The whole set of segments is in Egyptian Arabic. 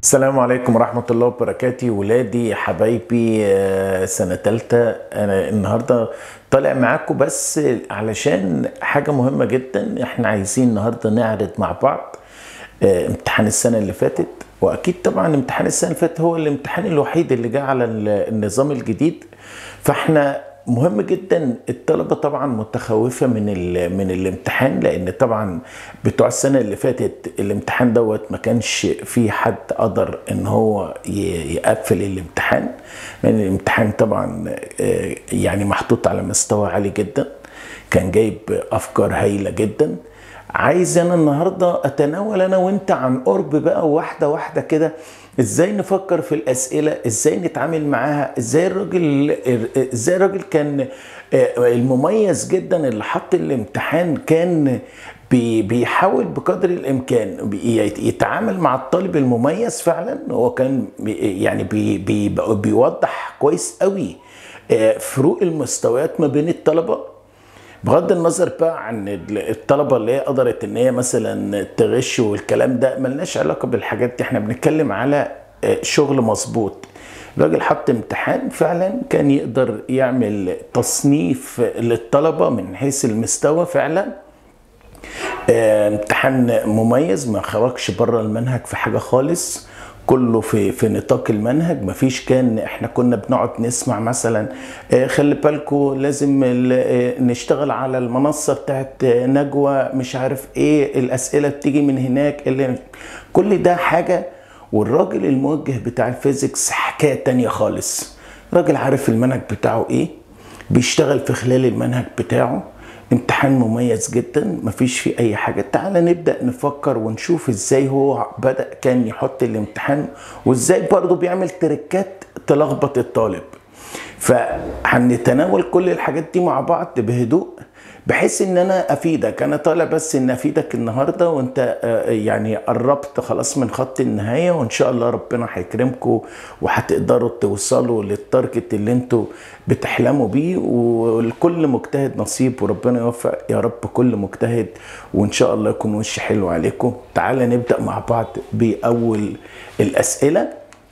السلام عليكم ورحمة الله وبركاته ولادي حبايبي آه، سنة تالتة أنا النهاردة طالع معاكم بس علشان حاجة مهمة جدا احنا عايزين النهاردة نعرض مع بعض آه، امتحان السنة اللي فاتت وأكيد طبعا امتحان السنة اللي فاتت هو الامتحان الوحيد اللي جه على ال- النظام الجديد فاحنا مهم جدا الطلبة طبعا متخوفة من ال- من الامتحان لأن طبعا بتوع السنة اللي فاتت الامتحان دوت ما كانش في حد قدر ان هو ي- يقفل الامتحان لأن الامتحان طبعا آه، يعني محطوط على مستوى عالي جدا كان جايب أفكار هايلة جدا عايز انا النهارده اتناول انا وانت عن قرب بقى واحده واحده كده ازاي نفكر في الاسئله ازاي نتعامل معاها ازاي الراجل ازاي الراجل كان آه، المميز جدا اللي حط الامتحان كان بي- بيحاول بقدر الامكان بي- يتعامل مع الطالب المميز فعلا هو كان بي- يعني بي بي بيوضح كويس قوي آه، فروق المستويات ما بين الطلبه بغض النظر بقى عن الطلبه اللي هي قدرت ان هي مثلا تغش والكلام ده ملناش علاقه بالحاجات دي احنا بنتكلم على آه، شغل مظبوط الراجل حط امتحان فعلا كان يقدر يعمل تصنيف للطلبه من حيث المستوى فعلا آه، امتحان مميز ما خرجش بره المنهج في حاجه خالص كله في في نطاق المنهج مفيش كان احنا كنا بنقعد نسمع مثلا آه، خلي بالكم لازم ال- آه، نشتغل على المنصه بتاعت آه، نجوى مش عارف ايه الاسئله بتيجي من هناك اللي كل ده حاجه والراجل الموجه بتاع الفيزيكس حكايه تانية خالص راجل عارف المنهج بتاعه ايه بيشتغل في خلال المنهج بتاعه امتحان مميز جدا مفيش فيه اي حاجه تعالى نبدا نفكر ونشوف ازاي هو بدا كان يحط الامتحان وازاي برضه بيعمل تريكات تلخبط الطالب فهنتناول كل الحاجات دي مع بعض بهدوء بحيث ان انا افيدك انا طالع بس ان افيدك النهارده وانت آه، يعني قربت خلاص من خط النهايه وان شاء الله ربنا هيكرمكم وهتقدروا توصلوا للتارجت اللي انتوا بتحلموا بيه ولكل مجتهد نصيب وربنا يوفق يا رب كل مجتهد وان شاء الله يكون وش حلو عليكم تعالى نبدا مع بعض باول الاسئله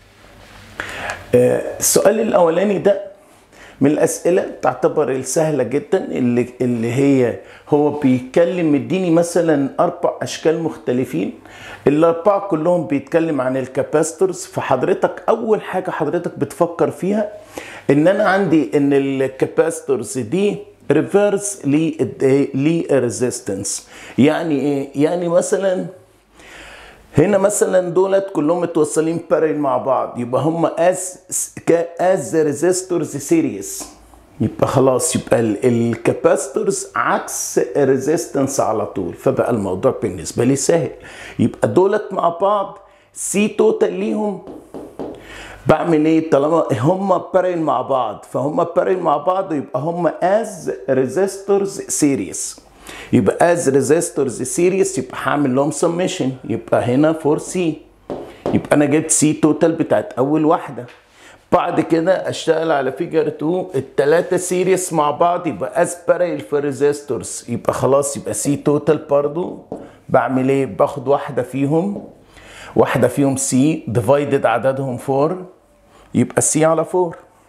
آه، السؤال الاولاني ده من الاسئله تعتبر السهله جدا اللي اللي هي هو بيتكلم مديني مثلا اربع اشكال مختلفين الاربعه كلهم بيتكلم عن الكاباستورز فحضرتك اول حاجه حضرتك بتفكر فيها ان انا عندي ان الكاباستورز دي ريفيرس للريزيستنس يعني ايه يعني مثلا هنا مثلا دولت كلهم متوصلين بارل مع بعض يبقى هم از از ريزيستورز سيريس يبقى خلاص يبقى الكاباستورز عكس الريزيستنس على طول فبقى الموضوع بالنسبه لي سهل يبقى دولت مع بعض سي توتال ليهم بعمل ايه طالما هم بارل مع بعض فهم بارل مع بعض يبقى هم از ريزيستورز سيريس يبقى از ريزيستورز سيريس يبقى هعمل لهم سميشن يبقى هنا فور سي يبقى انا جبت سي توتال بتاعت اول واحده بعد كده اشتغل على فيجر 2 الثلاثه سيريس مع بعض يبقى از بارل في ريزيستورز يبقى خلاص يبقى سي توتال برضو بعمل ايه باخد واحده فيهم واحده فيهم سي ديفايدد عددهم 4 يبقى سي على 4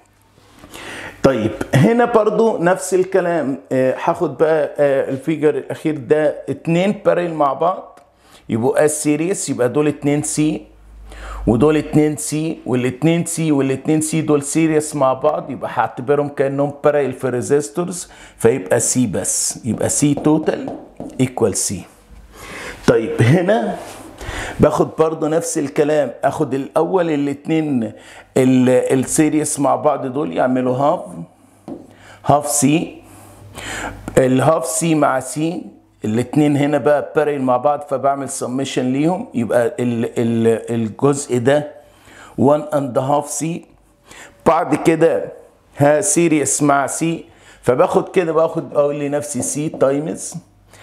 طيب هنا برضو نفس الكلام آه، هاخد بقى آه، الفيجر الاخير ده اتنين بارل مع بعض يبقوا اس سيريس يبقى دول اتنين سي ودول اتنين سي والاتنين سي والاتنين سي دول سيريس مع بعض يبقى هعتبرهم كانهم بارل في ريزيستورز فيبقى سي بس يبقى سي توتال ايكوال سي طيب هنا باخد برضه نفس الكلام اخد الاول الاتنين ال- السيريس مع بعض دول يعملوا هاف هاف سي الهاف سي مع سي الاتنين هنا بقى بارل مع بعض فبعمل سميشن ليهم يبقى ال ال الجزء ده 1 اند هاف سي بعد كده ها سيريس مع سي فباخد كده باخد اقول لنفسي سي تايمز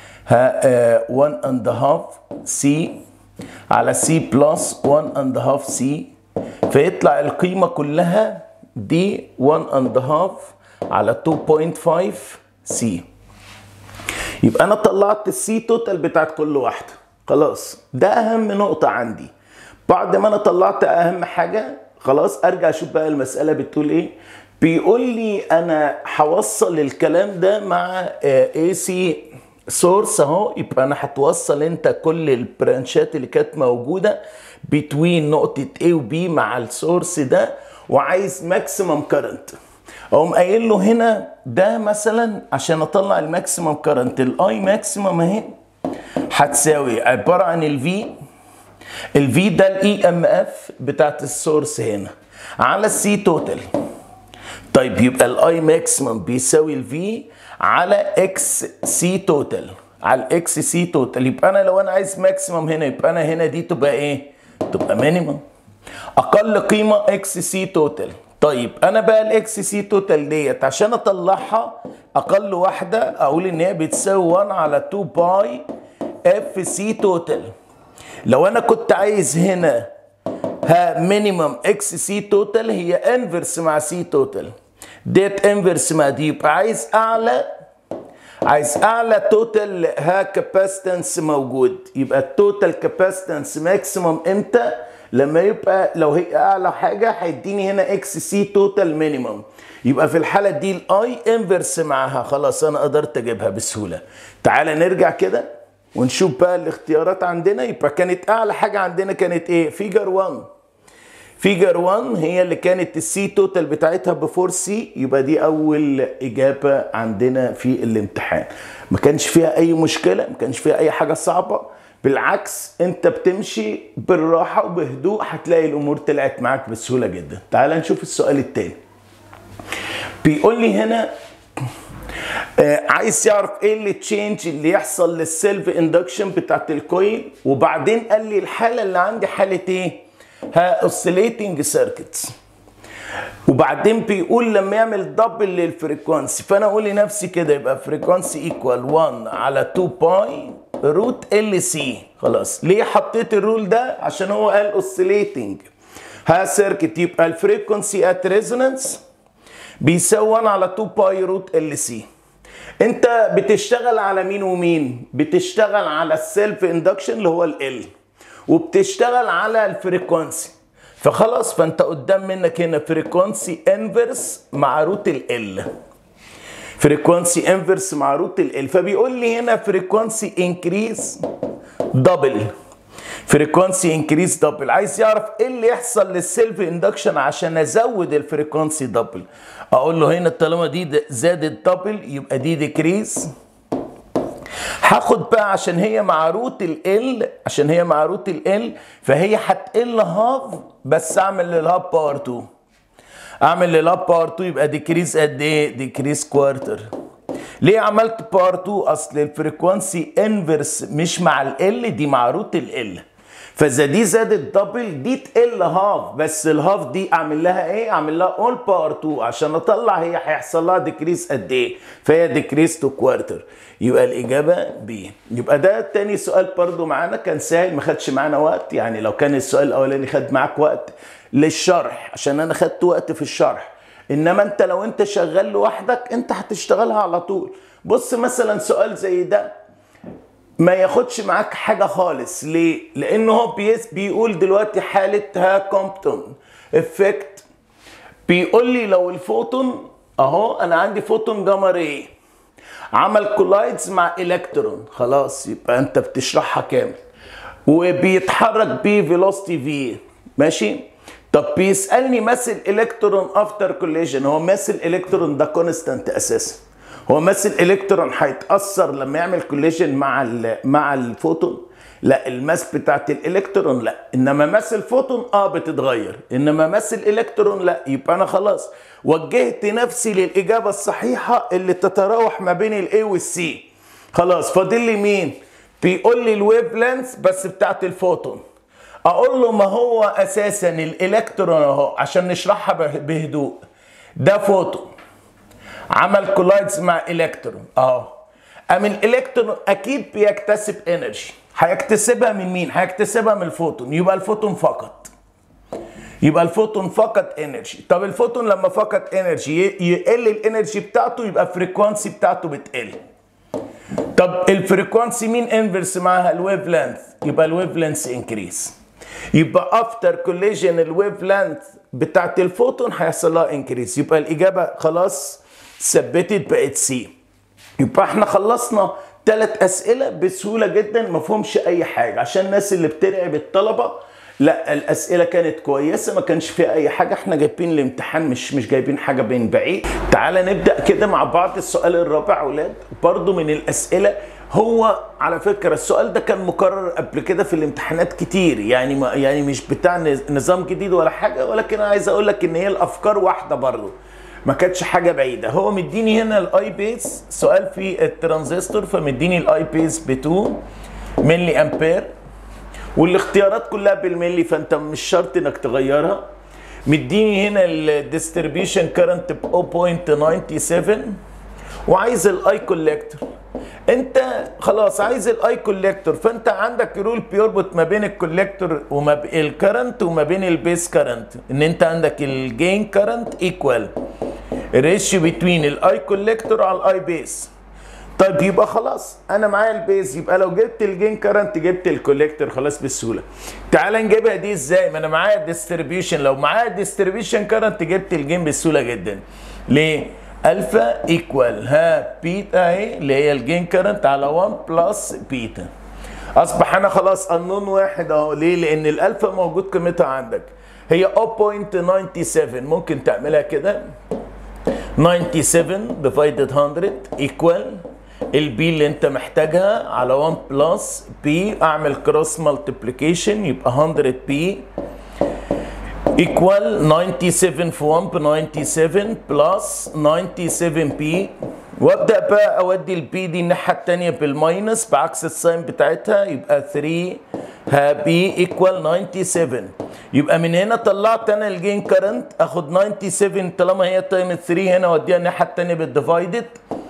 ها 1 اند هاف سي على سي بلس 1 اند هاف سي فيطلع القيمه كلها دي 1 اند هاف على 2.5 سي يبقى انا طلعت السي توتال بتاعت كل واحده خلاص ده اهم نقطه عندي بعد ما انا طلعت اهم حاجه خلاص ارجع اشوف بقى المساله بتقول ايه بيقول لي انا هوصل الكلام ده مع اي سي سورس اهو يبقى انا هتوصل انت كل البرانشات اللي كانت موجوده بتوين نقطه A و B مع السورس ده وعايز ماكسيمم كارنت اقوم قايل له هنا ده مثلا عشان اطلع الماكسيمم كارنت الاي ماكسيمم اهي هتساوي عباره عن الفي الفي ده الاي ام اف بتاعت السورس هنا على السي توتال طيب يبقى الاي ماكسيمم بيساوي الفي على اكس سي توتال على الاكس سي توتال يبقى انا لو انا عايز ماكسيمم هنا يبقى انا هنا دي تبقى ايه؟ تبقى مينيمم اقل قيمه اكس سي توتال طيب انا بقى الاكس سي توتال ديت عشان اطلعها اقل واحده اقول ان هي بتساوي 1 على 2 باي اف سي توتال لو انا كنت عايز هنا ها مينيمم اكس سي توتال هي انفرس مع سي توتال ديت انفرس مع دي يبقى عايز اعلى عايز اعلى توتال ها كاباسيتنس موجود يبقى التوتال كاباسيتنس ماكسيمم امتى لما يبقى لو هي اعلى حاجه هيديني هنا اكس سي توتال مينيمم يبقى في الحاله دي الاي انفرس معاها خلاص انا قدرت اجيبها بسهوله تعال نرجع كده ونشوف بقى الاختيارات عندنا يبقى كانت اعلى حاجه عندنا كانت ايه فيجر 1 فيجر 1 هي اللي كانت السي توتال بتاعتها ب 4 سي يبقى دي اول اجابه عندنا في الامتحان ما كانش فيها اي مشكله ما كانش فيها اي حاجه صعبه بالعكس انت بتمشي بالراحه وبهدوء هتلاقي الامور طلعت معاك بسهوله جدا تعال نشوف السؤال التاني بيقول لي هنا آه عايز يعرف ايه اللي تشينج اللي يحصل للسيلف اندكشن بتاعت الكويل وبعدين قال لي الحاله اللي عندي حاله ايه ها اوسيليتنج سيركتس وبعدين بيقول لما يعمل دبل للفريكوانسي فانا اقول لنفسي كده يبقى فريكوانسي ايكوال 1 على 2 باي روت ال سي خلاص ليه حطيت الرول ده عشان هو قال اوسيليتنج ها سيركت يبقى الفريكوانسي ات ريزونانس بيساوي 1 على 2 باي روت ال سي انت بتشتغل على مين ومين بتشتغل على السيلف اندكشن اللي هو ال وبتشتغل على الفريكوانسي فخلاص فانت قدام منك هنا فريكوانسي انفرس مع روت ال فريكوانسي انفرس مع روت ال فبيقول لي هنا فريكوانسي انكريز دبل فريكوانسي انكريز دبل عايز يعرف ايه اللي يحصل للسيلف اندكشن عشان ازود الفريكوانسي دبل اقول له هنا طالما دي زادت دبل يبقى دي ديكريز هاخد بقى عشان هي مع روت ال عشان هي مع روت ال فهي هتقل هاف بس اعمل للهاب باور 2 اعمل للهاب باور 2 يبقى ديكريز قد ايه ديكريز كوارتر ليه عملت باور 2 اصل الفريكوانسي انفرس مش مع ال دي مع روت ال فاذا دي زادت دبل دي تقل هاف بس الهاف دي اعمل لها ايه اعمل لها اول باور 2 عشان اطلع هي هيحصل لها ديكريس قد ايه فهي ديكريس تو كوارتر يبقى الاجابه بي يبقى ده تاني سؤال برضو معانا كان سهل ما خدش معانا وقت يعني لو كان السؤال الاولاني خد معاك وقت للشرح عشان انا خدت وقت في الشرح انما انت لو انت شغال لوحدك انت هتشتغلها على طول بص مثلا سؤال زي ده ما ياخدش معاك حاجه خالص ليه لانه هو بيس بيقول دلوقتي حاله ها كومبتون افكت بيقول لي لو الفوتون اهو انا عندي فوتون جاما راي عمل كولايدز مع الكترون خلاص يبقى انت بتشرحها كامل وبيتحرك بيه فيلوستي في ماشي طب بيسالني مثل الكترون افتر كوليجن هو مثل الكترون ده كونستانت اساسا هو مثل الكترون هيتاثر لما يعمل كوليجن مع مع الفوتون لا الماس بتاعت الالكترون لا انما ماس الفوتون اه بتتغير انما ماس الالكترون لا يبقى انا خلاص وجهت نفسي للاجابه الصحيحه اللي تتراوح ما بين الاي والسي خلاص فاضل لي مين بيقول لي الويف لينث بس بتاعت الفوتون اقول له ما هو اساسا الالكترون اهو عشان نشرحها بهدوء ده فوتون عمل كولايدز مع الكترون اهو ام الالكترون اكيد بيكتسب انرجي هيكتسبها من مين هيكتسبها من الفوتون يبقى الفوتون فقط يبقى الفوتون فقط انرجي طب الفوتون لما فقط انرجي يقل الانرجي بتاعته يبقى الفريكوانسي بتاعته بتقل طب الفريكوانسي مين انفرس معاها الويف لينث يبقى الويف لينث انكريس يبقى افتر كوليجن الويف لانث بتاعت الفوتون هيحصل لها انكريس يبقى الاجابه خلاص ثبتت بقت سي يبقى احنا خلصنا ثلاث اسئله بسهوله جدا ما فيهمش اي حاجه عشان الناس اللي بترعب الطلبه لا الاسئله كانت كويسه ما كانش فيها اي حاجه احنا جايبين الامتحان مش مش جايبين حاجه بين بعيد تعالى نبدا كده مع بعض السؤال الرابع اولاد برضو من الاسئله هو على فكره السؤال ده كان مكرر قبل كده في الامتحانات كتير يعني ما يعني مش بتاع نظام جديد ولا حاجه ولكن انا عايز اقول لك ان هي الافكار واحده برضو ما كانتش حاجه بعيده هو مديني هنا الاي بيس سؤال في الترانزستور فمديني الاي بيس ب 2 ملي امبير والاختيارات كلها بالملي فانت مش شرط انك تغيرها مديني هنا الديستريبيوشن كارنت ب 0.97 وعايز الاي كوليكتور انت خلاص عايز الاي كوليكتور فانت عندك رول بيربط ما بين الكوليكتور وما بين الكرنت وما بين البيس كرنت ان انت عندك الجين كرنت ايكوال ريشيو بتوين الاي كوليكتور على الاي بيس طيب يبقى خلاص انا معايا البيز يبقى لو جبت الجين كرنت جبت الكوليكتور خلاص بسهوله تعال نجيبها دي ازاي ما انا معايا الديستريبيوشن لو معايا الديستريبيوشن كرنت جبت الجين بسهوله جدا ليه الفا ايكوال ها بيتا اهي اللي هي الجين كرنت على 1 بلس بيتا اصبح انا خلاص النون واحد اهو ليه لان الالفا موجود قيمتها عندك هي 0.97 ممكن تعملها كده 97 divided 100 equal البي اللي انت محتاجها على 1 بلس بي اعمل كروس مالتيبليكيشن يبقى 100 بي equal 97 في 1 ب 97 بلس 97 بي وابدا بقى اودي البي دي الناحيه الثانيه بالماينس بعكس الساين بتاعتها يبقى 3 ها بي ايكوال 97 يبقى من هنا طلعت انا الجين كرنت اخد 97 طالما هي تايم 3 هنا اوديها الناحيه الثانيه بالديفايدد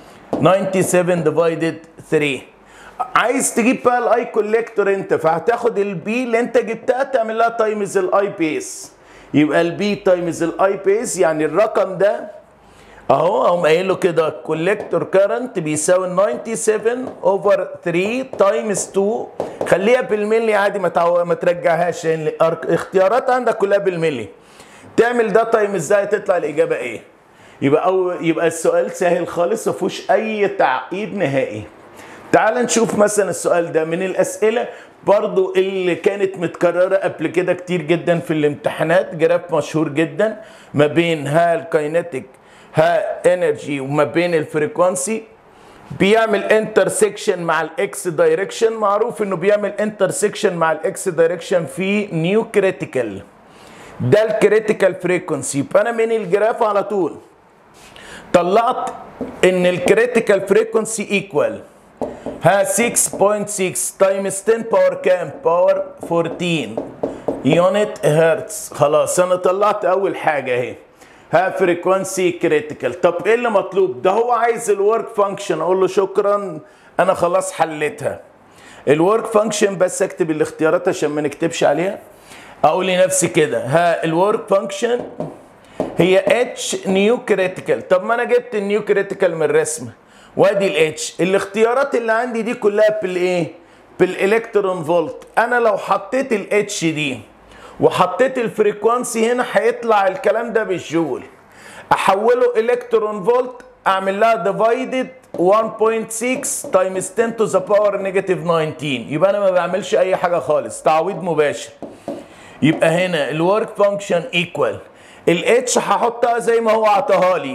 97 ديفايدد 3 عايز تجيب بقى الاي كوليكتور انت فهتاخد البي اللي انت جبتها تعمل لها تايمز الاي بيس يبقى البي تايمز الاي بيس يعني الرقم ده اهو اقوم قايل له كده كوليكتور كارنت بيساوي 97 اوفر 3 تايمز 2 خليها بالملي عادي ما تعو... ما ترجعهاش لان الاختيارات عندك كلها بالملي تعمل ده تايم ازاي تطلع الاجابه ايه يبقى أو يبقى السؤال سهل خالص ما فيهوش اي تعقيد نهائي تعال نشوف مثلا السؤال ده من الاسئله برضو اللي كانت متكرره قبل كده كتير جدا في الامتحانات جراف مشهور جدا ما بين ها الكاينتيك ها انرجي وما بين الفريكوانسي بيعمل انترسكشن مع الاكس دايركشن معروف انه بيعمل انترسكشن مع الاكس دايركشن في نيو كريتيكال ده الكريتيكال فريكونسي يبقى انا من الجراف على طول طلعت ان الكريتيكال فريكونسي ايكوال ها 6.6 تايمز 10 باور كام باور 14 يونت هرتز خلاص انا طلعت اول حاجه اهي ها فريكونسي كريتيكال طب ايه اللي مطلوب ده هو عايز الورك فانكشن اقول له شكرا انا خلاص حليتها الورك فانكشن بس اكتب الاختيارات عشان ما نكتبش عليها اقول لنفسي كده ها الورك فانكشن هي اتش نيو كريتيكال طب ما انا جبت النيو كريتيكال من الرسم وادي الاتش الاختيارات اللي عندي دي كلها بالايه بالالكترون فولت انا لو حطيت الاتش دي وحطيت الفريكوانسي هنا هيطلع الكلام ده بالجول احوله الكترون فولت اعمل لها ديفايدد 1.6 تايمز 10 تو ذا باور نيجاتيف 19 يبقى انا ما بعملش اي حاجه خالص تعويض مباشر يبقى هنا الورك فانكشن ايكوال الاتش هحطها زي ما هو عطاها لي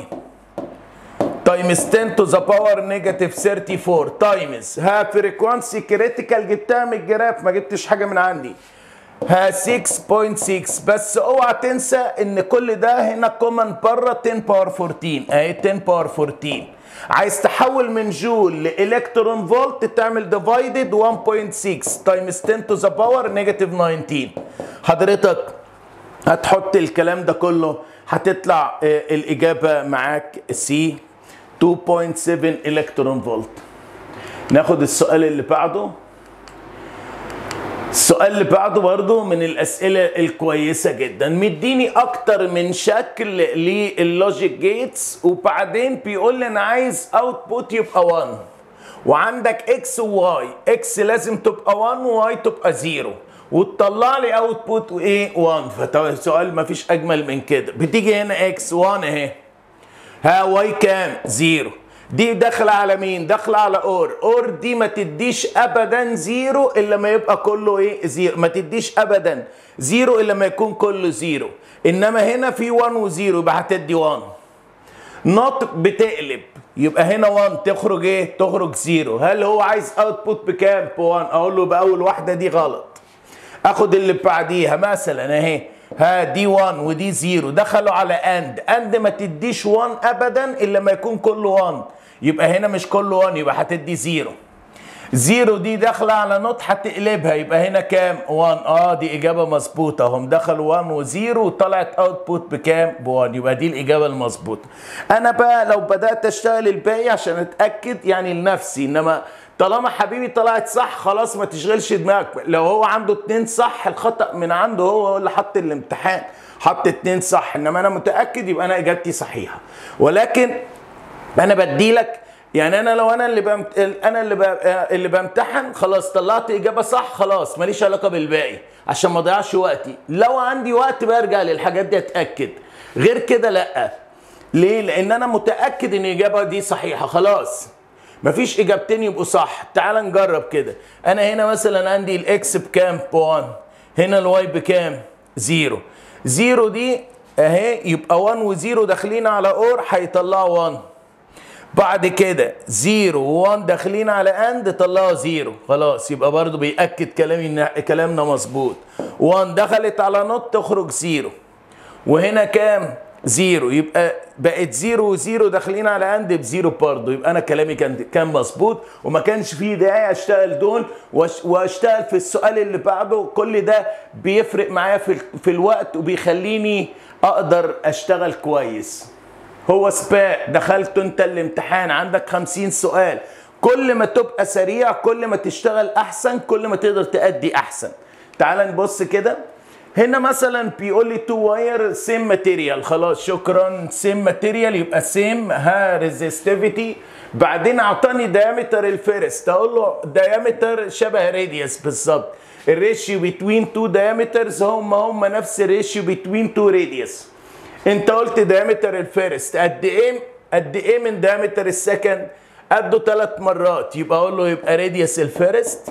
تايمز 10 تو ذا باور نيجاتيف 34 تايمز ها فريكوانسي كريتيكال جبتها من الجراف ما جبتش حاجه من عندي ها 6.6 بس اوعى تنسى ان كل ده هنا كومن بره 10 باور 14 اهي 10 باور 14 عايز تحول من جول لالكترون فولت تعمل ديفايدد 1.6 تايمز 10 تو ذا باور نيجاتيف 19 حضرتك هتحط الكلام ده كله هتطلع الاجابه معاك سي 2.7 الكترون فولت ناخد السؤال اللي بعده السؤال اللي بعده برضه من الاسئله الكويسه جدا مديني اكتر من شكل لللوجيك جيتس وبعدين بيقول لي انا عايز اوتبوت يبقى 1 وعندك اكس وواي اكس لازم تبقى 1 وواي تبقى 0 وتطلع لي اوتبوت وايه 1 فالسؤال ما فيش اجمل من كده بتيجي هنا اكس 1 اهي ها واي كام زيرو دي داخله على مين داخله على اور اور دي ما تديش ابدا زيرو الا ما يبقى كله ايه زيرو ما تديش ابدا زيرو الا ما يكون كله زيرو انما هنا في 1 وزيرو يبقى هتدي 1 نوت بتقلب يبقى هنا 1 تخرج ايه تخرج زيرو هل هو عايز اوتبوت بكام ب 1 اقول له باول واحده دي غلط اخد اللي بعديها مثلا اهي ها دي 1 ودي 0 دخلوا على اند اند ما تديش 1 ابدا الا ما يكون كله 1 يبقى هنا مش كله 1 يبقى هتدي 0 0 دي داخله على نوت هتقلبها يبقى هنا كام 1 اه دي اجابه مظبوطه هم دخلوا 1 و0 وطلعت اوتبوت بكام ب 1 يبقى دي الاجابه المظبوطه انا بقى لو بدات اشتغل الباقي عشان اتاكد يعني لنفسي انما طالما حبيبي طلعت صح خلاص ما تشغلش دماغك لو هو عنده اتنين صح الخطأ من عنده هو اللي حط الامتحان حط اتنين صح انما انا متأكد يبقى انا اجابتي صحيحة ولكن انا بدي لك يعني انا لو انا اللي بمت... انا اللي ب... اللي بمتحن خلاص طلعت اجابه صح خلاص ماليش علاقه بالباقي عشان ما اضيعش وقتي لو عندي وقت برجع للحاجات دي اتاكد غير كده لا ليه لان انا متاكد ان الاجابه دي صحيحه خلاص مفيش اجابتين يبقوا صح تعال نجرب كده انا هنا مثلا عندي الاكس بكام ب 1 هنا الواي بكام زيرو زيرو دي اهي يبقى 1 وزيرو داخلين على اور هيطلعوا 1 بعد كده زيرو و1 داخلين على اند طلعوا زيرو خلاص يبقى برضو بيأكد كلامي ان كلامنا مظبوط 1 دخلت على نوت تخرج زيرو وهنا كام زيرو يبقى بقت زيرو وزيرو داخلين على اند بزيرو برضه يبقى انا كلامي كان كان مظبوط وما كانش فيه داعي اشتغل دول واشتغل في السؤال اللي بعده كل ده بيفرق معايا في في الوقت وبيخليني اقدر اشتغل كويس هو سباق دخلت انت الامتحان عندك خمسين سؤال كل ما تبقى سريع كل ما تشتغل احسن كل ما تقدر تأدي احسن تعال نبص كده هنا مثلا بيقول لي تو واير سيم ماتيريال خلاص شكرا سيم ماتيريال يبقى سيم ها ريزيستيفيتي بعدين اعطاني دايمتر الفيرست اقول له دايمتر شبه راديوس بالظبط الريشيو بتوين تو دايمترز هم هم نفس الريشيو بتوين تو راديوس انت قلت دايمتر الفيرست قد ايه قد ايه من دايمتر السكند قده ثلاث مرات يبقى اقول له يبقى راديوس الفيرست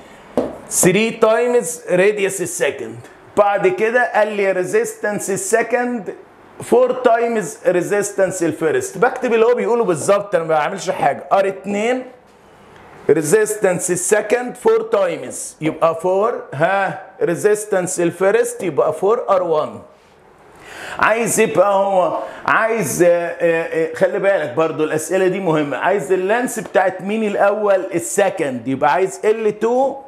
3 تايمز راديوس السكند بعد كده قال لي ريزيستنس السكند 4 تايمز ريزيستنس الفيرست بكتب اللي هو بيقوله بالظبط انا ما بعملش حاجه ار 2 ريزيستنس السكند 4 تايمز يبقى 4 ها ريزيستنس الفيرست يبقى 4 ار 1 عايز يبقى هو عايز خلي بالك برضو الاسئله دي مهمه عايز اللانس بتاعت مين الاول السكند يبقى عايز ال2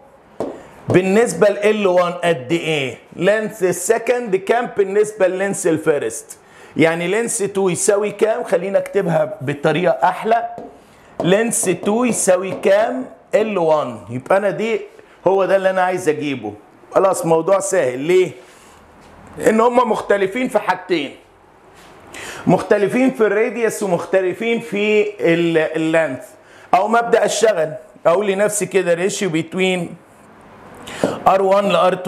بالنسبه ل L1 قد ايه؟ لينس السكند كام بالنسبه للينس الفيرست؟ يعني لينس 2 يساوي كام؟ خلينا اكتبها بطريقه احلى. لينس 2 يساوي كام؟ L1 يبقى انا دي هو ده اللي انا عايز اجيبه. خلاص موضوع سهل ليه؟ ان هم مختلفين في حاجتين. مختلفين في الراديوس ومختلفين في اللينث. او ما ابدا اشتغل اقول لنفسي كده ريشيو بتوين R1 ل R2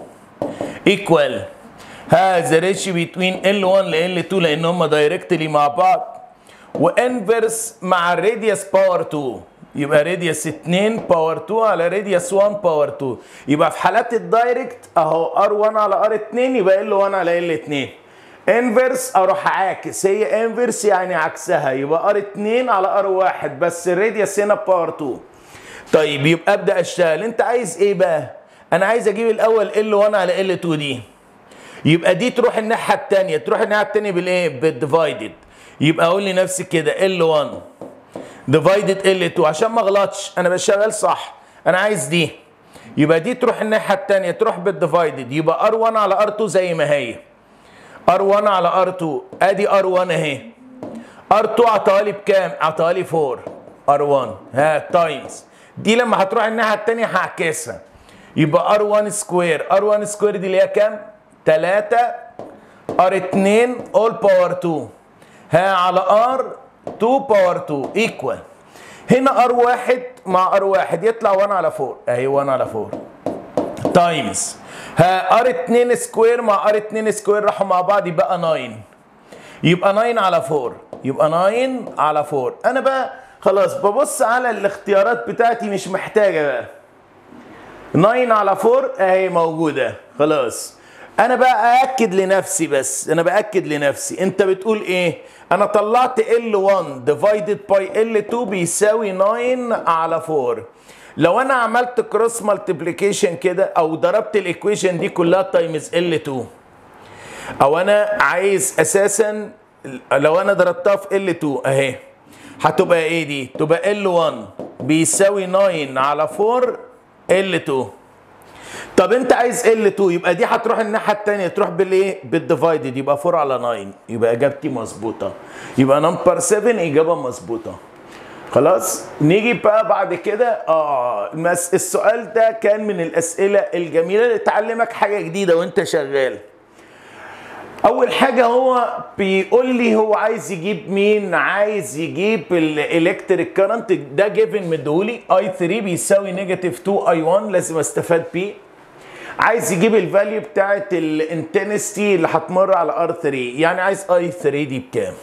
equal هذا ريشيو بين L1 ل L2 لان هم دايركتلي مع بعض وانفرس مع الراديوس باور 2 يبقى راديوس 2 باور 2 على راديوس 1 باور 2 يبقى في حالات الدايركت اهو R1 على R2 يبقى L1 على L2 انفرس اروح عاكس هي انفرس يعني عكسها يبقى R2 على R1 بس الراديوس هنا باور 2 طيب يبقى ابدا اشتغل انت عايز ايه بقى انا عايز اجيب الاول L1 على L2 دي يبقى دي تروح الناحيه الثانيه تروح الناحيه الثانيه بالايه بالديفايدد يبقى اقول لنفسي كده L1 ديفايدد L2 عشان ما اغلطش انا بشتغل صح انا عايز دي يبقى دي تروح الناحيه الثانيه تروح بالديفايدد يبقى R1 على R2 زي ما هي R1 على R2 ادي R1 اهي R2 عطالي بكام؟ عطالي 4 R1 ها تايمز دي لما هتروح الناحيه الثانيه هعكسها يبقى R1 سكوير R1 سكوير دي اللي هي كام؟ 3 R2 all باور 2 ها على R 2 باور 2 ايكوال هنا R1 مع R1 يطلع 1 على 4 اهي 1 على 4 تايمز ها ار 2 سكوير مع ار 2 سكوير راحوا مع بعض يبقى 9 يبقى 9 على 4 يبقى 9 على 4 انا بقى خلاص ببص على الاختيارات بتاعتي مش محتاجه بقى 9 على 4 اهي موجوده خلاص انا بقى ااكد لنفسي بس انا باكد لنفسي انت بتقول ايه انا طلعت L1 ديفايدد باي L2 بيساوي 9 على 4 لو انا عملت كروس مالتيبليكيشن كده او ضربت الايكويشن دي كلها تايمز L2 او انا عايز اساسا لو انا ضربتها في L2 اهي هتبقى ايه دي تبقى L1 بيساوي 9 على 4 L2 طب انت عايز L2 يبقى دي هتروح الناحيه الثانيه تروح بالايه بالديفايدد يبقى 4 على 9 يبقى اجابتي مظبوطه يبقى نمبر 7 اجابه مظبوطه خلاص نيجي بقى بعد كده اه المس... السؤال ده كان من الاسئله الجميله اللي تعلمك حاجه جديده وانت شغال اول حاجه هو بيقول لي هو عايز يجيب مين عايز يجيب الالكتريك كارنت ده جيفن مديهولي اي 3 بيساوي نيجاتيف 2 اي 1 لازم استفاد بيه عايز يجيب الفاليو بتاعت الانتنستي اللي هتمر على ار 3 يعني عايز اي 3 دي بكام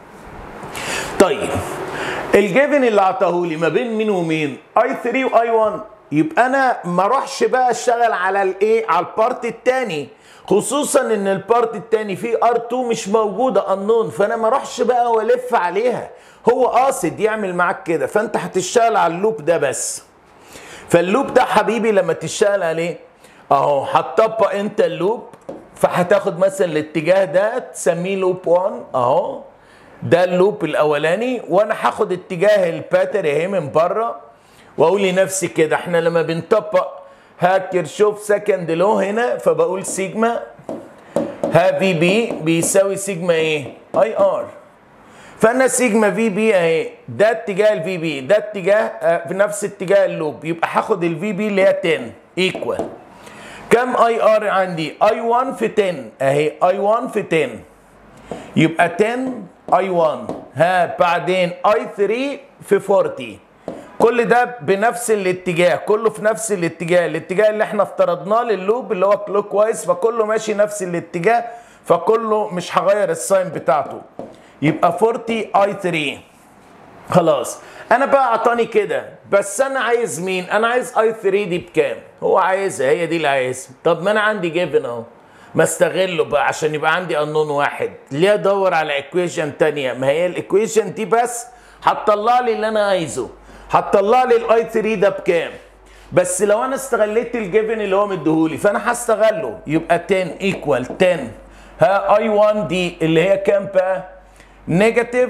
طيب الجيفن اللي عطاهولي ما بين مين ومين اي 3 واي 1 يبقى انا ما اروحش بقى اشتغل على الايه على البارت الثاني خصوصا ان البارت الثاني فيه ار2 مش موجوده انون فانا ما اروحش بقى والف عليها هو قاصد يعمل معاك كده فانت هتشتغل على اللوب ده بس فاللوب ده حبيبي لما تشتغل عليه اهو هتطبق انت اللوب فهتاخد مثلا الاتجاه ده تسميه لوب 1 اهو ده اللوب الاولاني وانا هاخد اتجاه الباتر اهي من بره واقول لنفسي كده احنا لما بنطبق ها كيرشوف سكند لو هنا فبقول سيجما ها في بي بيساوي سيجما ايه؟ اي ار فانا سيجما في بي اهي ده اتجاه الفي بي ده اتجاه اه في نفس اتجاه اللوب يبقى هاخد الفي بي اللي هي 10 ايكوال كم اي ار عندي؟ اي 1 في 10 اهي اي 1 في 10 يبقى 10 اي 1 ها بعدين اي 3 في 40 كل ده بنفس الاتجاه كله في نفس الاتجاه الاتجاه اللي احنا افترضناه لللوب اللي هو كلوك وايز فكله ماشي نفس الاتجاه فكله مش هغير الساين بتاعته يبقى 40 اي 3 خلاص انا بقى اعطاني كده بس انا عايز مين انا عايز اي 3 دي بكام هو عايزها هي دي اللي عايزها طب ما انا عندي جيفن اهو ما استغله بقى عشان يبقى عندي انون واحد ليه ادور على ايكويشن تانية ما هي الايكويشن دي بس هتطلع لي اللي انا عايزه هتطلع لي الاي 3 ده بكام بس لو انا استغليت الجيفن اللي هو مديهولي فانا هستغله يبقى 10 ايكوال 10 ها اي 1 دي اللي هي كام بقى نيجاتيف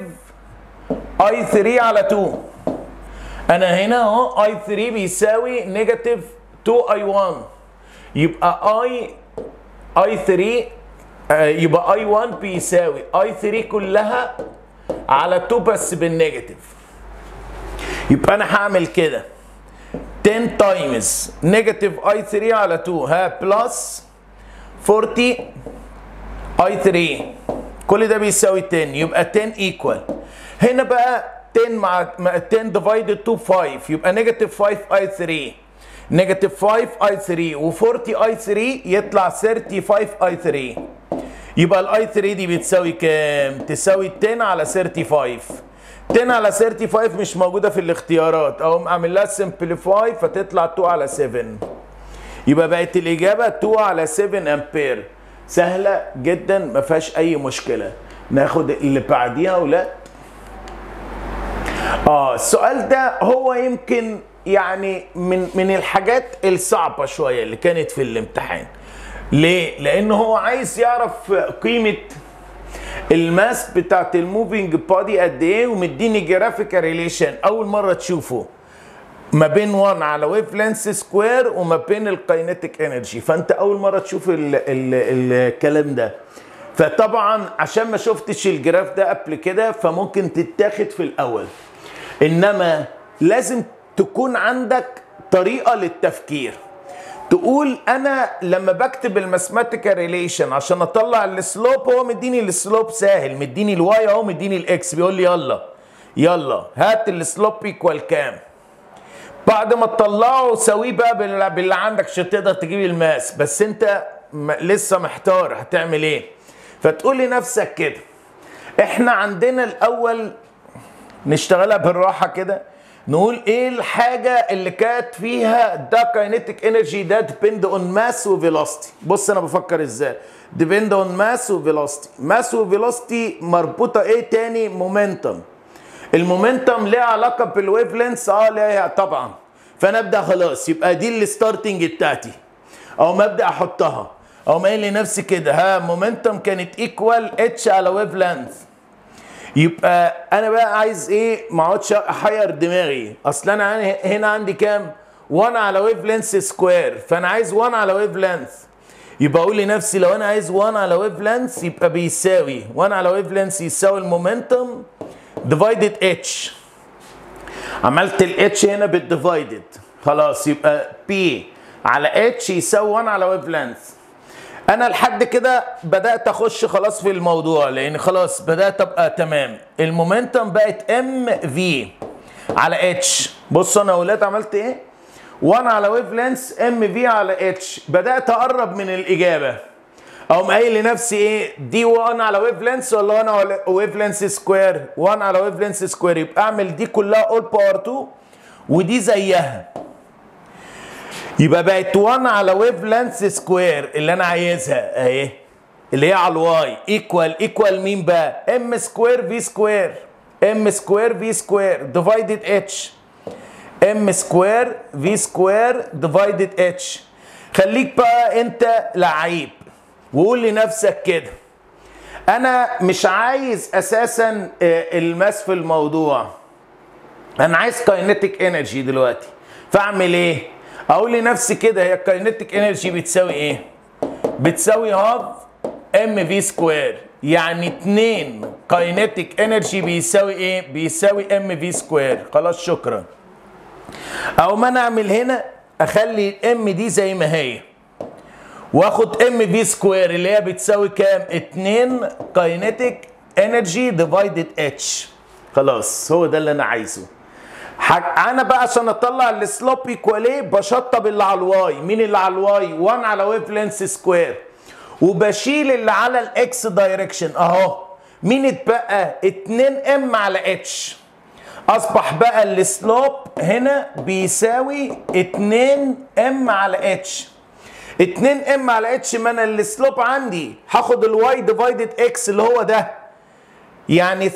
اي 3 على 2 انا هنا اهو اي 3 بيساوي نيجاتيف 2 اي 1 يبقى اي اي 3 آه يبقى اي 1 بيساوي اي 3 كلها على 2 بس بالنيجاتيف يبقى انا هعمل كده 10 تايمز نيجاتيف اي 3 على 2 ها بلس 40 اي 3 كل ده بيساوي 10 يبقى 10 ايكوال هنا بقى 10 مع 10 ديفايدد 2 5 يبقى نيجاتيف 5 اي 3 نيجاتيف 5 اي 3 و40 اي 3 يطلع 35 اي 3 يبقى الاي 3 دي بتساوي كام؟ تساوي 10 على 35 10 على 35 مش موجوده في الاختيارات اقوم اعمل لها سمبليفاي فتطلع 2 على 7 يبقى بقت الاجابه 2 على 7 امبير سهله جدا ما فيهاش اي مشكله ناخد اللي بعديها ولا اه السؤال ده هو يمكن يعني من من الحاجات الصعبه شويه اللي كانت في الامتحان ليه لان هو عايز يعرف قيمه الماس بتاعت الموفينج بادي قد ايه ومديني جرافيكال ريليشن اول مره تشوفه ما بين 1 على ويف لينس سكوير وما بين الكاينيتيك انرجي فانت اول مره تشوف ال ال الكلام ده فطبعا عشان ما شفتش الجراف ده قبل كده فممكن تتاخد في الاول انما لازم تكون عندك طريقه للتفكير تقول انا لما بكتب الماثماتيكال ريليشن عشان اطلع السلوب هو مديني السلوب سهل مديني الواي اهو مديني الاكس بيقول لي يلا يلا هات السلوب ايكوال كام بعد ما تطلعه سويه بقى بال- باللي عندك عشان تقدر تجيب الماس بس انت م- لسه محتار هتعمل ايه فتقول لنفسك كده احنا عندنا الاول نشتغلها بالراحه كده نقول ايه الحاجه اللي كانت فيها ده كاينيتيك انرجي ده ديبند اون ماس وفيلوسيتي بص انا بفكر ازاي ديبند اون ماس وفيلوسيتي ماس وفيلوسيتي مربوطه ايه تاني مومنتم المومنتم ليه علاقه بالويف لينس اه ليها طبعا فانا ابدا خلاص يبقى دي الستارتنج بتاعتي او ما ابدا احطها او ما قايل لنفسي كده ها مومنتم كانت ايكوال اتش على ويف لينث يبقى انا بقى عايز ايه ما اقعدش احير دماغي اصل انا عن- هنا عندي كام 1 على ويف لينث سكوير فانا عايز 1 على ويف لينث يبقى اقول لنفسي لو انا عايز 1 على ويف لينث يبقى بيساوي 1 على ويف لينث يساوي المومنتم ديفايدد اتش عملت الاتش هنا بالديفايدد خلاص يبقى بي على اتش يساوي 1 على ويف لينث انا لحد كده بدات اخش خلاص في الموضوع لان خلاص بدات ابقى تمام المومنتم بقت ام في على اتش بصوا انا يا اولاد عملت ايه 1 على ويف لينس ام في على اتش بدات اقرب من الاجابه او قايل لنفسي ايه دي 1 على ويف لينس ولا 1 على ويف لينس سكوير 1 على ويف لينس سكوير يبقى اعمل دي كلها اول باور 2 ودي زيها يبقى بقت 1 على ويف لينث سكوير اللي انا عايزها اهي اللي هي على الواي ايكوال ايكوال مين بقى ام سكوير في سكوير ام سكوير في سكوير ديفايدد اتش ام سكوير في سكوير ديفايدد اتش خليك بقى انت لعيب وقول لنفسك كده انا مش عايز اساسا آه، الماس في الموضوع انا عايز كاينيتيك انرجي دلوقتي فاعمل ايه اقول لنفسي كده هي الكاينيتيك انرجي بتساوي ايه بتساوي هاف ام في سكوير يعني 2 كاينيتيك انرجي بيساوي ايه بيساوي ام في سكوير خلاص شكرا او ما انا اعمل هنا اخلي الام دي زي ما هي واخد ام في سكوير اللي هي بتساوي كام 2 كاينيتيك انرجي ديفايدد اتش خلاص هو ده اللي انا عايزه حاج... انا بقى عشان اطلع السلوب ايكوال ايه بشطب اللي على الواي مين اللي على الواي 1 على ويف لينس سكوير وبشيل اللي على الاكس دايركشن اهو مين اتبقى 2 ام على اتش اصبح بقى السلوب هنا بيساوي 2 ام على اتش 2 ام على اتش ما انا السلوب عندي هاخد الواي ديفايدد اكس اللي هو ده يعني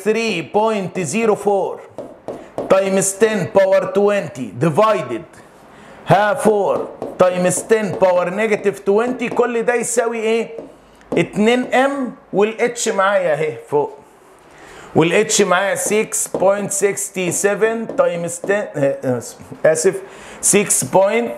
3.04 تايمز 10 باور 20 ديفايدد ها 4 تايمز 10 باور نيجاتيف 20 كل ده يساوي ايه 2 ام والاتش معايا اهي فوق والاتش معايا 6.67 تايمز 10 آه، اسف 6.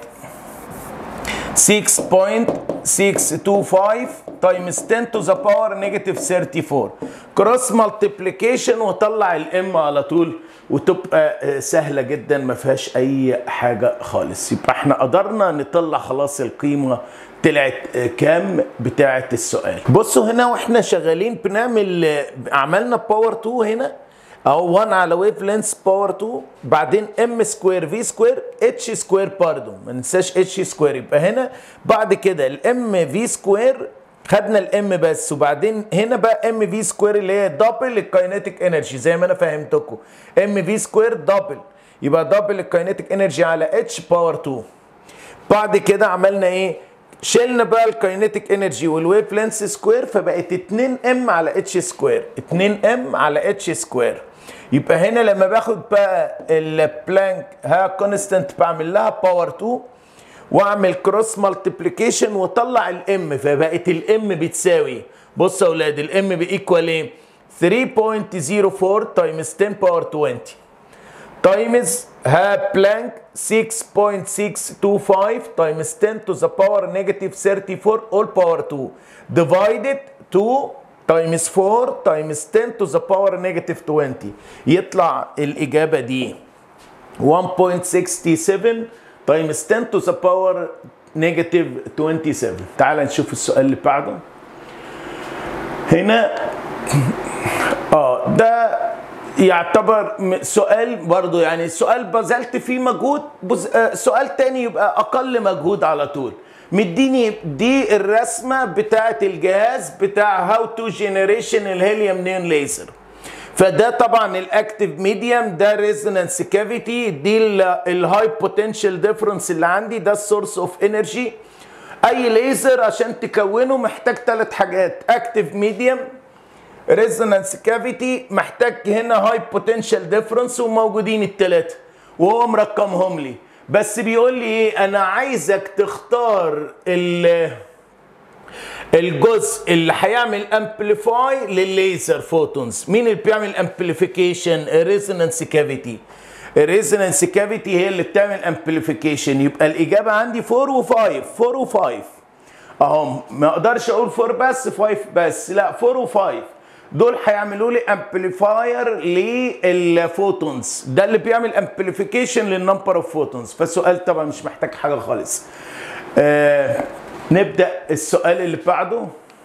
6.625 تايمز 10 to the power negative 34 كروس مالتيبليكيشن وطلع الام على طول وتبقى آه، سهله جدا ما فيهاش اي حاجه خالص يبقى احنا قدرنا نطلع خلاص القيمه طلعت آه، كام بتاعه السؤال بصوا هنا واحنا شغالين بنعمل آه، عملنا باور 2 هنا اهو 1 على ويف لينس باور 2 بعدين ام سكوير في سكوير اتش سكوير برضو ما ننساش اتش سكوير يبقى هنا بعد كده الام في سكوير خدنا الام بس وبعدين هنا بقى ام في سكوير اللي هي دبل الكاينيتيك انرجي زي ما انا فهمتكم ام في سكوير دبل يبقى دبل الكاينيتيك انرجي على اتش باور 2 بعد كده عملنا ايه شلنا بقى الكاينيتيك انرجي والويف لينس سكوير فبقت 2 ام على اتش سكوير 2 ام على اتش سكوير يبقى هنا لما باخد بقى البلانك ها كونستنت بعمل لها باور 2 واعمل كروس مالتيبليكيشن واطلع الام فبقت الام بتساوي بصوا يا اولاد الام بايكوال ايه 3.04 تايمز 10 باور 20 تايمز ها بلانك 6.625 تايمز 10 to the power negative 34 all power 2 divided 2 تايمز 4 تايمز 10 to the power negative 20 يطلع الإجابة دي 1.67 تايمز 10 to the power negative 27 تعال نشوف السؤال اللي بعده هنا اه ده يعتبر م- سؤال برضو يعني السؤال بذلت فيه مجهود بز... آه، سؤال تاني يبقى اقل مجهود على طول مديني دي الرسمه بتاعه الجهاز بتاع هاو تو جنريشن الهيليوم نيون ليزر فده طبعا الاكتيف ميديوم ده ريزونانس كافيتي دي الهاي بوتنشال ديفرنس اللي عندي ده السورس اوف انرجي اي ليزر عشان تكونه محتاج ثلاث حاجات اكتيف ميديوم ريزونانس كافيتي محتاج هنا هاي بوتنشال ديفرنس وموجودين الثلاثه وهو مرقمهم لي بس بيقول لي ايه انا عايزك تختار ال الجزء اللي هيعمل امبليفاي للليزر فوتونز مين اللي بيعمل امبليفيكيشن ريزونانس كافيتي الريزونانس كافيتي هي اللي بتعمل امبليفيكيشن يبقى الاجابه عندي 4 و5 4 و5 اهو ما اقدرش اقول 4 بس 5 بس لا 4 و5 دول هيعملوا لي امبليفاير للفوتونز ده اللي بيعمل امبليفيكيشن للنمبر اوف فوتونز فالسؤال طبعا مش محتاج حاجه خالص آه نبدا السؤال اللي بعده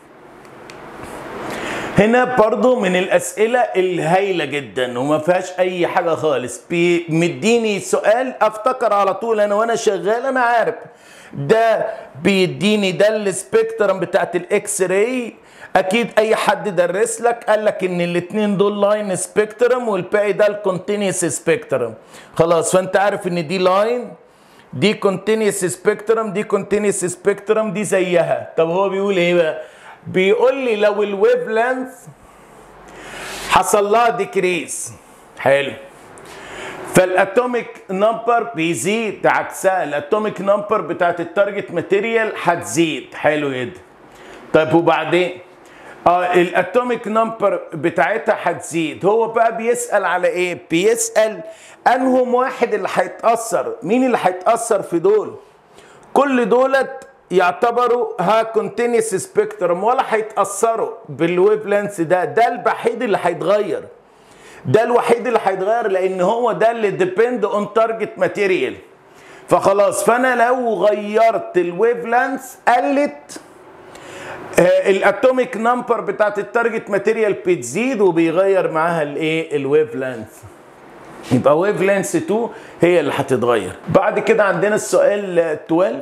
هنا برضو من الاسئله الهايله جدا وما فيهاش اي حاجه خالص بي- مديني سؤال افتكر على طول انا وانا شغال انا عارف ده بيديني ده السبيكترم بتاعت الاكس راي اكيد اي حد درس لك قال لك ان الاثنين دول لاين سبيكترم والباقي ده الكونتينيوس سبيكترم خلاص فانت عارف ان دي لاين دي كونتينيوس سبيكترم دي كونتينيوس سبيكترم دي زيها طب هو بيقول ايه بقى بيقول لي لو الويف لينث حصل لها ديكريز حلو فالاتوميك نمبر بيزيد عكسها الاتوميك نمبر بتاعت التارجت ماتيريال هتزيد حلو جدا طيب وبعدين اه الاتوميك نمبر بتاعتها هتزيد هو بقى بيسال على ايه بيسال انهم واحد اللي هيتاثر مين اللي هيتاثر في دول كل دولت يعتبروا ها كونتينيوس سبيكترم ولا هيتاثروا بالويف لينث ده ده الوحيد اللي هيتغير ده الوحيد اللي هيتغير لان هو ده اللي ديبند اون تارجت ماتيريال فخلاص فانا لو غيرت الويف لينث قلت آه، الاتوميك نمبر بتاعت التارجت ماتيريال بتزيد وبيغير معاها الايه الويف لينث يبقى ويف لينث 2 هي اللي هتتغير بعد كده عندنا السؤال آه، 12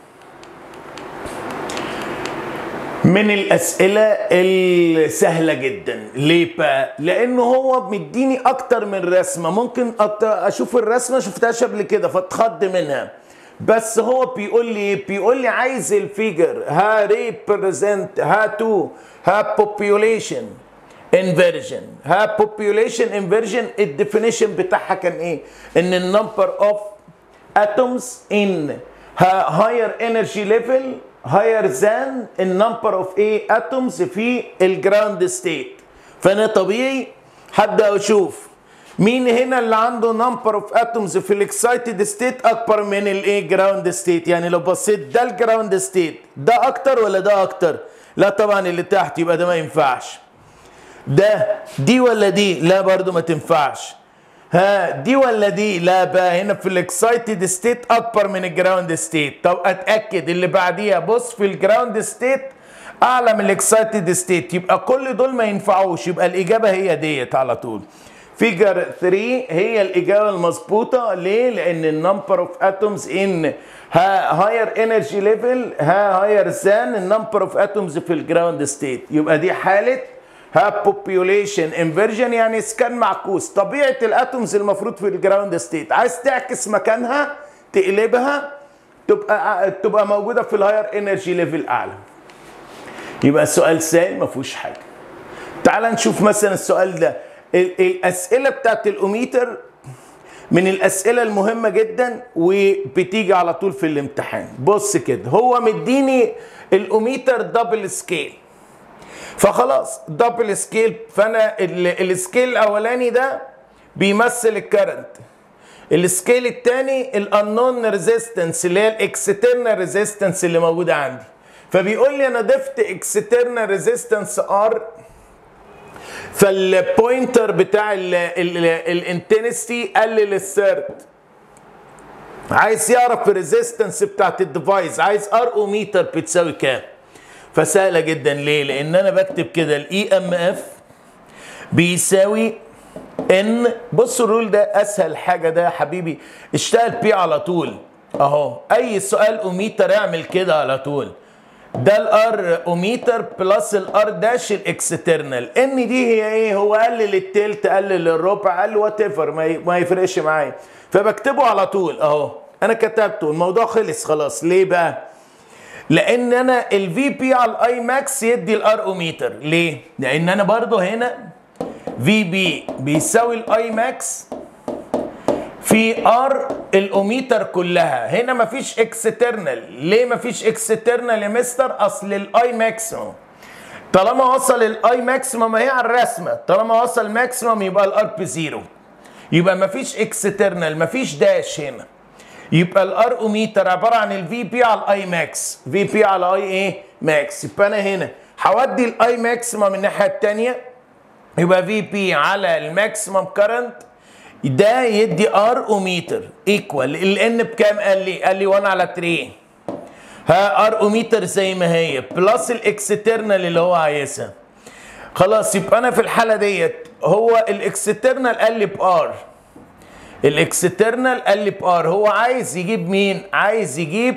من الاسئله السهله جدا ليه بقى لانه هو مديني اكتر من رسمه ممكن أط- اشوف الرسمه شفتهاش قبل كده فاتخض منها بس هو بيقول لي إيه؟ بيقول لي عايز الفيجر ها ريبريزنت ها تو ها population inversion ها population inversion الديفينيشن بتاعها كان ايه ان النمبر اوف atoms in ها higher energy level higher than the number of ايه atoms في الجراوند ستيت فانا طبيعي هبدا اشوف مين هنا اللي عنده نمبر اوف اتومز في الاكسايتد ستيت اكبر من الايه جراوند ستيت يعني لو بصيت ده الجراوند ستيت ده اكتر ولا ده اكتر لا طبعا اللي تحت يبقى ده ما ينفعش ده دي ولا دي لا برضو ما تنفعش ها دي ولا دي لا بقى هنا في الاكسايتد ستيت اكبر من الجراوند ستيت طب اتاكد اللي بعديها بص في الجراوند ستيت اعلى من الاكسايتد ستيت يبقى كل دول ما ينفعوش يبقى الاجابه هي ديت على طول فيجر 3 هي الاجابه المظبوطه ليه لان النمبر اوف اتومز ان هاير انرجي ليفل ها هاير ذان النمبر اوف اتومز في الجراوند ستيت يبقى دي حاله ها population inversion يعني اسكان معكوس طبيعه الاتومز المفروض في الجراوند ستيت عايز تعكس مكانها تقلبها تبقى تبقى موجوده في الهاير انرجي ليفل اعلى يبقى السؤال سهل ما فيهوش حاجه تعال نشوف مثلا السؤال ده ال- الاسئله بتاعت الاوميتر من الاسئله المهمه جدا وبتيجي على طول في الامتحان بص كده هو مديني الاوميتر دبل سكيل فخلاص دبل سكيل فانا ال- السكيل الاولاني ده بيمثل الكرنت السكيل الثاني الانون ريزيستنس اللي هي الاكسترنال ريزيستنس اللي موجوده عندي فبيقول لي انا ضفت اكسترنال ريزيستنس ار فالبوينتر بتاع الانتنستي قلل الثيرد عايز يعرف الريزيستنس بتاعت الديفايس عايز ار اوميتر بتساوي كام فسهله جدا ليه لان انا بكتب كده الاي ام اف بيساوي ان بص الرول ده اسهل حاجه ده يا حبيبي اشتغل بيه على طول اهو اي سؤال اوميتر اعمل كده على طول ده الار اوميتر بلس الار داش الاكسترنال ان دي هي ايه هو قلل التلت قلل الربع قال وات ايفر ما يفرقش معايا فبكتبه على طول اهو انا كتبته الموضوع خلص خلاص ليه بقى لان انا الفي بي على الاي ماكس يدي الار اوميتر ليه لان انا برضو هنا في بي بيساوي الاي ماكس في ار الاوميتر كلها هنا مفيش اكسترنال ليه مفيش اكسترنال يا مستر اصل الاي ماكسيموم طالما وصل الاي ماكسيموم ما هي على الرسمه طالما وصل ماكسيموم يبقى الار بزيرو يبقى مفيش اكسترنال مفيش داش هنا يبقى الار اوميتر عباره عن الفي بي على الاي ماكس في بي على اي ايه ماكس يبقى انا هنا هودي الاي ماكسيموم من الناحيه الثانيه يبقى في بي على الماكسيموم كرنت ده يدي ار اوميتر ايكوال الان بكام قال لي قال لي 1 على 3 ها ار اوميتر زي ما هي بلس الاكسترنال اللي هو عايزها خلاص يبقى انا في الحاله ديت هو الاكسترنال قال لي بار الاكسترنال قال لي بار هو عايز يجيب مين عايز يجيب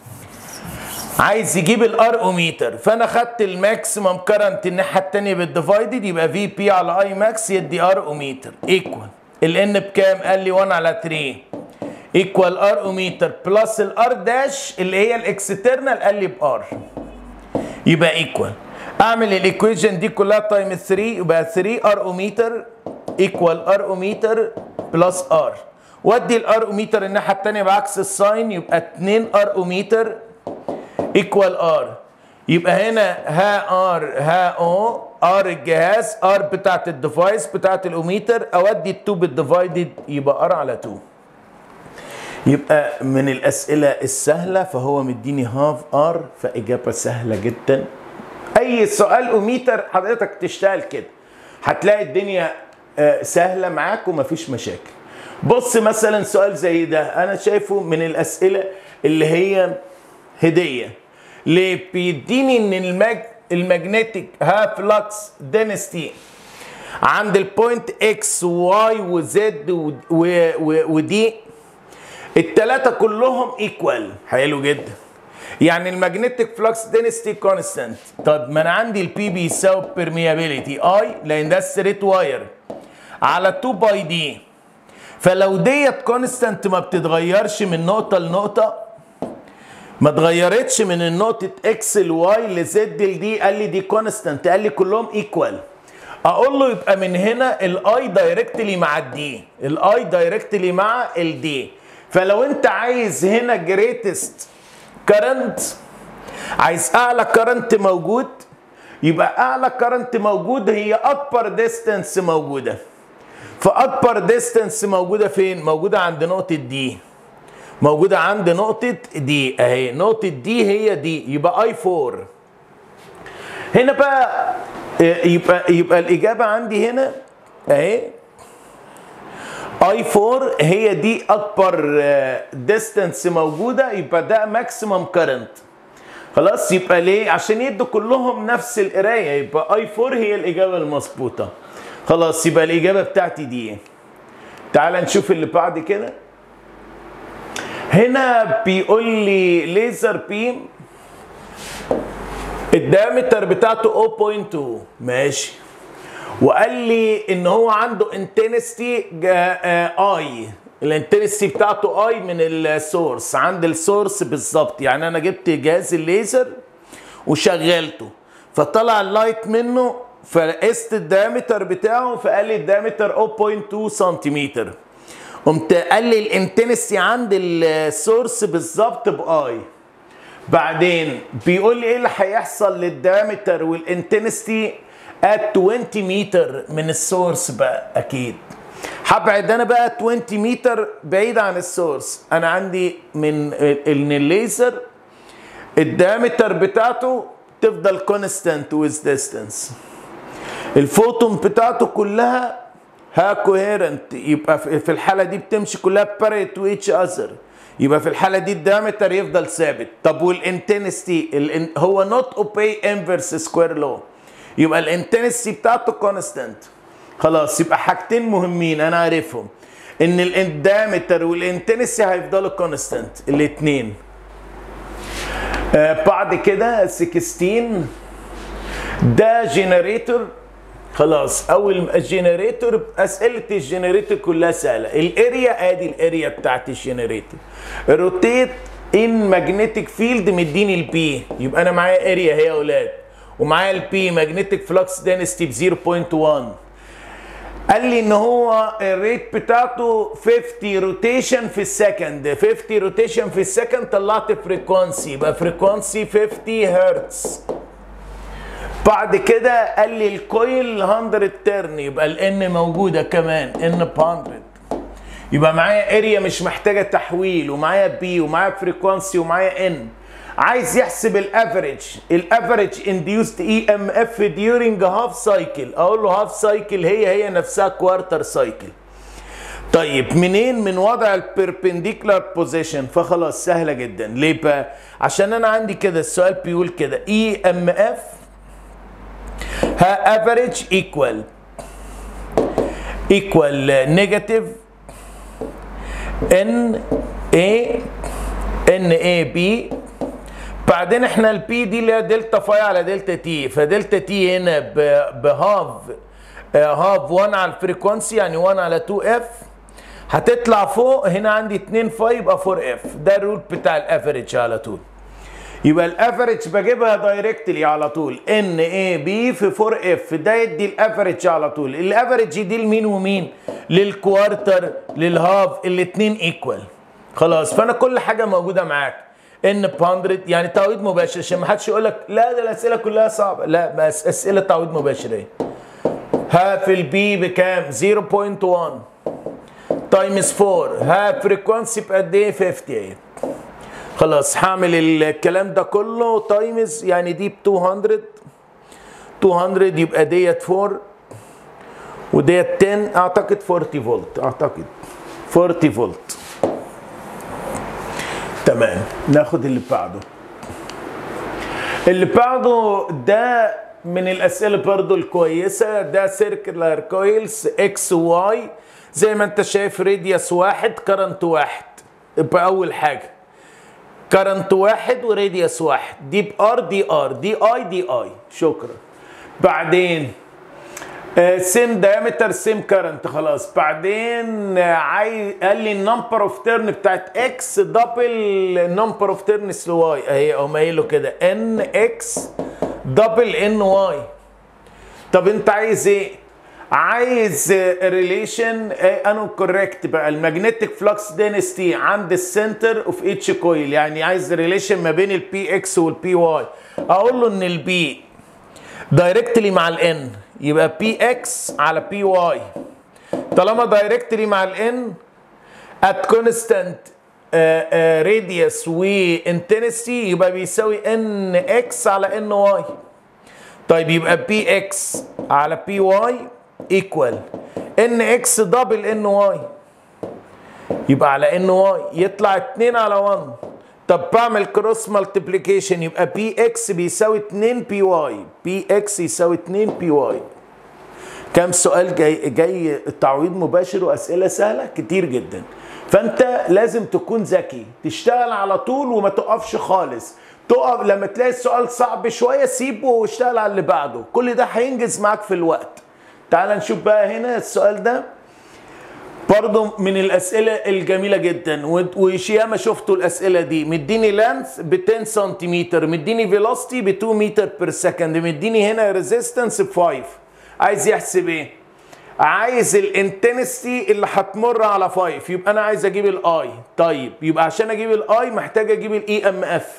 عايز يجيب الار اوميتر فانا خدت الماكسيمم كرنت الناحيه الثانيه بالديفايدد يبقى في بي على اي ماكس يدي ار اوميتر ايكوال الان بكام قال لي 1 على 3 ايكوال ار اوميتر بلس الار داش اللي هي الاكسترنال قال لي بار يبقى ايكوال اعمل الايكويشن دي كلها تايم 3 يبقى 3 ار اوميتر ايكوال ار اوميتر بلس ار ودي الار اوميتر الناحيه الثانيه بعكس الساين يبقى 2 ار اوميتر ايكوال ار يبقى هنا ها ار ها او ار الجهاز ار بتاعت الديفايس بتاعت الاوميتر اودي ال 2 بالديفايدد يبقى ار على 2 يبقى من الاسئله السهله فهو مديني هاف ار فاجابه سهله جدا اي سؤال اوميتر حضرتك تشتغل كده هتلاقي الدنيا سهله معاك ومفيش مشاكل بص مثلا سؤال زي ده انا شايفه من الاسئله اللي هي هديه ليه بيديني ان المج المagnetic ها فلكس دينستي عند البوينت اكس وواي وزد ودي التلاتة كلهم ايكوال حلو جدا يعني المagnetic فلكس دينستي كونستانت طب ما انا عندي البي بيساوي بيرميابيليتي اي لان ده ستريت واير على 2 باي دي فلو ديت كونستانت ما بتتغيرش من نقطه لنقطه ما اتغيرتش من النقطة اكس لواي لزد لدي قال لي دي كونستانت قال لي كلهم ايكوال اقول له يبقى من هنا الاي دايركتلي مع الدي الاي دايركتلي مع الدي فلو انت عايز هنا جريتست كرنت عايز اعلى كرنت موجود يبقى اعلى كرنت موجود هي اكبر ديستنس موجوده فاكبر ديستنس موجوده فين موجوده عند نقطه دي موجوده عند نقطه دي اهي نقطه دي هي دي يبقى اي 4 هنا بقى يبقى يبقى الاجابه عندي هنا اهي اي 4 هي دي اكبر ديستنس موجوده يبقى ده ماكسيمم كرنت خلاص يبقى ليه عشان يدوا كلهم نفس القرايه يبقى اي 4 هي الاجابه المظبوطه خلاص يبقى الاجابه بتاعتي دي تعال نشوف اللي بعد كده هنا بيقول لي ليزر بيم الدايمتر بتاعته 0.2 ماشي وقال لي ان هو عنده انتنستي اي الانتنستي بتاعته اي من السورس عند السورس بالظبط يعني انا جبت جهاز الليزر وشغلته فطلع اللايت منه فقست الدايمتر بتاعه فقال لي الدايمتر 0.2 سنتيمتر قمت قال لي الانتنسي عند السورس بالظبط باي بعدين بيقول لي ايه اللي هيحصل للدايمتر والانتنسي at 20 متر من السورس بقى اكيد هبعد انا بقى 20 متر بعيد عن السورس انا عندي من ان الليزر الدايمتر بتاعته تفضل كونستانت ويز ديستانس الفوتون بتاعته كلها ها كوهيرنت يبقى في الحاله دي بتمشي كلها باريت تو ايتش اذر يبقى في الحاله دي الدايمتر يفضل ثابت طب والانتنستي الان هو نوت اوبي انفرس سكوير لو يبقى الانتنستي بتاعته كونستانت خلاص يبقى حاجتين مهمين انا عارفهم ان الدايمتر والانتنسي هيفضلوا كونستانت الاثنين آه بعد كده 16 ده جنريتور خلاص اول الجنريتور اسئله الجنريتور كلها سهله الاريا ادي الاريا بتاعت الجنريتور روتيت ان ماجنتيك فيلد مديني البي يبقى انا معايا اريا هي يا اولاد ومعايا البي ماجنتيك فلكس دينستي ب 0.1 قال لي ان هو الريت بتاعته 50 روتيشن في السكند 50 روتيشن في السكند طلعت فريكوانسي يبقى فريكوانسي 50 هرتز بعد كده قال لي الكويل 100 ترن يبقى الان موجوده كمان ان ب 100 يبقى معايا اريا مش محتاجه تحويل ومعايا بي ومعايا فريكوانسي ومعايا ان عايز يحسب الافريج الافريج انديوست اي ام اف ديورنج هاف سايكل اقول له هاف سايكل هي هي نفسها كوارتر سايكل طيب منين من وضع البيربنديكولار بوزيشن فخلاص سهله جدا ليه بقى عشان انا عندي كده السؤال بيقول كده اي ام اف ها افريج ايكوال ايكوال نيجاتيف ان اي ان اي بي بعدين احنا البي دي اللي هي دلتا فاي على دلتا تي فدلتا تي هنا بهاف هاف 1 على الفريكونسي يعني 1 على 2 اف هتطلع فوق هنا عندي 2 فاي يبقى 4 اف ده الرول بتاع الافريج على طول يبقى الافريج بجيبها دايركتلي على طول ان اي بي في 4 اف ده يدي الافريج على طول الافريج دي لمين ومين للكوارتر للهاف الاثنين ايكوال خلاص فانا كل حاجه موجوده معاك ان ب 100 يعني تعويض مباشر عشان ما حدش يقول لك لا ده الاسئله كلها صعبه لا بس اسئله تعويض مباشر ايه ها في البي بكام 0.1 تايمز 4 ها فريكوانسي بقد ايه 58 خلاص هعمل الكلام ده كله تايمز يعني دي ب 200 200 يبقى ديت 4 وديت 10 اعتقد 40 فولت اعتقد 40 فولت تمام ناخد اللي بعده اللي بعده ده من الاسئله برضو الكويسه ده سيركلر كويلز اكس واي زي ما انت شايف راديوس واحد كرنت واحد يبقى اول حاجه كرنت واحد وراديوس واحد دي بار دي ار دي اي دي اي شكرا بعدين سيم دايمتر سيم كرنت خلاص بعدين عاي... قال لي النمبر اوف تيرن بتاعت اكس دبل النمبر اوف تيرنز لواي اهي اقوم قايل له كده ان اكس دبل ان واي طب انت عايز ايه؟ عايز ريليشن انا كوريكت بقى الماجنتيك فلكس دينستي عند السنتر اوف اتش كويل يعني عايز ريليشن ما بين البي اكس والبي واي اقول له ان البي دايركتلي مع الان يبقى بي اكس على بي واي طالما دايركتلي مع الان ات كونستانت راديوس وانتنسي يبقى بيساوي ان اكس على ان واي طيب يبقى بي اكس على بي واي ايكوال ان اكس دبل ان واي يبقى على ان واي يطلع 2 على 1 طب بعمل كروس مالتيبليكيشن يبقى بي اكس بيساوي 2 بي واي بي اكس يساوي 2 بي واي كم سؤال جاي جاي تعويض مباشر واسئله سهله كتير جدا فانت لازم تكون ذكي تشتغل على طول وما تقفش خالص تقف لما تلاقي السؤال صعب شويه سيبه واشتغل على اللي بعده كل ده هينجز معاك في الوقت تعال نشوف بقى هنا السؤال ده برضه من الاسئله الجميله جدا وياما شفتوا الاسئله دي مديني لانث ب 10 سنتيمتر مديني فيلوستي ب 2 متر بير سكند مديني هنا ريزيستنس ب 5 عايز يحسب ايه عايز الانتنستي اللي هتمر على 5 يبقى انا عايز اجيب الاي طيب يبقى عشان اجيب الاي محتاج اجيب الاي ام اف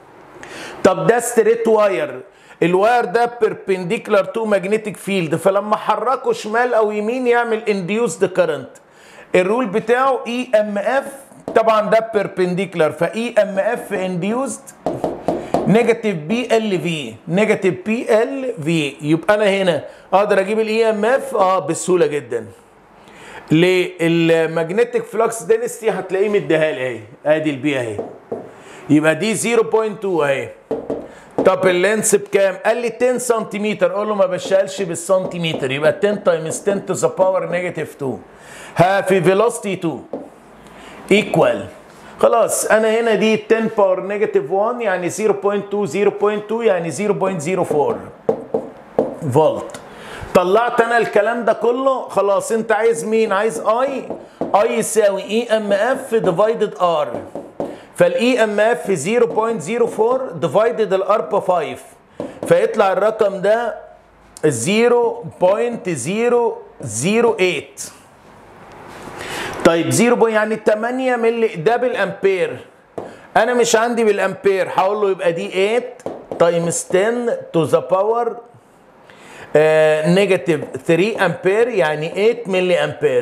طب ده ستريت واير الواير ده بيربنديكولار تو ماجنتيك فيلد فلما احركه شمال او يمين يعمل انديوسد كرنت الرول بتاعه اي ام اف طبعا ده بيربنديكولار فاي ام اف انديوسد نيجاتيف بي ال في نيجاتيف بي ال في يبقى انا هنا اقدر اجيب الاي ام اف اه بسهوله جدا ليه الماجنتيك فلكس دينستي هتلاقيه مديها لي اهي ادي البي اهي يبقى دي 0.2 اهي طب اللينس بكام؟ قال لي 10 سنتيمتر اقول له ما بشتغلش بالسنتيمتر يبقى 10 تايمز 10 تو ذا باور نيجاتيف 2 ها في فيلوسيتي 2 ايكوال خلاص انا هنا دي 10 باور نيجاتيف 1 يعني 0.2 0.2 يعني 0.04 فولت طلعت انا الكلام ده كله خلاص انت عايز مين عايز اي اي يساوي اي ام اف ديفايدد ار فالاي ام اف 0.04 ديفايدد الار ب 5 فيطلع الرقم ده 0.008 طيب 0 يعني 8 ملي ده بالامبير انا مش عندي بالامبير هقول له يبقى دي 8 تايمز 10 تو ذا باور نيجاتيف 3 امبير يعني 8 ملي امبير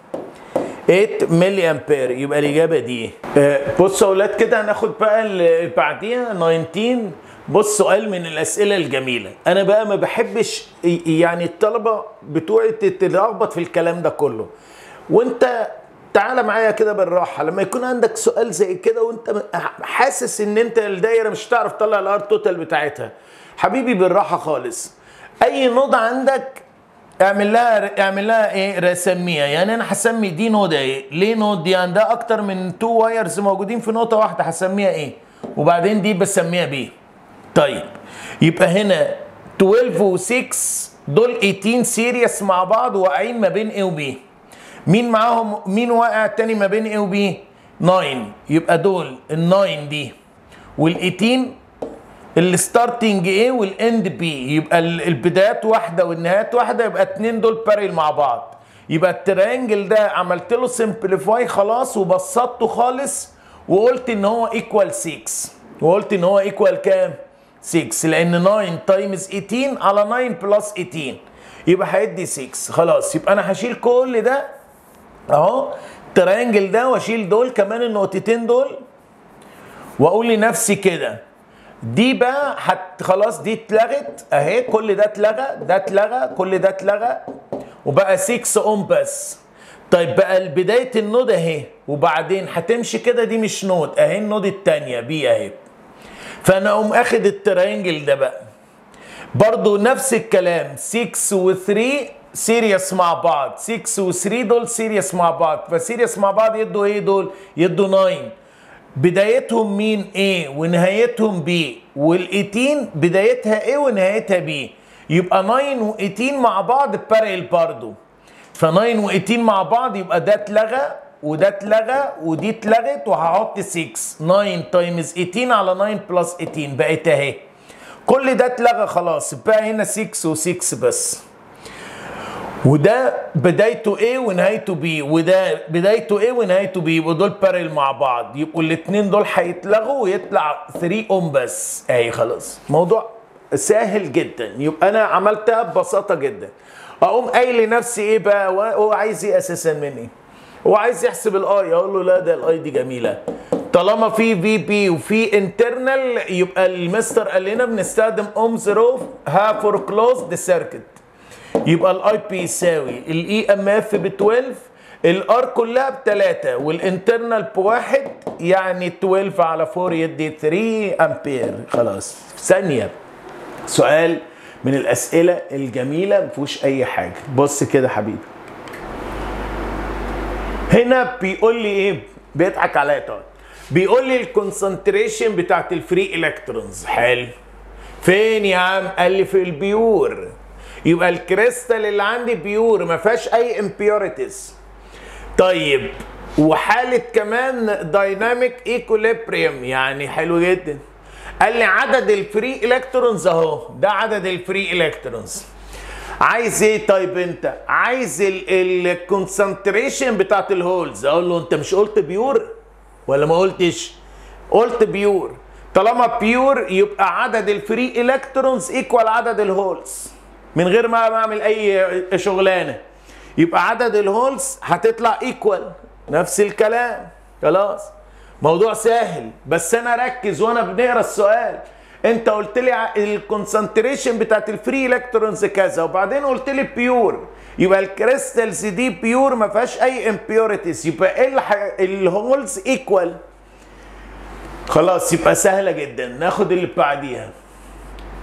8 ملي امبير يبقى الاجابه دي آه بصوا يا اولاد كده هناخد بقى اللي بعديها 19 بص سؤال من الاسئله الجميله انا بقى ما بحبش يعني الطلبه بتوعي تتلخبط في الكلام ده كله وانت تعالى معايا كده بالراحه لما يكون عندك سؤال زي كده وانت حاسس ان انت الدايره مش هتعرف تطلع الار توتال بتاعتها حبيبي بالراحه خالص اي نوضه عندك اعمل لها اعمل لها ايه رسميها يعني انا هسمي دي نوده ايه ليه نود دي عندها اكتر من تو وايرز موجودين في نقطه واحده هسميها ايه وبعدين دي بسميها بيه طيب يبقى هنا 12 و6 دول 18 سيريس مع بعض واقعين ما بين ايه وبي مين معاهم مين واقع تاني ما بين ايه وبي 9 يبقى دول ال 9 دي وال 18 الستارتنج ايه والاند بي يبقى البدايات واحده والنهايات واحده يبقى اتنين دول بارل مع بعض يبقى الترينجل ده عملت له سمبليفاي خلاص وبسطته خالص وقلت ان هو ايكوال 6 وقلت ان هو ايكوال كام 6 لان 9 تايمز 18 على 9 بلس 18 يبقى هيدي 6 خلاص يبقى انا هشيل كل ده اهو الترينجل ده واشيل دول كمان النقطتين دول واقول لنفسي كده دي بقى حت خلاص دي اتلغت اهي كل ده اتلغى ده اتلغى كل ده اتلغى وبقى 6 اوم بس طيب بقى بدايه النود اهي وبعدين هتمشي كده دي مش نود اهي النود الثانيه بي اهي فانا اقوم اخد الترينجل ده بقى برضو نفس الكلام 6 و3 سيريس مع بعض 6 و3 دول سيريس مع بعض فسيريس مع بعض يدوا ايه دول يدوا 9 بدايتهم مين A ونهايتهم B وال18 بدايتها A ونهايتها B يبقى 9 و18 مع بعض بارل برضو ف 9 و18 مع بعض يبقى ده اتلغى وده اتلغى ودي اتلغت وهحط 6 9 تايمز 18 على 9 بلس 18 بقت اهي كل ده اتلغى خلاص بقى هنا 6 و6 بس وده بدايته A ونهايته B وده بدايته A ونهايته B يبقوا دول بارل مع بعض يبقوا الاثنين دول هيتلغوا ويطلع 3 اوم بس اهي خلاص موضوع سهل جدا يبقى انا عملتها ببساطه جدا اقوم قايل لنفسي ايه بقى هو عايز ايه اساسا مني هو عايز يحسب الاي اقول له لا ده الاي دي جميله طالما في في بي وفي انترنال يبقى المستر قال لنا بنستخدم اومز رو ها فور كلوزد سيركت يبقى الاي بي يساوي الاي ام اف ب 12 الار كلها بتلاتة والانترنال بواحد يعني 12 على 4 يدي 3 امبير خلاص في ثانيه سؤال من الاسئله الجميله ما فيهوش اي حاجه بص كده حبيبي هنا بيقول لي ايه بيضحك عليا طبعا بيقول لي الكونسنتريشن بتاعت الفري الكترونز حلو فين يا عم قال لي في البيور يبقى الكريستال اللي عندي بيور ما فيهاش اي امبيوريتيز طيب وحاله كمان دايناميك ايكوليبريم يعني حلو جدا قال لي عدد الفري الكترونز اهو ده عدد الفري الكترونز عايز ايه طيب انت عايز الكونسنتريشن بتاعت الهولز اقول له انت مش قلت بيور ولا ما قلتش قلت بيور طالما بيور يبقى عدد الفري الكترونز ايكوال عدد الهولز من غير ما بعمل اي شغلانه يبقى عدد الهولز هتطلع ايكوال نفس الكلام خلاص موضوع سهل بس انا ركز وانا بنقرا السؤال انت قلت لي الكونسنتريشن بتاعت الفري الكترونز كذا وبعدين قلت لي بيور يبقى الكريستالز دي بيور ما فيهاش اي امبيوريتيز يبقى ايه الهولز ايكوال خلاص يبقى سهله جدا ناخد اللي بعديها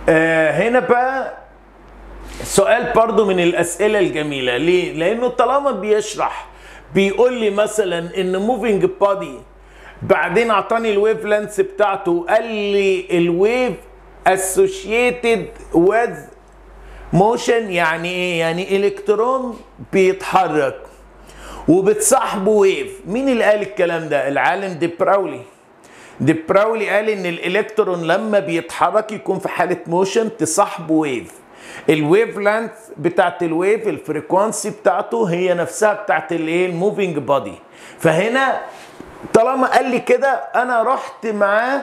آه هنا بقى سؤال برضو من الاسئله الجميله ليه لانه طالما بيشرح بيقول لي مثلا ان موفينج بادي بعدين اعطاني الويف لينث بتاعته قال لي الويف اسوشيتد with موشن يعني ايه يعني الكترون بيتحرك وبتصاحبه ويف مين اللي قال الكلام ده العالم دي براولي دي براولي قال ان الالكترون لما بيتحرك يكون في حاله موشن تصاحبه ويف الويف لانث بتاعت الويف الفريكوانسي بتاعته هي نفسها بتاعت الايه الموفينج بادي فهنا طالما قال لي كده انا رحت معاه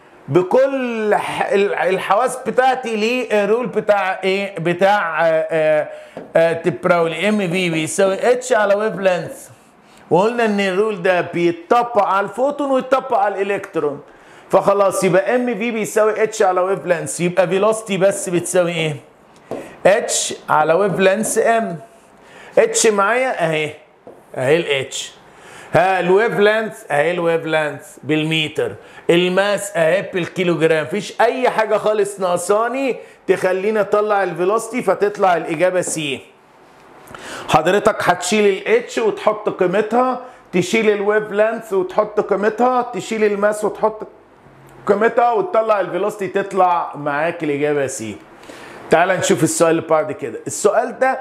بكل الحواس بتاعتي للرول بتاع ايه بتاع تبراولي ام في بيساوي اتش على ويف لينث وقلنا ان الرول ده بيتطبق على الفوتون ويتطبق على الالكترون فخلاص يبقى ام في بيساوي اتش على ويف لينث يبقى فيلوستي بس بتساوي ايه اتش على ويف لينث ام اتش معايا اهي اهي الاتش ها الويف لينث اهي الويف لينث بالمتر الماس اهي بالكيلوجرام مفيش اي حاجه خالص ناقصاني تخليني اطلع الفيلوستي فتطلع الاجابه سي حضرتك هتشيل الاتش وتحط قيمتها تشيل الويف لينث وتحط قيمتها تشيل الماس وتحط قيمتها وتطلع الفيلوستي تطلع معاك الاجابه سي تعال نشوف السؤال اللي بعد كده السؤال ده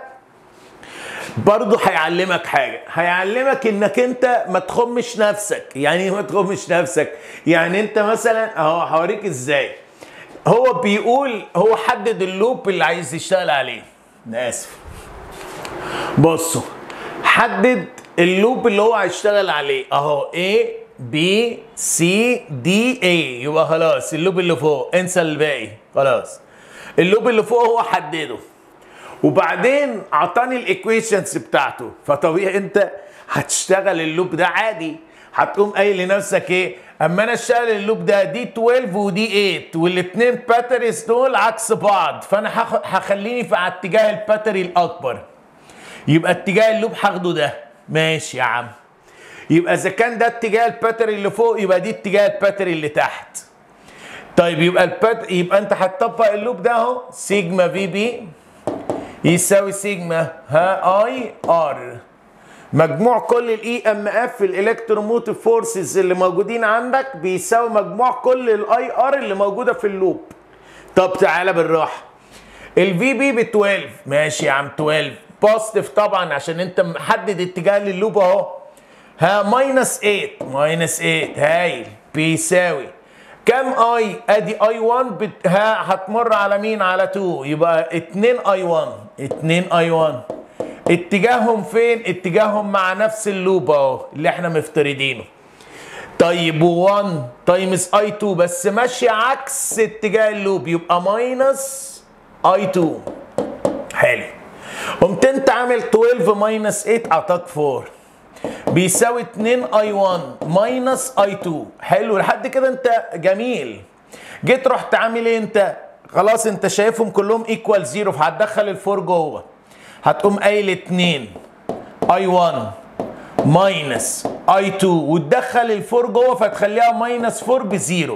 برضه هيعلمك حاجه هيعلمك انك انت ما تخمش نفسك يعني ايه ما تخمش نفسك يعني انت مثلا اهو هوريك ازاي هو بيقول هو حدد اللوب اللي عايز يشتغل عليه انا اسف بصوا حدد اللوب اللي هو هيشتغل عليه اهو A B C D A يبقى خلاص اللوب اللي فوق انسى الباقي خلاص اللوب اللي فوق هو حدده وبعدين اعطاني الايكويشنز بتاعته فطبيعي انت هتشتغل اللوب ده عادي هتقوم قايل لنفسك ايه اما انا اشتغل اللوب ده دي 12 ودي 8 والاثنين باتريز دول عكس بعض فانا هخليني في اتجاه الباتري الاكبر يبقى اتجاه اللوب هاخده ده ماشي يا عم يبقى اذا كان ده اتجاه الباتري اللي فوق يبقى دي اتجاه الباتري اللي تحت طيب يبقى البات يبقى انت هتطبق اللوب ده اهو سيجما في بي يساوي سيجما ها اي ار مجموع كل الاي ام اف الالكتروموتيف فورسز اللي موجودين عندك بيساوي مجموع كل الاي ار اللي موجوده في اللوب طب تعالى بالراحه الفي بي ب 12 ماشي يا عم 12 بوزيتيف طبعا عشان انت محدد اتجاه للوب اهو ها ماينس 8 ماينس 8 هايل بيساوي كام اي ادي اي 1 بت... ها هتمر على مين على 2 يبقى 2 اي 1 2 اي 1 اتجاههم فين اتجاههم مع نفس اللوب اهو اللي احنا مفترضينه طيب 1 تايمز اي 2 بس ماشي عكس اتجاه اللوب يبقى ماينس اي 2 حلو قمت انت عامل 12 ماينس 8 اعطاك 4 بيساوي 2 اي 1 ماينس اي 2 حلو لحد كده انت جميل جيت رحت عامل ايه انت خلاص انت شايفهم كلهم ايكوال زيرو فهتدخل الفور جوه هتقوم قايل 2 اي 1 ماينس اي 2 وتدخل الفور جوه فتخليها ماينس 4 بزيرو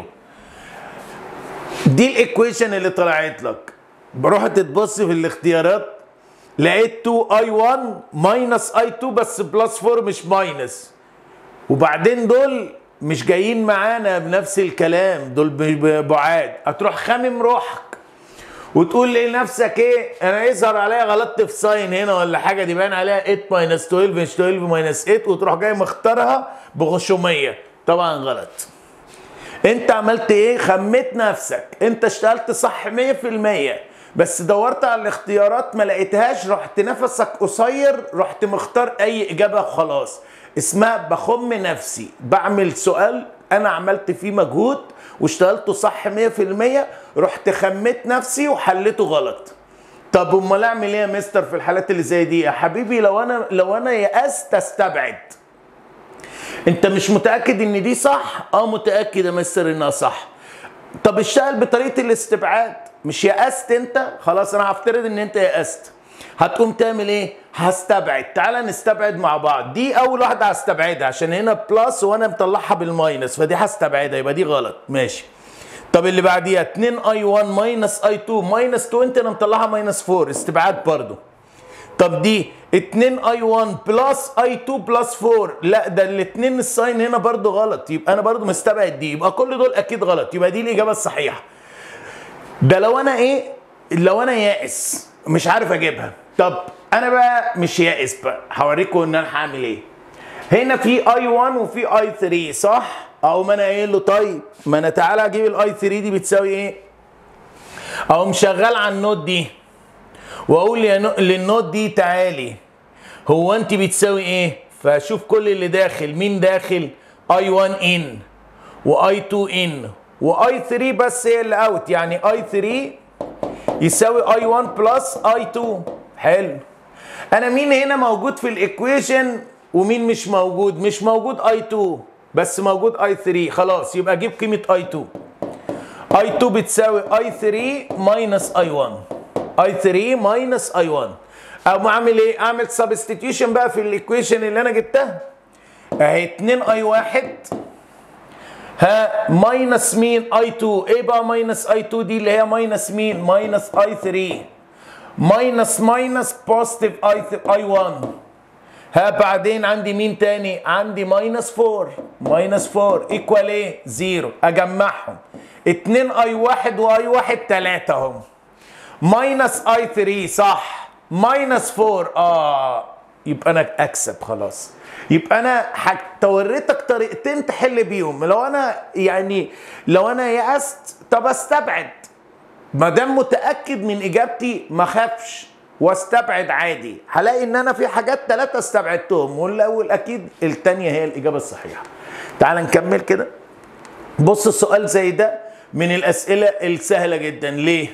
دي الايكويشن اللي طلعت لك رحت تبص في الاختيارات لقيت 2 اي 1 ماينس اي 2 بس بلس 4 مش ماينس وبعدين دول مش جايين معانا بنفس الكلام دول بعاد هتروح خامم روحك وتقول لنفسك ايه انا يظهر عليا غلطت في ساين هنا ولا حاجه دي باين عليها 8 ماينس 12 مش 12 ماينس 8 وتروح جاي مختارها بغشوميه طبعا غلط انت عملت ايه خميت نفسك انت اشتغلت صح 100% بس دورت على الاختيارات ما لقيتهاش رحت نفسك قصير رحت مختار اي اجابه وخلاص اسمها بخم نفسي بعمل سؤال انا عملت فيه مجهود واشتغلته صح 100% رحت خميت نفسي وحليته غلط طب امال اعمل ايه يا مستر في الحالات اللي زي دي يا حبيبي لو انا لو انا يأست استبعد انت مش متاكد ان دي صح اه متاكد يا مستر انها صح طب اشتغل بطريقه الاستبعاد مش يأست انت خلاص انا هفترض ان انت يأست هتقوم تعمل ايه هستبعد تعالى نستبعد مع بعض دي اول واحده هستبعدها عشان هنا بلس وانا مطلعها بالماينس فدي هستبعدها يبقى دي غلط ماشي طب اللي بعديها 2 اي 1 ماينس اي 2 ماينس 2 انت انا مطلعها ماينس 4 استبعاد برضو طب دي 2 اي 1 بلس اي 2 بلس 4 لا ده الاثنين الساين هنا برضو غلط يبقى انا برضو مستبعد دي يبقى كل دول اكيد غلط يبقى دي الاجابه الصحيحه ده لو انا ايه لو انا يائس مش عارف اجيبها طب انا بقى مش يائس بقى هوريكم ان انا هعمل ايه هنا في اي 1 وفي اي 3 صح او ما انا قايل له طيب ما انا تعالى اجيب الاي 3 دي بتساوي ايه او مشغل على النوت دي واقول يا نو... للنوت دي تعالي هو انت بتساوي ايه فاشوف كل اللي داخل مين داخل اي 1 ان واي 2 ان واي 3 بس هي اللي اوت يعني اي 3 يساوي اي 1 بلس اي 2 حلو انا مين هنا موجود في الايكويشن ومين مش موجود مش موجود اي 2 بس موجود اي 3 خلاص يبقى اجيب قيمه اي 2 اي 2 بتساوي اي 3 ماينس اي 1 اي 3 ماينس اي 1 او اعمل ايه اعمل سبستيتيوشن بقى في الايكويشن اللي انا جبتها اهي 2 اي 1 ها ماينس مين اي 2 ايه بقى ماينس اي 2 دي اللي هي ماينس مين ماينس اي 3 ماينس ماينس بوزيتيف اي اي 1 ها بعدين عندي مين تاني عندي ماينس 4 ماينس 4 ايكوال ايه زيرو اجمعهم 2 اي 1 واي 1 3 اهم ماينس اي 3 صح ماينس 4 اه يبقى انا اكسب خلاص يبقى انا حتى وريتك طريقتين تحل بيهم لو انا يعني لو انا يأست طب استبعد ما دام متاكد من اجابتي ما خافش واستبعد عادي هلاقي ان انا في حاجات ثلاثه استبعدتهم والاول اكيد الثانيه هي الاجابه الصحيحه تعال نكمل كده بص السؤال زي ده من الاسئله السهله جدا ليه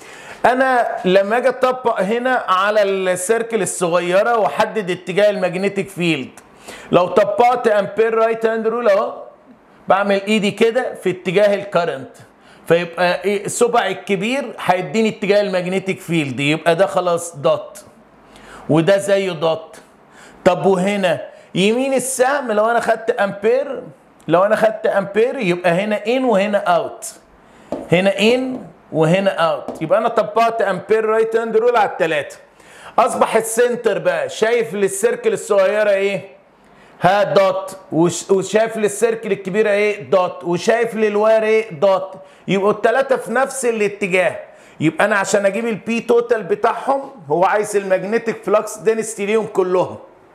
انا لما اجي اطبق هنا على السيركل الصغيره واحدد اتجاه المagnetic فيلد لو طبقت امبير رايت هاند رول اهو بعمل ايدي كده في اتجاه الكرنت فيبقى ايه الصبع الكبير هيديني اتجاه المagnetic فيلد يبقى ده خلاص دوت وده زيه دوت طب وهنا يمين السهم لو انا خدت امبير لو انا خدت امبير يبقى هنا ان وهنا اوت هنا ان وهنا اوت يبقى انا طبقت امبير رايت هاند رول على الثلاثه اصبح السنتر بقى شايف للسيركل الصغيره ايه ها دوت وشايف للسيركل الكبيره ايه دوت وشايف للوار ايه دوت يبقوا الثلاثه في نفس الاتجاه يبقى انا عشان اجيب البي توتال بتاعهم هو عايز الماجنتيك فلكس دينستي ليهم كلهم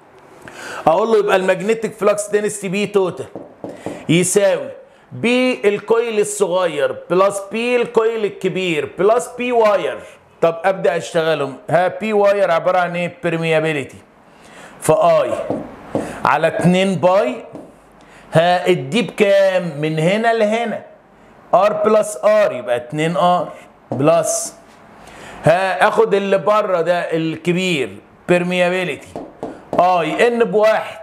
اقول له يبقى الماجنتيك فلكس دينستي بي توتال يساوي بي الكويل الصغير بلس بي الكويل الكبير بلس بي واير طب ابدا اشتغلهم ها بي واير عباره عن ايه بيرميابيليتي فاي على 2 باي ها الدي بكام من هنا لهنا ار بلس ار يبقى 2 ار بلس ها اخد اللي بره ده الكبير بيرميابيليتي اي ان بواحد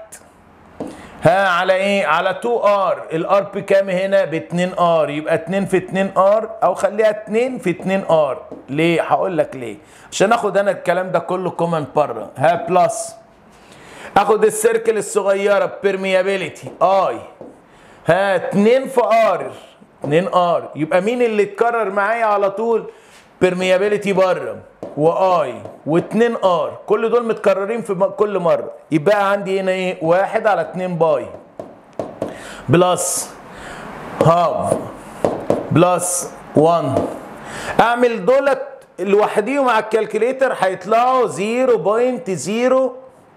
ها على ايه على 2 ار الار بكام هنا ب 2 ار يبقى 2 في 2 ار او خليها 2 في 2 ار ليه هقول لك ليه عشان اخد انا الكلام ده كله كومن بره ها بلس اخد السيركل الصغيره بيرميابيليتي اي ها 2 في ار 2 ار يبقى مين اللي اتكرر معايا على طول بيرميابيليتي بره واي و2 ار كل دول متكررين في كل مره يبقى عندي هنا ايه واحد على 2 باي بلس هاف بلس 1 اعمل دولت لوحديهم على الكالكوليتر هيطلعوا 0.0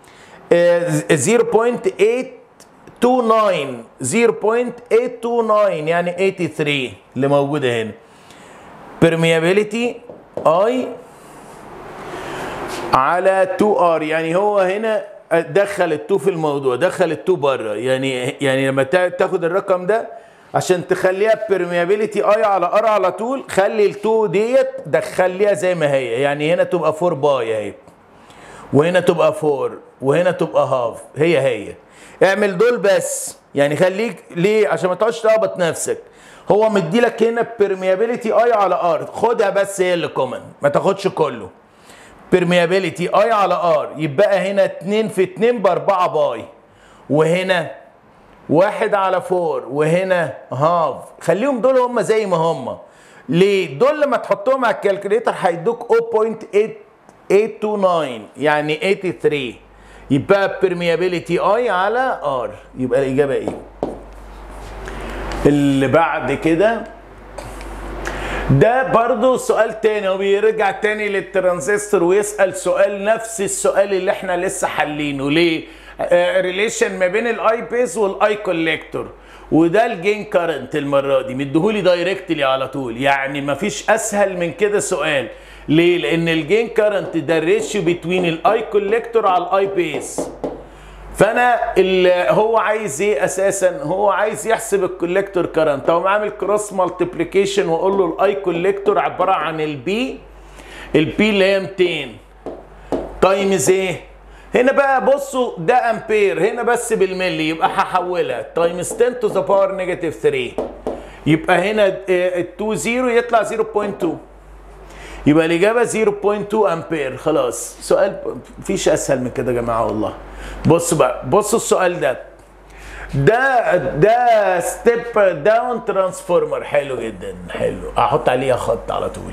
0.829 0.829 يعني 83 اللي موجوده هنا permeability I على 2 ار يعني هو هنا دخل التو في الموضوع دخل التو بره يعني يعني لما تاخد الرقم ده عشان تخليها بيرميابيليتي اي على ار على طول خلي التو ديت دخليها زي ما هي يعني هنا تبقى 4 باي اهي وهنا تبقى 4 وهنا تبقى هاف هي هي اعمل دول بس يعني خليك ليه عشان ما تقعدش تهبط نفسك هو مديلك هنا بيرميابيليتي اي على ار خدها بس هي اللي كومن ما تاخدش كله بيرميابيليتي اي على ار يبقى هنا 2 في 2 ب 4 باي وهنا واحد على فور وهنا هاف خليهم دول هم زي ما هم ليه دول لما تحطهم على الكالكوليتر هيدوك 0.829 يعني 83 يبقى permeability اي على ار يبقى الاجابه ايه اللي بعد كده ده برضو سؤال تاني هو بيرجع تاني للترانزستور ويسأل سؤال نفس السؤال اللي احنا لسه حلينه ليه ريليشن ما بين الاي بيس والاي كوليكتور وده الجين كارنت المره دي مديهولي دايركتلي على طول يعني مفيش اسهل من كده سؤال ليه لان الجين كارنت ده الريشيو بتوين الاي كوليكتور على الاي بيس فانا اللي هو عايز ايه اساسا هو عايز يحسب الكوليكتور كارنت هو عامل كروس مالتيبليكيشن واقول له الاي كوليكتور عباره عن البي البي اللي هي 200 تايمز ايه هنا بقى بصوا ده امبير هنا بس بالملي يبقى هحولها تايمز 10 تو ذا باور نيجاتيف 3 يبقى هنا ال 2 0 يطلع 0.2 يبقى الاجابه 0.2 امبير خلاص سؤال مفيش اسهل من كده يا جماعه والله بص بقى بصوا السؤال ده ده ده ستيب داون ترانسفورمر حلو جدا حلو احط عليها خط على طول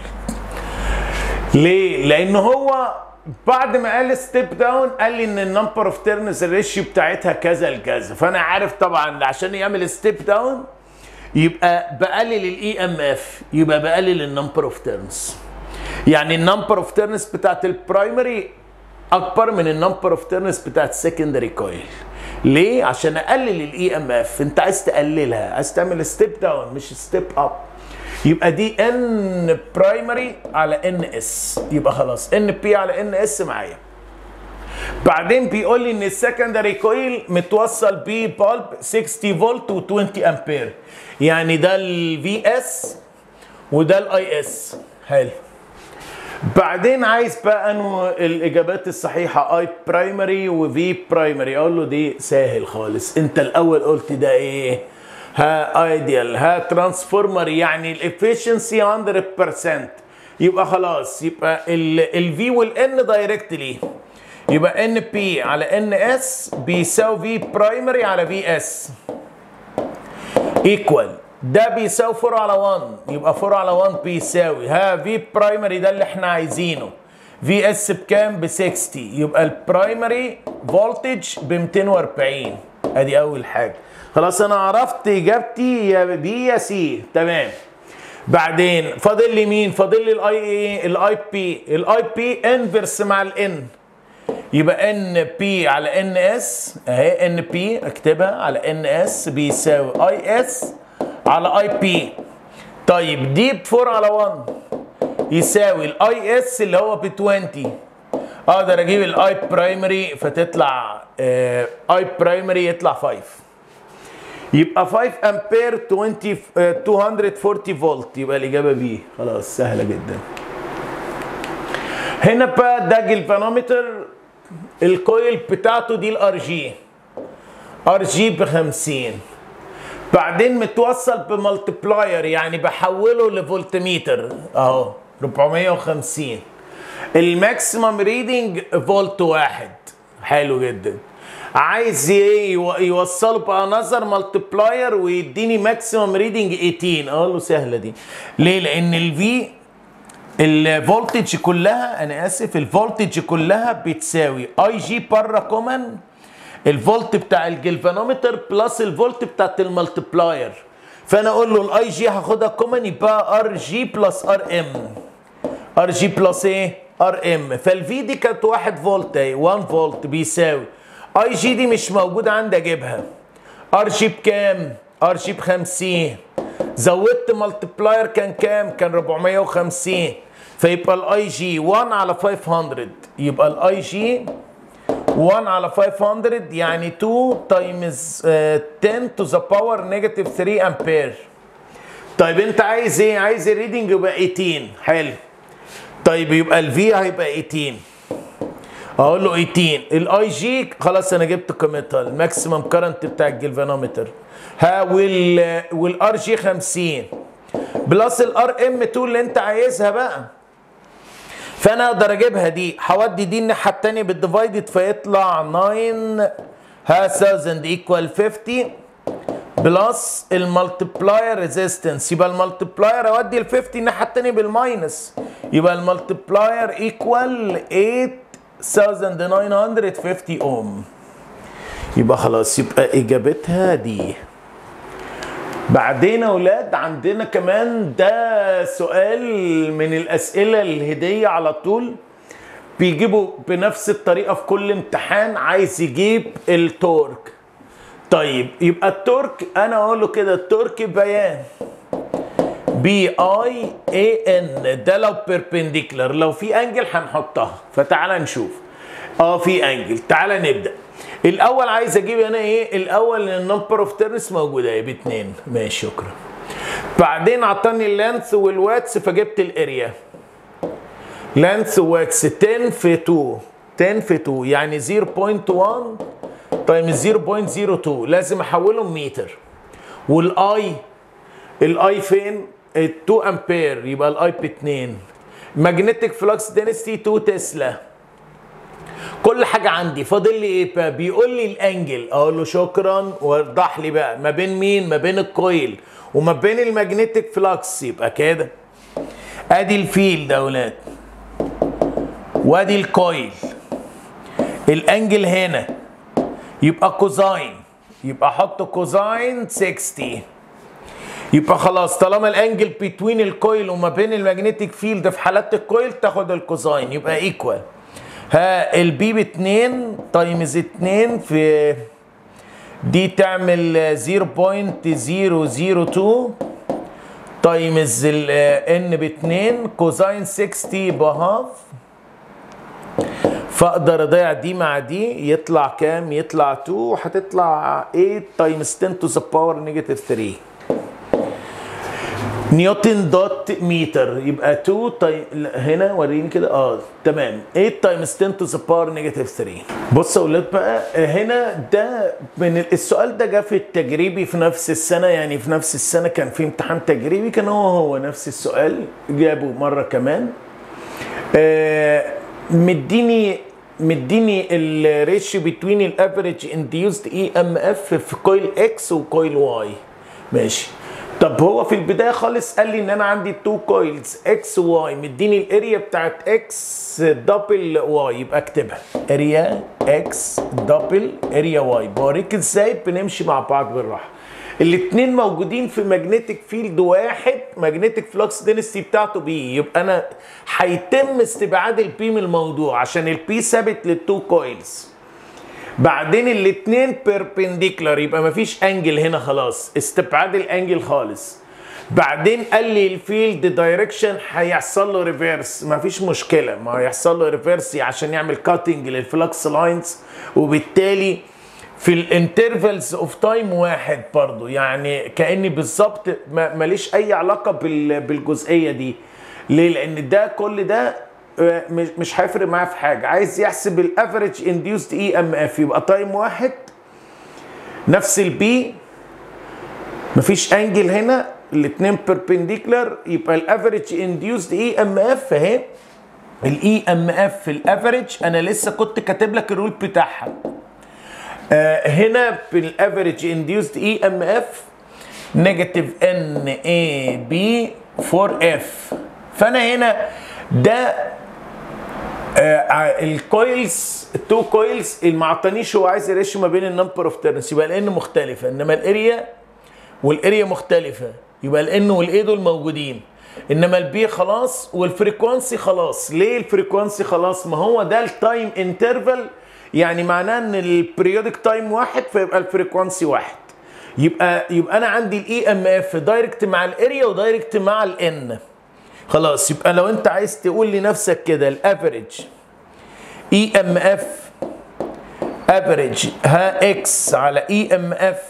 ليه لان هو بعد ما قال ستيب داون قال لي ان النمبر اوف تيرنز الريشيو بتاعتها كذا لكذا فانا عارف طبعا عشان يعمل ستيب داون يبقى بقلل الاي ام اف يبقى بقلل النمبر اوف تيرنز يعني النمبر اوف تيرنز بتاعت البرايمري اكبر من النمبر اوف تيرنز بتاعت السكندري كويل ليه عشان اقلل الاي ام اف انت عايز تقللها عايز تعمل ستيب داون مش ستيب اب يبقى دي ان برايمري على ان اس يبقى خلاص ان بي على ان اس معايا بعدين بيقول لي ان السكندري كويل متوصل ببالب 60 فولت و20 امبير يعني ده الفي اس وده الاي اس حلو بعدين عايز بقى انه الاجابات الصحيحه اي برايمري وفي برايمري اقول له دي سهل خالص انت الاول قلت ده ايه ها ايديال ها ترانسفورمر يعني الافشنسي 100% يبقى خلاص يبقى الفي والان دايركتلي يبقى ان بي على ان اس بيساوي في برايمري على في اس ايكوال ده بيساوي 4 على 1 يبقى 4 على 1 بيساوي ها في برايمري ده اللي احنا عايزينه في اس بكام ب 60 يبقى البرايمري فولتج ب 240 ادي اول حاجه خلاص انا عرفت اجابتي يا بي يا سي تمام بعدين فاضل لي مين فاضل لي الاي ايه الاي بي الاي بي انفرس مع الان يبقى ان بي على ان اس اهي ان بي اكتبها على ان اس بيساوي اي اس على اي بي طيب دي ب 4 على 1 يساوي الاي اس اللي هو ب 20 اقدر اجيب الاي برايمري فتطلع اي برايمري يطلع 5 يبقى 5 امبير 20 آه، 240 فولت يبقى الاجابه بي خلاص سهله جدا هنا بقى ده جلفانومتر الكويل بتاعته دي الار جي ار جي ب 50 بعدين متوصل بمالتبلاير يعني بحوله لفولتميتر اهو 450 الماكسيمم ريدنج فولت واحد حلو جدا عايز ايه يو- يوصله بانذر مالتبلاير ويديني ماكسيمم ريدنج 18 اقول له سهله دي ليه لان الفي الفولتج كلها انا اسف الفولتج كلها بتساوي اي جي بره كومن الفولت بتاع الجلفانومتر بلس الفولت بتاعت المالتبلاير فانا اقول له الاي جي هاخدها كومن يبقى ار جي بلس ار ام ار جي بلس ايه ار ام فالفي دي كانت 1 فولت اهي 1 فولت بيساوي اي جي دي مش موجوده عندي اجيبها ار جي بكام ار جي ب 50 زودت مالتبلاير كان كام كان 450 فيبقى الاي جي 1 على 500 يبقى الاي جي 1 على 500 يعني 2 تايمز 10 تو ذا باور نيجاتيف 3 امبير طيب انت عايز ايه عايز الريدنج يبقى 18 حلو طيب يبقى الفي هيبقى 18 اقول له 18 الاي جي خلاص انا جبت قيمتها الماكسيمم كرنت بتاع الجلفانومتر ها وال والار جي 50 بلس الار ام 2 اللي انت عايزها بقى فانا اقدر اجيبها دي هودي دي الناحيه الثانيه بالديفايدد فيطلع 9 ها 1000 ايكوال 50 بلس المالتبلاير ريزيستنس يبقى المالتبلاير اودي ال 50 الناحيه الثانيه بالماينس يبقى المالتبلاير ايكوال 8950 اوم يبقى خلاص يبقى اجابتها دي بعدين يا اولاد عندنا كمان ده سؤال من الاسئله الهديه على طول بيجيبوا بنفس الطريقه في كل امتحان عايز يجيب التورك طيب يبقى التورك انا اقول له كده التورك بيان بي اي اي ان ده لو بيربنديكولار لو في انجل هنحطها فتعالى نشوف اه في انجل تعالى نبدا الاول عايز اجيب انا ايه الاول النمبر اوف تيرنس موجوده ايه باتنين ماشي شكرا بعدين عطاني اللانث والواتس فجبت الاريا لانث واتس 10 في 2 10 في 2 يعني 0.1 تايمز 0.02 لازم احولهم متر والاي الاي فين 2 امبير يبقى الاي ب 2 ماجنتيك فلكس دينستي 2 تسلا كل حاجة عندي فاضل لي ايه بقى بيقول لي الانجل اقول له شكرا وضح لي بقى ما بين مين ما بين الكويل وما بين الماجنتيك فلكس يبقى كده ادي الفيلد يا اولاد وادي الكويل الانجل هنا يبقى كوزاين يبقى احط كوزاين 60 يبقى خلاص طالما الانجل بين الكويل وما بين الماجنتيك فيلد في حالات الكويل تاخد الكوزاين يبقى ايكوال ها البي ب 2 تايمز 2 في دي تعمل 0.002 تايمز الان ب 2 كوزاين 60 بهاف فاقدر اضيع دي مع دي يطلع كام؟ يطلع 2 هتطلع 8 تايمز 10 تو ذا باور نيجاتيف 3 نيوتن دوت متر يبقى 2 تايم هنا وريني كده اه تمام 8 تايمز 10 تو ذا باور نيجاتيف 3 بصوا يا اولاد بقى هنا ده من السؤال ده جه في التجريبي في نفس السنه يعني في نفس السنه كان في امتحان تجريبي كان هو هو نفس السؤال جابه مره كمان آه مديني مديني الريشيو بتوين الافريج انديوزد اي ام اف في كويل اكس وكويل واي ماشي طب هو في البدايه خالص قال لي ان انا عندي تو كويلز اكس واي مديني الاريا بتاعت اكس دبل واي يبقى اكتبها اريا اكس دبل اريا واي بوريك ازاي بنمشي مع بعض بالراحه الاثنين موجودين في ماجنتيك فيلد واحد ماجنتيك فلكس دينستي بتاعته بي يبقى انا هيتم استبعاد البي من الموضوع عشان البي ثابت للتو كويلز بعدين الاثنين بيربنديكولار يبقى مفيش انجل هنا خلاص استبعاد الانجل خالص بعدين قال لي الفيلد دايركشن هيحصل له ريفيرس مفيش مشكله ما هيحصل له ريفيرس عشان يعمل كاتنج للفلكس لاينز وبالتالي في الانترفلز اوف تايم واحد برضو يعني كاني بالظبط ماليش اي علاقه بالجزئيه دي ليه لان ده كل ده مش هيفرق معاه في حاجه عايز يحسب الافريج انديوسد اي ام اف يبقى تايم واحد نفس البي مفيش انجل هنا الاثنين بيربنديكولار يبقى الافريج انديوسد اي ام اف اهي الاي ام اف في الافريج انا لسه كنت كاتب لك الرول بتاعها آه هنا بالافريج انديوسد اي ام اف نيجاتيف ان اي بي 4 اف فانا هنا ده آه الكويلز التو كويلز اللي ما عطانيش هو عايز يريشيو ما بين النمبر اوف تيرنس يبقى الان مختلفه انما الاريا والاريا مختلفه يبقى الان والاي دول موجودين انما البي خلاص والفريكوانسي خلاص ليه الفريكوانسي خلاص ما هو ده التايم انترفال يعني معناه ان البريودك تايم واحد فيبقى الفريكوانسي واحد يبقى يبقى انا عندي الاي ام اف دايركت مع الاريا ودايركت مع الان خلاص يبقى لو انت عايز تقول لنفسك كده الافريج اي ام اف افريج ها اكس على اي ام اف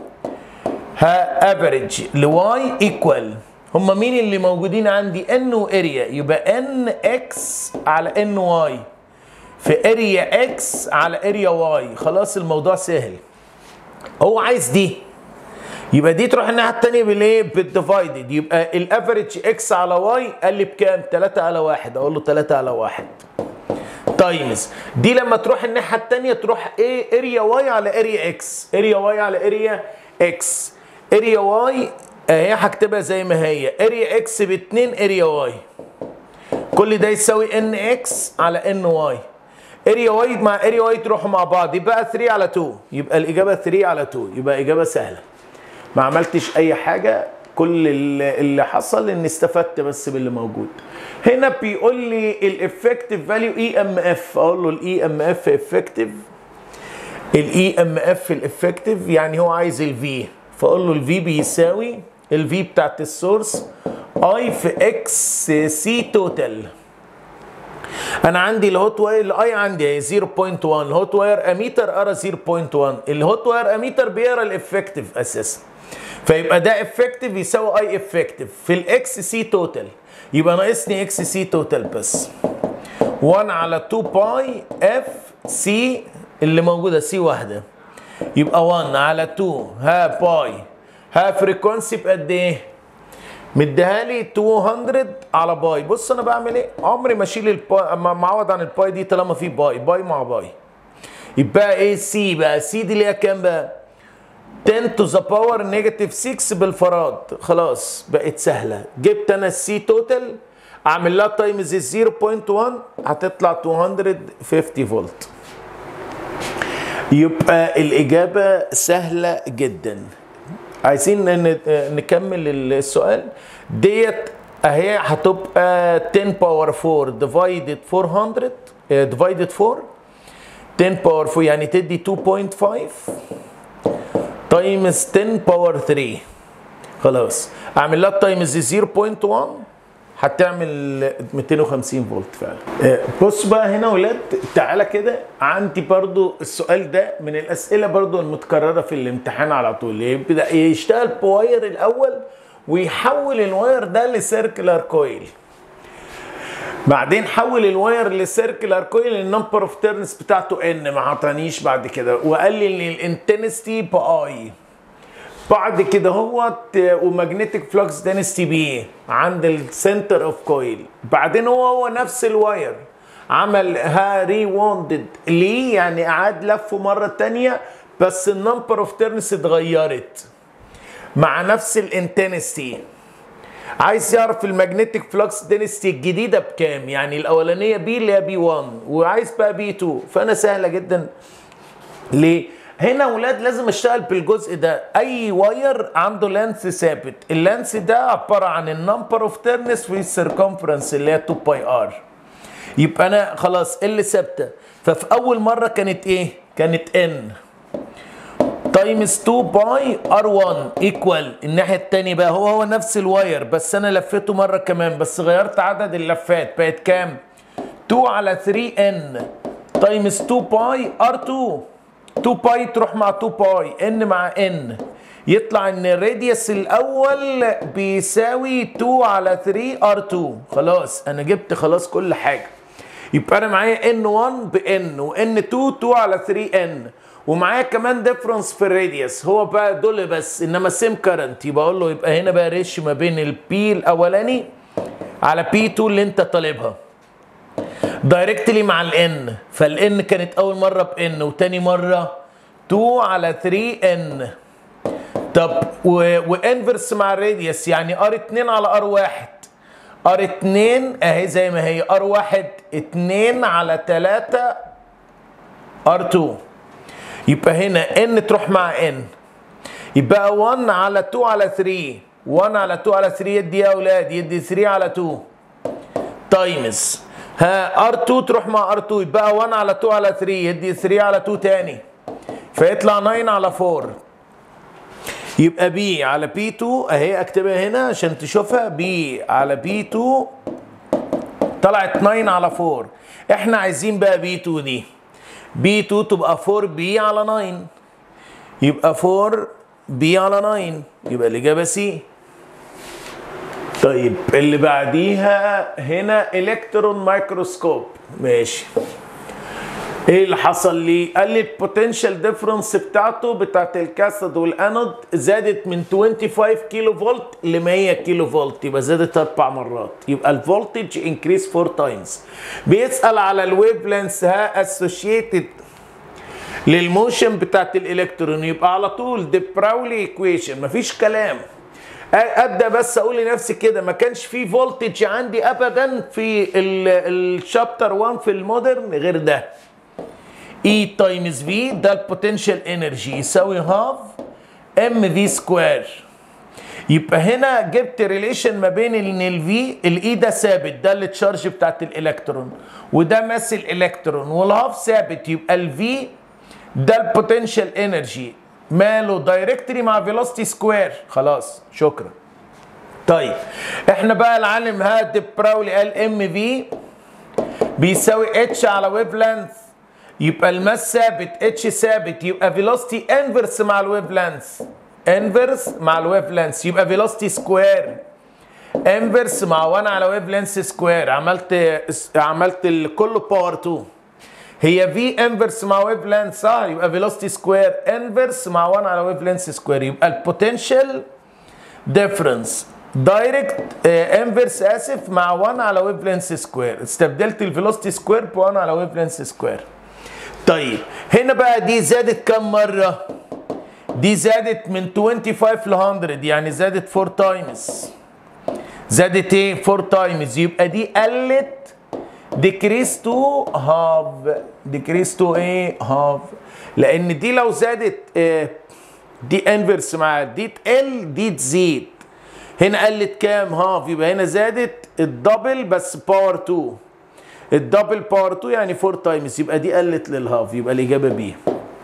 ها افريج لواي ايكوال هما مين اللي موجودين عندي ان واريا يبقى ان اكس على ان واي في اريا اكس على اريا واي خلاص الموضوع سهل هو عايز دي يبقى دي تروح الناحيه الثانيه بالايه بالديفايدد يبقى الافريج اكس على واي قال لي بكام 3 على 1 اقول له 3 على 1 تايمز دي لما تروح الناحيه الثانيه تروح ايه اريا واي على اريا اكس اريا واي على اريا اكس اريا واي اهي هكتبها زي ما هي اريا اكس ب 2 اريا واي كل ده يساوي ان اكس على ان واي اريا واي مع اريا واي تروحوا مع بعض يبقى 3 على 2 يبقى الاجابه 3 على 2 يبقى اجابه سهله ما عملتش اي حاجه كل اللي اللي حصل ان استفدت بس باللي موجود هنا بيقول لي الافكتيف فاليو اي ام اف اقول له الاي ام اف افكتيف الاي ام اف الافكتيف يعني هو عايز الفي فاقول له الفي بيساوي الفي بتاعت السورس اي في اكس سي توتال انا عندي الهوت واير الاي عندي 0.1 الهوت واير اميتر ارى 0.1 الهوت واير اميتر بيقرا الافكتيف اساسا فيبقى ده افكتيف يساوي اي افكتيف في الاكس سي توتال يبقى ناقصني اكس سي توتال بس 1 على 2 باي اف سي اللي موجوده سي واحده يبقى 1 على 2 ها باي ها فريكونسي بقد ايه؟ مديها لي 200 على باي بص انا بعمل ايه؟ عمري ما اشيل الباي اما معوض عن الباي دي طالما في باي باي مع باي يبقى ايه سي بقى سي دي اللي هي كام بقى؟ 10 تو ذا باور نيجاتيف 6 بالفراد خلاص بقت سهله جبت انا السي توتال اعمل لها تايمز 0.1 هتطلع 250 فولت يبقى الاجابه سهله جدا عايزين ن- نكمل السؤال ديت اهي هتبقى 10 باور 4 ديفايدد 400 ديفايدد 4 10 باور 4 يعني تدي 2.5 تايمز 10 باور 3 خلاص اعمل لها تايمز 0.1 هتعمل 250 فولت فعلا آه، بص بقى هنا يا ولاد تعالى كده عندي برضو السؤال ده من الاسئله برضو المتكرره في الامتحان على طول يبدا يشتغل بواير الاول ويحول الواير ده لسيركلر كويل بعدين حول الواير لسيركلر كويل النمبر اوف تيرنز بتاعته ان ما عطانيش بعد كده وقال لي ان الانتنستي باي بعد كده هو وماجنتيك فلوكس دينستي بي عند السنتر اوف كويل بعدين هو هو نفس الواير عمل ها ري ووندد ليه يعني اعاد لفه مره تانية بس النمبر اوف تيرنز اتغيرت مع نفس الانتنستي عايز يعرف الماجنتيك فلوكس دينستي الجديده بكام يعني الاولانيه بي اللي هي بي 1 وعايز بقى بي 2 فانا سهله جدا ليه هنا اولاد لازم اشتغل بالجزء ده اي واير عنده لانس ثابت اللانس ده عباره عن النمبر اوف تيرنس في السيركمفرنس اللي هي 2 باي ار يبقى انا خلاص اللي ثابته ففي اول مره كانت ايه كانت ان تايمز 2 باي ار 1 ايكوال الناحيه الثانيه بقى هو هو نفس الواير بس انا لفيته مره كمان بس غيرت عدد اللفات بقت كام 2 على 3 ان تايمز 2 باي ار 2 2 باي تروح مع 2 باي ان مع ان يطلع ان الراديوس الاول بيساوي 2 على 3 ار 2 خلاص انا جبت خلاص كل حاجه يبقى انا معايا ان 1 بان وان 2 2 على 3 ان ومعايا كمان ديفرنس في الراديوس هو بقى دول بس انما سيم كارنت يبقى اقول له يبقى هنا بقى ريش ما بين البي الاولاني على بي 2 اللي انت طالبها دايركتلي مع الان فالان كانت اول مره بان وتاني مره 2 على 3 ان طب و... وانفرس مع الراديوس يعني ار 2 على ار 1 ار 2 اهي زي ما هي ار 1 2 على 3 ار 2 يبقى هنا ان تروح مع ان يبقى 1 على 2 على 3 1 على 2 على 3 يدي يا اولاد يدي 3 على 2 تايمز ها ار2 تروح مع ار2 يبقى 1 على 2 على 3 يدي 3 على 2 تاني فيطلع 9 على 4 يبقى بي على بي 2 اهي اكتبها هنا عشان تشوفها بي على بي 2 طلعت 9 على 4 احنا عايزين بقى بي 2 دي بي 2 تبقى 4 بي على 9 يبقى 4 بي على 9 يبقى الاجابه سي طيب اللي بعديها هنا الكترون مايكروسكوب ماشي ايه اللي حصل لي قال لي البوتنشال ديفرنس بتاعته بتاعت الكاثود والانود زادت من 25 كيلو فولت ل 100 كيلو فولت يبقى زادت اربع مرات يبقى الفولتج انكريس فور تايمز بيسال على الويف لينس ها اسوشيتد للموشن بتاعت الالكترون يبقى على طول دي براولي ايكويشن مفيش كلام ابدا بس اقول لنفسي كده ما كانش في فولتج عندي ابدا في الشابتر 1 في المودرن غير ده اي تايمز في ده البوتنشال انرجي يساوي هاف ام في سكوير يبقى هنا جبت ريليشن ما بين ان الفي الاي ده ثابت ده التشارج بتاعت الالكترون وده ماس الالكترون والهاف ثابت يبقى الفي ده البوتنشال انرجي ماله دايركتلي مع فيلوسيتي سكوير خلاص شكرا طيب احنا بقى العالم هاد براولي قال ام في بيساوي اتش على ويف لينث يبقى الماس ثابت اتش ثابت يبقى فيلوسيتي انفرس مع الويف لينث انفرس مع الويف لينث يبقى فيلوسيتي سكوير انفرس مع 1 على ويف لينث سكوير عملت عملت كله باور 2 هي في انفرس مع ويف لينث صح يبقى فيلوسيتي سكوير انفرس مع 1 على ويف لينث سكوير يبقى البوتنشال ديفرنس دايركت انفرس اسف مع 1 على ويف لينث سكوير استبدلت الفيلوسيتي سكوير ب 1 على ويف لينث سكوير طيب هنا بقى دي زادت كم مره دي زادت من 25 ل 100 يعني زادت 4 تايمز زادت ايه 4 تايمز يبقى دي قلت decrease to half decrease to ايه half لان دي لو زادت اه دي انفرس مع دي تقل دي تزيد هنا قلت كام هاف يبقى هنا زادت الدبل بس باور 2 الدبل باور 2 يعني 4 تايمز يبقى دي قلت للهاف يبقى الاجابه بي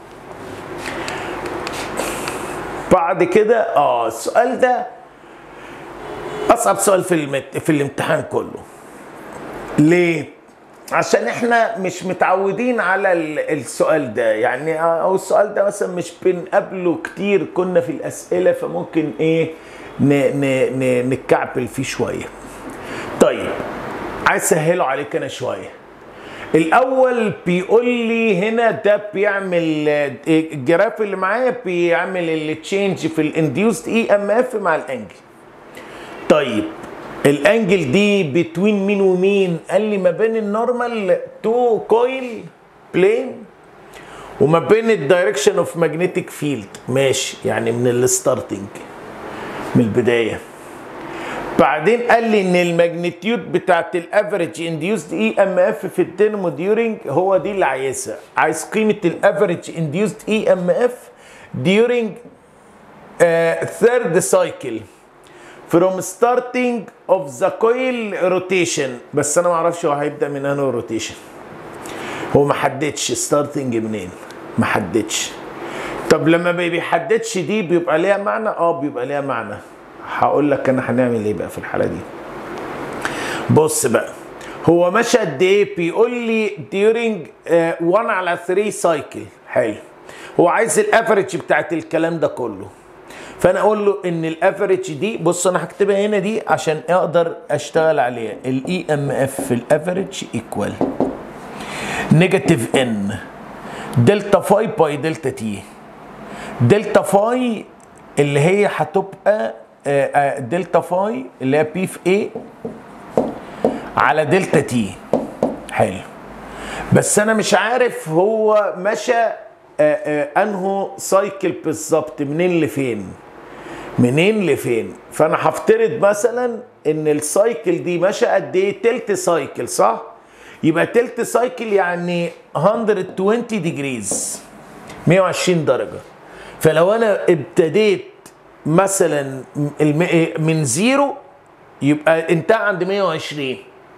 بعد كده اه السؤال ده اصعب سؤال في المت... في الامتحان كله ليه عشان احنا مش متعودين على السؤال ده يعني او السؤال ده مثلا مش بنقابله كتير كنا في الاسئله فممكن ايه ن ن ن نتكعبل فيه شويه طيب عايز اسهله عليك انا شويه الاول بيقول لي هنا ده بيعمل الجراف اللي معايا بيعمل التشينج في الانديوست اي ام اف مع الانجل طيب الانجل دي بتوين مين ومين قال لي ما بين النورمال تو كويل بلين وما بين الدايركشن اوف ماجنتيك فيلد ماشي يعني من الستارتنج من البدايه بعدين قال لي ان الماجنتيود بتاعت الافريج انديوسد اي ام اف في الدينمو ديورنج هو دي اللي عايزها عايز قيمه الافريج انديوسد اي ام اف ديورنج ثيرد سايكل from starting of the coil rotation بس انا ما اعرفش هو هيبدا من انهي روتيشن هو ما حددش ستارتنج منين ما حددش طب لما ما بيحددش دي بيبقى ليها معنى اه بيبقى ليها معنى هقول لك انا هنعمل ايه بقى في الحاله دي بص بقى هو مشى قد ايه بيقول لي during 1 uh, على 3 سايكل حلو هو عايز الافريج بتاعت الكلام ده كله فانا اقول له ان الافريج دي بص انا هكتبها هنا دي عشان اقدر اشتغل عليها الاي ام اف في الافريج ايكوال نيجاتيف ان دلتا فاي باي دلتا تي دلتا فاي اللي هي هتبقى دلتا فاي اللي هي بي في اي على دلتا تي حلو بس انا مش عارف هو مشى انهو سايكل بالظبط منين لفين منين لفين فانا هفترض مثلا ان السايكل دي ماشى قد ايه تلت سايكل صح يبقى تلت سايكل يعني 120 ديجريز 120 درجه فلو انا ابتديت مثلا من زيرو يبقى انتهى عند 120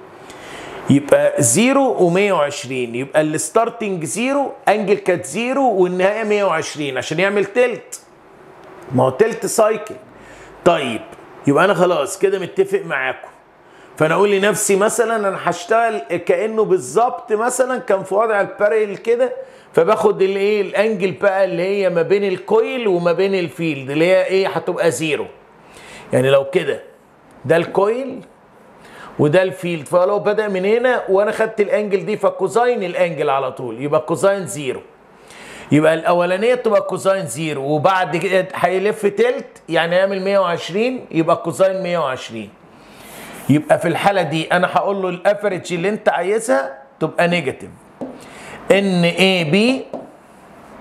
يبقى زيرو و120 يبقى الستارتنج زيرو انجل كانت زيرو والنهايه 120 عشان يعمل تلت ما هو تلت سايكل طيب يبقى انا خلاص كده متفق معاكم فانا اقول لنفسي مثلا انا هشتغل كانه بالظبط مثلا كان في وضع الباريل كده فباخد الايه الانجل بقى اللي هي ما بين الكويل وما بين الفيلد اللي هي ايه هتبقى زيرو يعني لو كده ده الكويل وده الفيلد فلو بدا من هنا وانا خدت الانجل دي فكوزاين الانجل على طول يبقى كوزاين زيرو يبقى الاولانيه تبقى كوزاين زيرو وبعد كده هيلف تلت يعني يعمل 120 يبقى كوزاين 120 يبقى في الحاله دي انا هقول له الافريج اللي انت عايزها تبقى نيجاتيف ان اي بي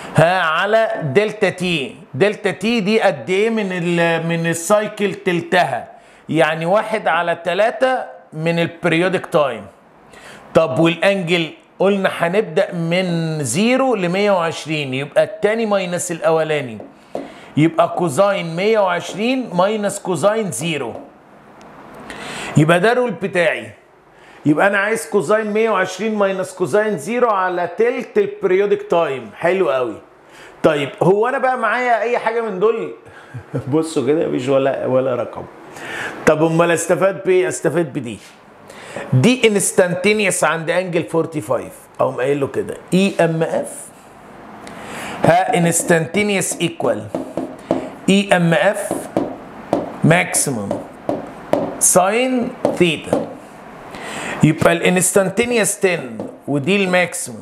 ها على دلتا تي دلتا تي دي قد ايه من ال من السايكل تلتها يعني واحد على تلاتة من البريودك تايم طب والانجل قلنا هنبدا من زيرو ل 120 يبقى التاني ماينس الاولاني يبقى كوزاين 120 ماينس كوزاين زيرو يبقى ده الرول بتاعي يبقى انا عايز كوزاين 120 ماينس كوزاين زيرو على تلت البريودك تايم حلو قوي طيب هو انا بقى معايا اي حاجه من دول بصوا كده مفيش ولا ولا رقم طب امال استفاد بايه استفاد بدي دي انستانتينيوس عند انجل 45 او قايل له كده اي ام اف ها انستانتينيوس ايكوال اي ام اف ماكسيموم ساين ثيتا يبقى الانستانتينيوس 10 ودي الماكسيموم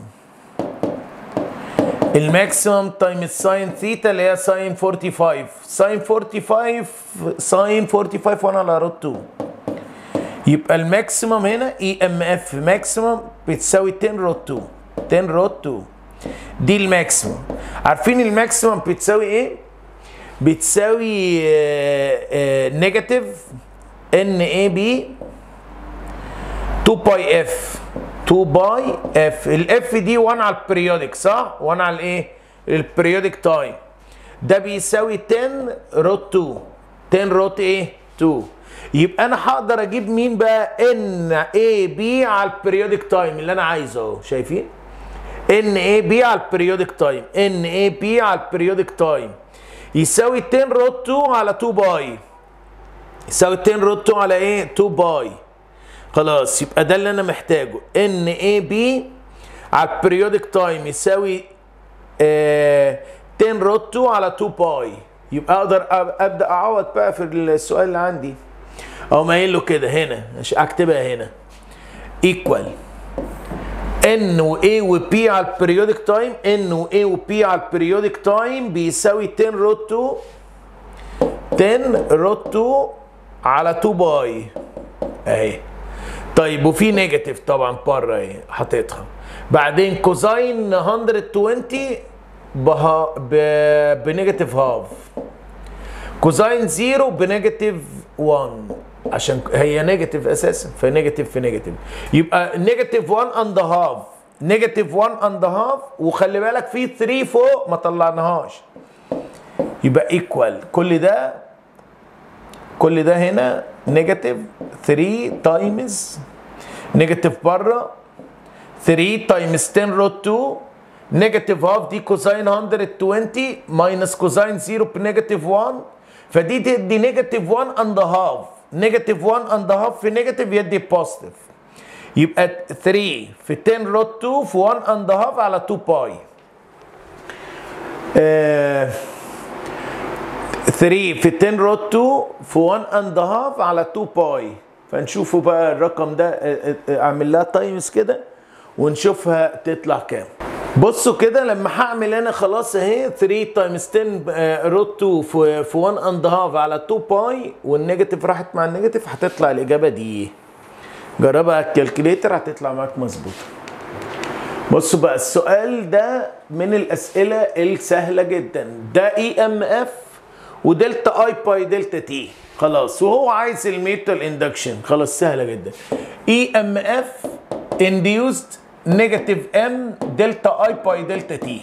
الماكسيموم تايم ساين ثيتا اللي هي ساين 45 ساين 45 ساين 45 1 على روت 2 يبقى الماكسيموم هنا اي ام اف ماكسيموم بتساوي 10 روت 2 10 روت 2 دي الماكسيموم عارفين الماكسيموم بتساوي ايه؟ بتساوي نيجاتيف ان اي بي 2 باي اف 2 باي اف الاف دي 1 على البريودك صح 1 على الايه البريودك تايم ده بيساوي 10 روت 2 10 روت ايه 2 يبقى انا هقدر اجيب مين بقى ان اي بي على البريودك تايم اللي انا عايزه اهو شايفين ان اي بي على البريودك تايم ان اي بي على البريودك تايم يساوي 10 روت 2 على 2 باي يساوي 10 روت 2 على ايه 2 باي خلاص يبقى ده اللي انا محتاجه ان اي بي على البريودك تايم يساوي آه 10 روت 2 على 2 باي يبقى اقدر ابدا اعوض بقى في السؤال اللي عندي او ما قايل له كده هنا مش اكتبها هنا ايكوال ان و A و P على البريودك تايم ان و A و P على البريودك تايم بيساوي 10 روت 2 10 روت 2 على 2 باي اهي طيب وفي نيجاتيف طبعا بره اهي حاططها بعدين كوزاين 120 بها ب... بنيجاتيف هاف كوزاين زيرو بنيجاتيف 1 عشان هي نيجاتيف اساسا فنيجاتيف في نيجاتيف يبقى نيجاتيف 1 اند هاف نيجاتيف 1 اند هاف وخلي بالك في 3 فوق ما طلعناهاش يبقى ايكوال كل ده كل ده هنا نيجاتيف 3 تايمز نيجاتيف بره 3 تايمز 10 روت 2 نيجاتيف هاف دي كوساين 120 ماينس كوساين 0 بنيجاتيف 1 فدي تدي نيجاتيف 1 اند هاف نيجاتيف 1 اند هاف في نيجاتيف يدي بوزيتيف يبقى 3 في 10 روت 2 في 1 اند هاف على 2 باي آه 3 في 10 روت 2 في 1 اند هاف على 2 باي فنشوفوا بقى الرقم ده اعمل لها تايمز كده ونشوفها تطلع كام بصوا كده لما هعمل انا خلاص اهي 3 تايمز 10 روت 2 في في 1 اند هاف على 2 باي والنيجاتيف راحت مع النيجاتيف هتطلع الاجابه دي جربها على الكالكوليتر هتطلع معاك مظبوطه بصوا بقى السؤال ده من الاسئله السهله جدا ده اي ام اف ودلتا اي باي دلتا تي خلاص وهو عايز الميتال اندكشن خلاص سهله جدا اي ام اف induced نيجاتيف ام دلتا اي باي دلتا تي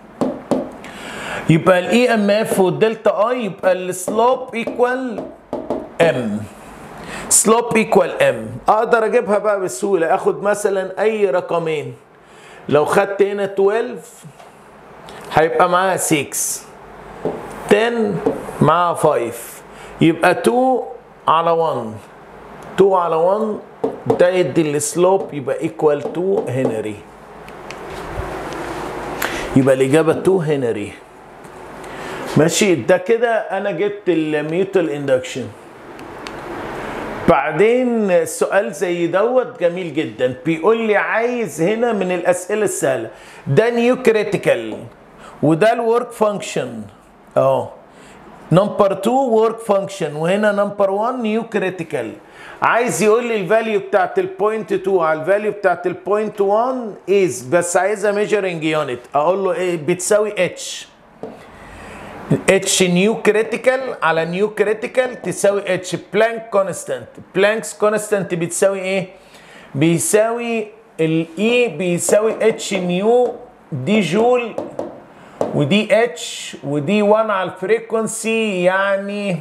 يبقى الاي ام اف والدلتا اي يبقى السلوب ايكوال ام سلوب ايكوال ام اقدر اجيبها بقى بسهوله اخد مثلا اي رقمين لو خدت هنا 12 هيبقى معاها 6 10 معاها 5 يبقى 2 على 1 2 على 1 ده يدي السلوب يبقى ايكوال 2 هنري يبقى الاجابه 2 هنري ماشي ده كده انا جبت الميوتال اندكشن بعدين سؤال زي دوت جميل جدا بيقول لي عايز هنا من الاسئله السهله ده نيو كريتيكال وده الورك فانكشن اهو نمبر 2 ورك فانكشن وهنا نمبر 1 نيو كريتيكال عايز يقول لي الفاليو بتاعت البوينت 2 على الفاليو بتاعت البوينت 1 از بس عايزها ميجرنج يونت اقول له ايه بتساوي اتش اتش نيو كريتيكال على نيو كريتيكال تساوي اتش بلانك كونستانت بلانكس كونستانت بتساوي ايه بيساوي الاي بيساوي اتش نيو دي جول ودي اتش ودي 1 على الفريكونسي يعني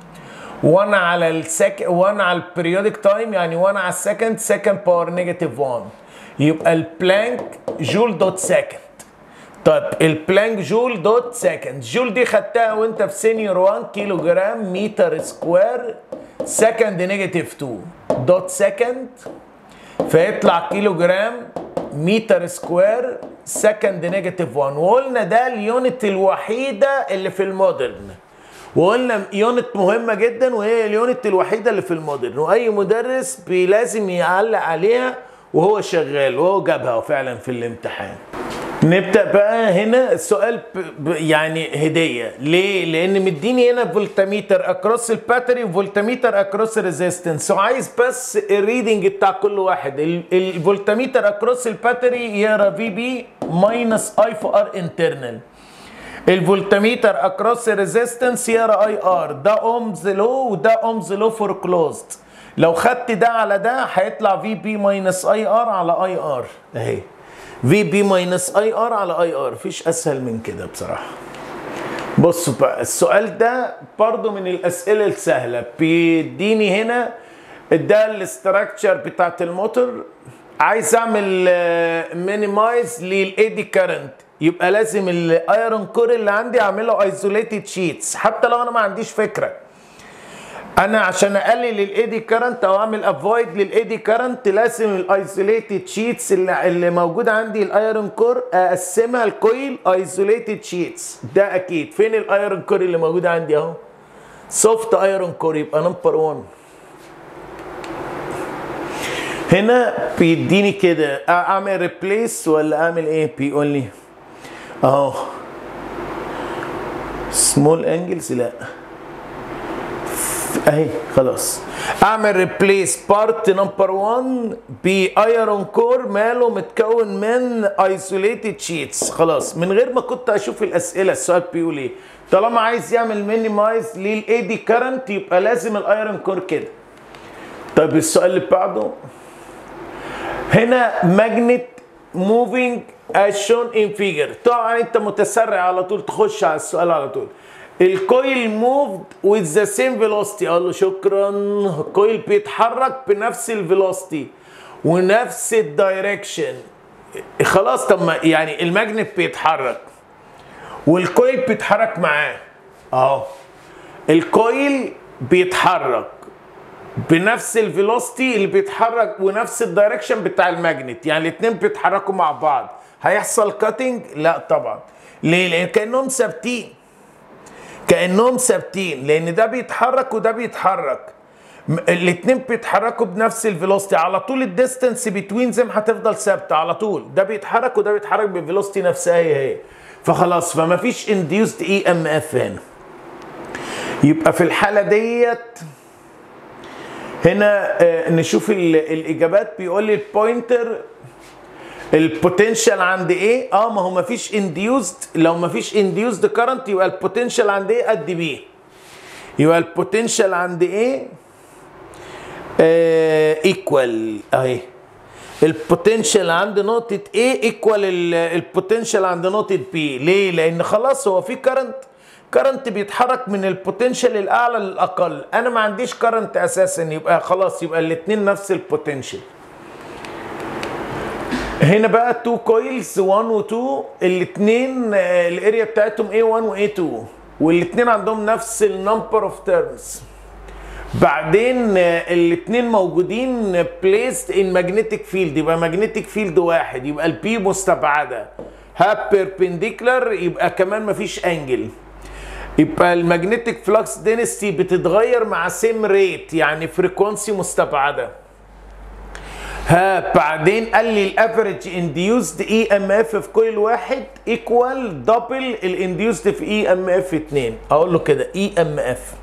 1 على السك 1 على البريودك تايم يعني 1 على السكند سكند باور نيجاتيف 1 يبقى البلانك جول دوت سكند طيب البلانك جول دوت سكند جول دي خدتها وانت في سينيور 1 كيلو جرام متر سكوير سكند نيجاتيف 2 دوت سكند فيطلع كيلو جرام متر سكوير سكند نيجاتيف 1 وقلنا ده اليونت الوحيده اللي في المودرن وقلنا يونت مهمه جدا وهي اليونت الوحيده اللي في المودرن واي مدرس بي- لازم يعلق عليها وهو شغال وهو جابها فعلا في الامتحان نبدا بقى هنا السؤال ب... ب... يعني هديه ليه لان مديني هنا فولتميتر اكروس الباتري وفولتميتر اكروس الريزيستنس وعايز بس الريدنج بتاع كل واحد ال- الفولتميتر اكروس الباتري يقرا في بي ماينس اي في ار انترنال الفولتميتر اكروس الريزيستنس يقرا اي ار ده اومز لو وده اومز لو فور كلوزد لو خدت ده على ده هيطلع في بي ماينس اي ار على اي ار اهي في بي ماينس اي ار على اي ار مفيش اسهل من كده بصراحه بصوا بقى السؤال ده برضو من الاسئله السهله بيديني هنا ده الاستراكشر بتاعت الموتور عايز اعمل مينيمايز للايدي كارنت يبقى لازم الايرون كور اللي عندي اعمله ايزوليتد شيتس حتى لو انا ما عنديش فكره انا عشان اقلل الايدي كارنت او اعمل افويد للايدي كارنت لازم الايزوليتد شيتس اللي, اللي موجوده عندي الايرون كور اقسمها لكويل ايزوليتد شيتس ده اكيد فين الايرون كور اللي موجوده عندي اهو سوفت ايرون كور يبقى نمبر 1 هنا بيديني كده اعمل ريبليس ولا اعمل ايه بيقول لي اهو سمول انجلز لا اهي خلاص اعمل ريبليس بارت نمبر 1 بايرون كور ماله متكون من ايزوليتد شيتس خلاص من غير ما كنت اشوف الاسئله السؤال بيقول ايه طالما عايز يعمل مينيمايز للايدي كارنت يبقى لازم الايرون كور كده طيب السؤال اللي بعده هنا ماجنت موفينج as shown in figure طبعا انت متسرع على طول تخش على السؤال على طول الكويل موفد with the same velocity اقول له شكرا الكويل بيتحرك بنفس الفيلوسيتي ونفس الدايركشن خلاص طب ما يعني الماجنت بيتحرك والكويل بيتحرك معاه اهو الكويل بيتحرك بنفس الفيلوسيتي اللي بيتحرك ونفس الدايركشن بتاع الماجنت يعني الاثنين بيتحركوا مع بعض هيحصل كاتنج لا طبعا ليه لان كانهم ثابتين كانهم ثابتين لان ده بيتحرك وده بيتحرك الاثنين بيتحركوا بنفس الفيلوسيتي على طول الديستنس بتوين زم هتفضل ثابته على طول ده بيتحرك وده بيتحرك بالفيلوسيتي نفسها هي هي فخلاص فما فيش انديوست اي ام اف هنا يبقى في الحاله ديت هنا آه، نشوف ال- الاجابات بيقول لي البوينتر البوتنشال عند ايه اه ما هو ما فيش انديوزد لو ما فيش انديوزد كارنت يبقى البوتنشال عند ايه قد بي يبقى البوتنشال عند ايه ايكوال اهي البوتنشال عند نقطة A ايكوال البوتنشال عند نقطة B ليه؟ لأن خلاص هو في كرنت كرنت بيتحرك من البوتنشال الأعلى للأقل أنا ما عنديش كرنت أساسا يبقى خلاص يبقى الاتنين نفس البوتنشال هنا بقى 2 كويلز 1 و 2 الاثنين الاريا بتاعتهم A1 و A2 والاثنين عندهم نفس النمبر اوف تيرمز بعدين الاثنين موجودين بليست ان ماجنتيك فيلد يبقى ماجنتيك فيلد واحد يبقى البي مستبعده ها بيربنديكولار يبقى كمان مفيش انجل يبقى الماجنتيك فلكس دينستي بتتغير مع سيم ريت يعني فريكونسي مستبعده ها بعدين قال لي الافريج انديوسد اي ام اف في كل واحد ايكوال دبل الانديوسد في اي ام اف 2 اقول له كده اي ام اف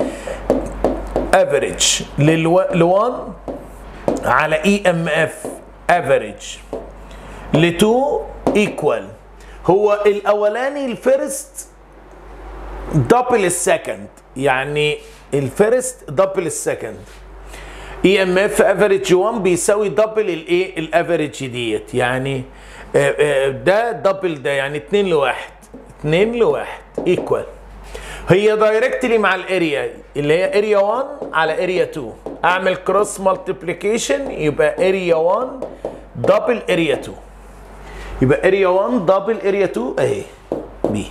افريج ل1 على اي ام اف افريج ل2 ايكوال هو الاولاني الفيرست دبل السكند يعني الفيرست دبل السكند اي ام اف افريج 1 بيساوي دبل الايه الافريج ديت يعني آه، آه، ده دبل ده يعني 2 لواحد 2 لواحد ايكوال هي دايركتلي مع الاريا اللي هي اريا 1 على اريا 2 اعمل كروس مالتيبليكيشن يبقى اريا 1 دبل اريا 2 يبقى اريا 1 دبل اريا 2 اهي بي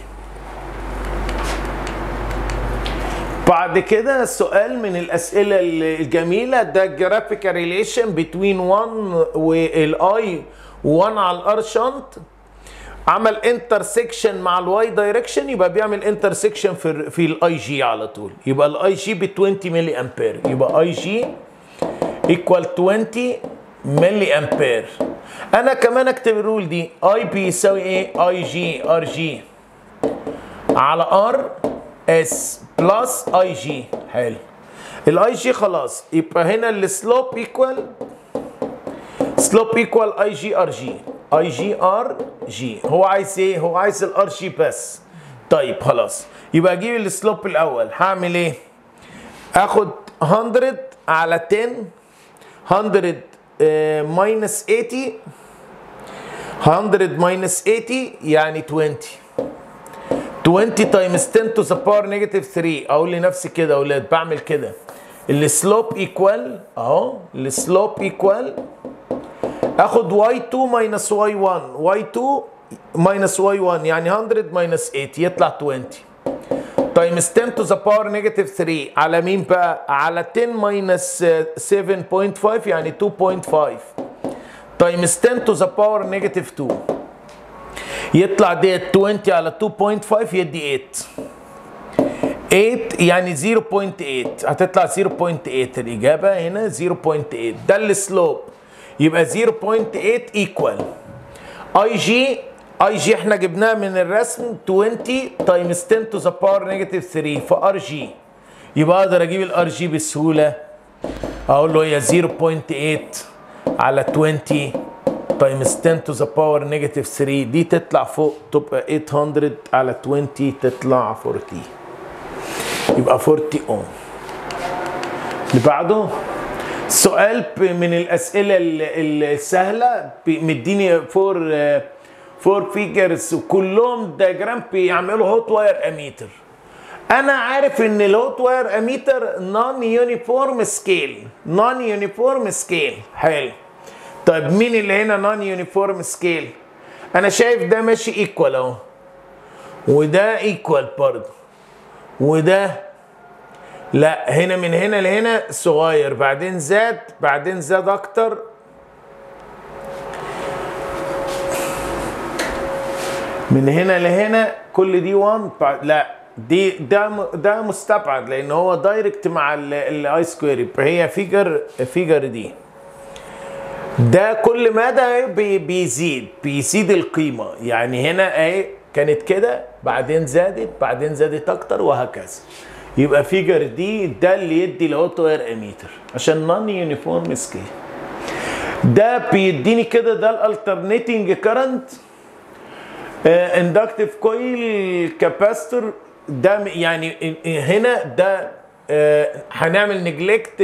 بعد كده سؤال من الاسئله الجميله ده جرافيكال ريليشن بين 1 والاي 1 على الار شنط عمل انترسكشن مع الواي دايركشن يبقى بيعمل انترسكشن في في الاي جي على طول يبقى الاي جي ب 20 ملي امبير يبقى اي جي ايكوال 20 ملي امبير انا كمان اكتب الرول دي اي بيساوي ايه اي جي ار جي على ار اس بلس اي جي حلو الاي جي خلاص يبقى هنا السلوب ايكوال سلوب ايكوال اي جي ار جي اي جي ار جي هو عايز ايه هو عايز الار جي بس طيب خلاص يبقى اجيب السلوب الاول هعمل ايه اخد 100 على 10 100 ماينس 80 100 ماينس 80 يعني 20 20 تايمز 10 تو ذا باور نيجاتيف 3 اقول لنفسي كده يا اولاد بعمل كده السلوب ايكوال اهو السلوب ايكوال اخد y2 ماينس y1 y2 ماينس y1 يعني 100 ماينس 8 يطلع 20 تايمز 10 تو ذا باور نيجاتيف 3 على مين بقى؟ على 10 ماينس 7.5 يعني 2.5 تايمز 10 تو ذا باور نيجاتيف 2 يطلع ديت 20 على 2.5 يدي 8 8 يعني 0.8 هتطلع 0.8 الإجابة هنا 0.8 ده السلوب يبقى 0.8 ايكوال اي جي اي جي احنا جبناها من الرسم 20 تايمز 10 تو ذا باور نيجاتيف 3 فار جي يبقى اقدر اجيب الار جي بسهوله اقول له هي 0.8 على 20 تايمز 10 تو ذا باور نيجاتيف 3 دي تطلع فوق تبقى 800 على 20 تطلع 40 يبقى 40 اوم اللي بعده سؤال من الاسئله السهله مديني فور فور فيجرز وكلهم دياجرام بيعملوا هوت واير اميتر انا عارف ان الهوت واير اميتر نون يونيفورم سكيل نون يونيفورم سكيل حلو طيب مين اللي هنا نون يونيفورم سكيل انا شايف ده ماشي ايكوال اهو وده ايكوال برضه وده لا هنا من هنا لهنا صغير بعدين زاد بعدين زاد اكتر من هنا لهنا كل دي 1 لا دي ده ده مستبعد لان هو دايركت مع الاي سكوير يبقى هي فيجر فيجر دي ده كل مدى بي بيزيد بيزيد القيمه يعني هنا اهي كانت كده بعدين زادت بعدين زادت اكتر وهكذا يبقى فيجر دي ده اللي يدي الاوتو اير اميتر عشان نون يونيفورم سكيل ده بيديني كده ده الالترنيتنج كارنت اندكتيف كويل كاباستور ده يعني هنا ده آه هنعمل نجلكت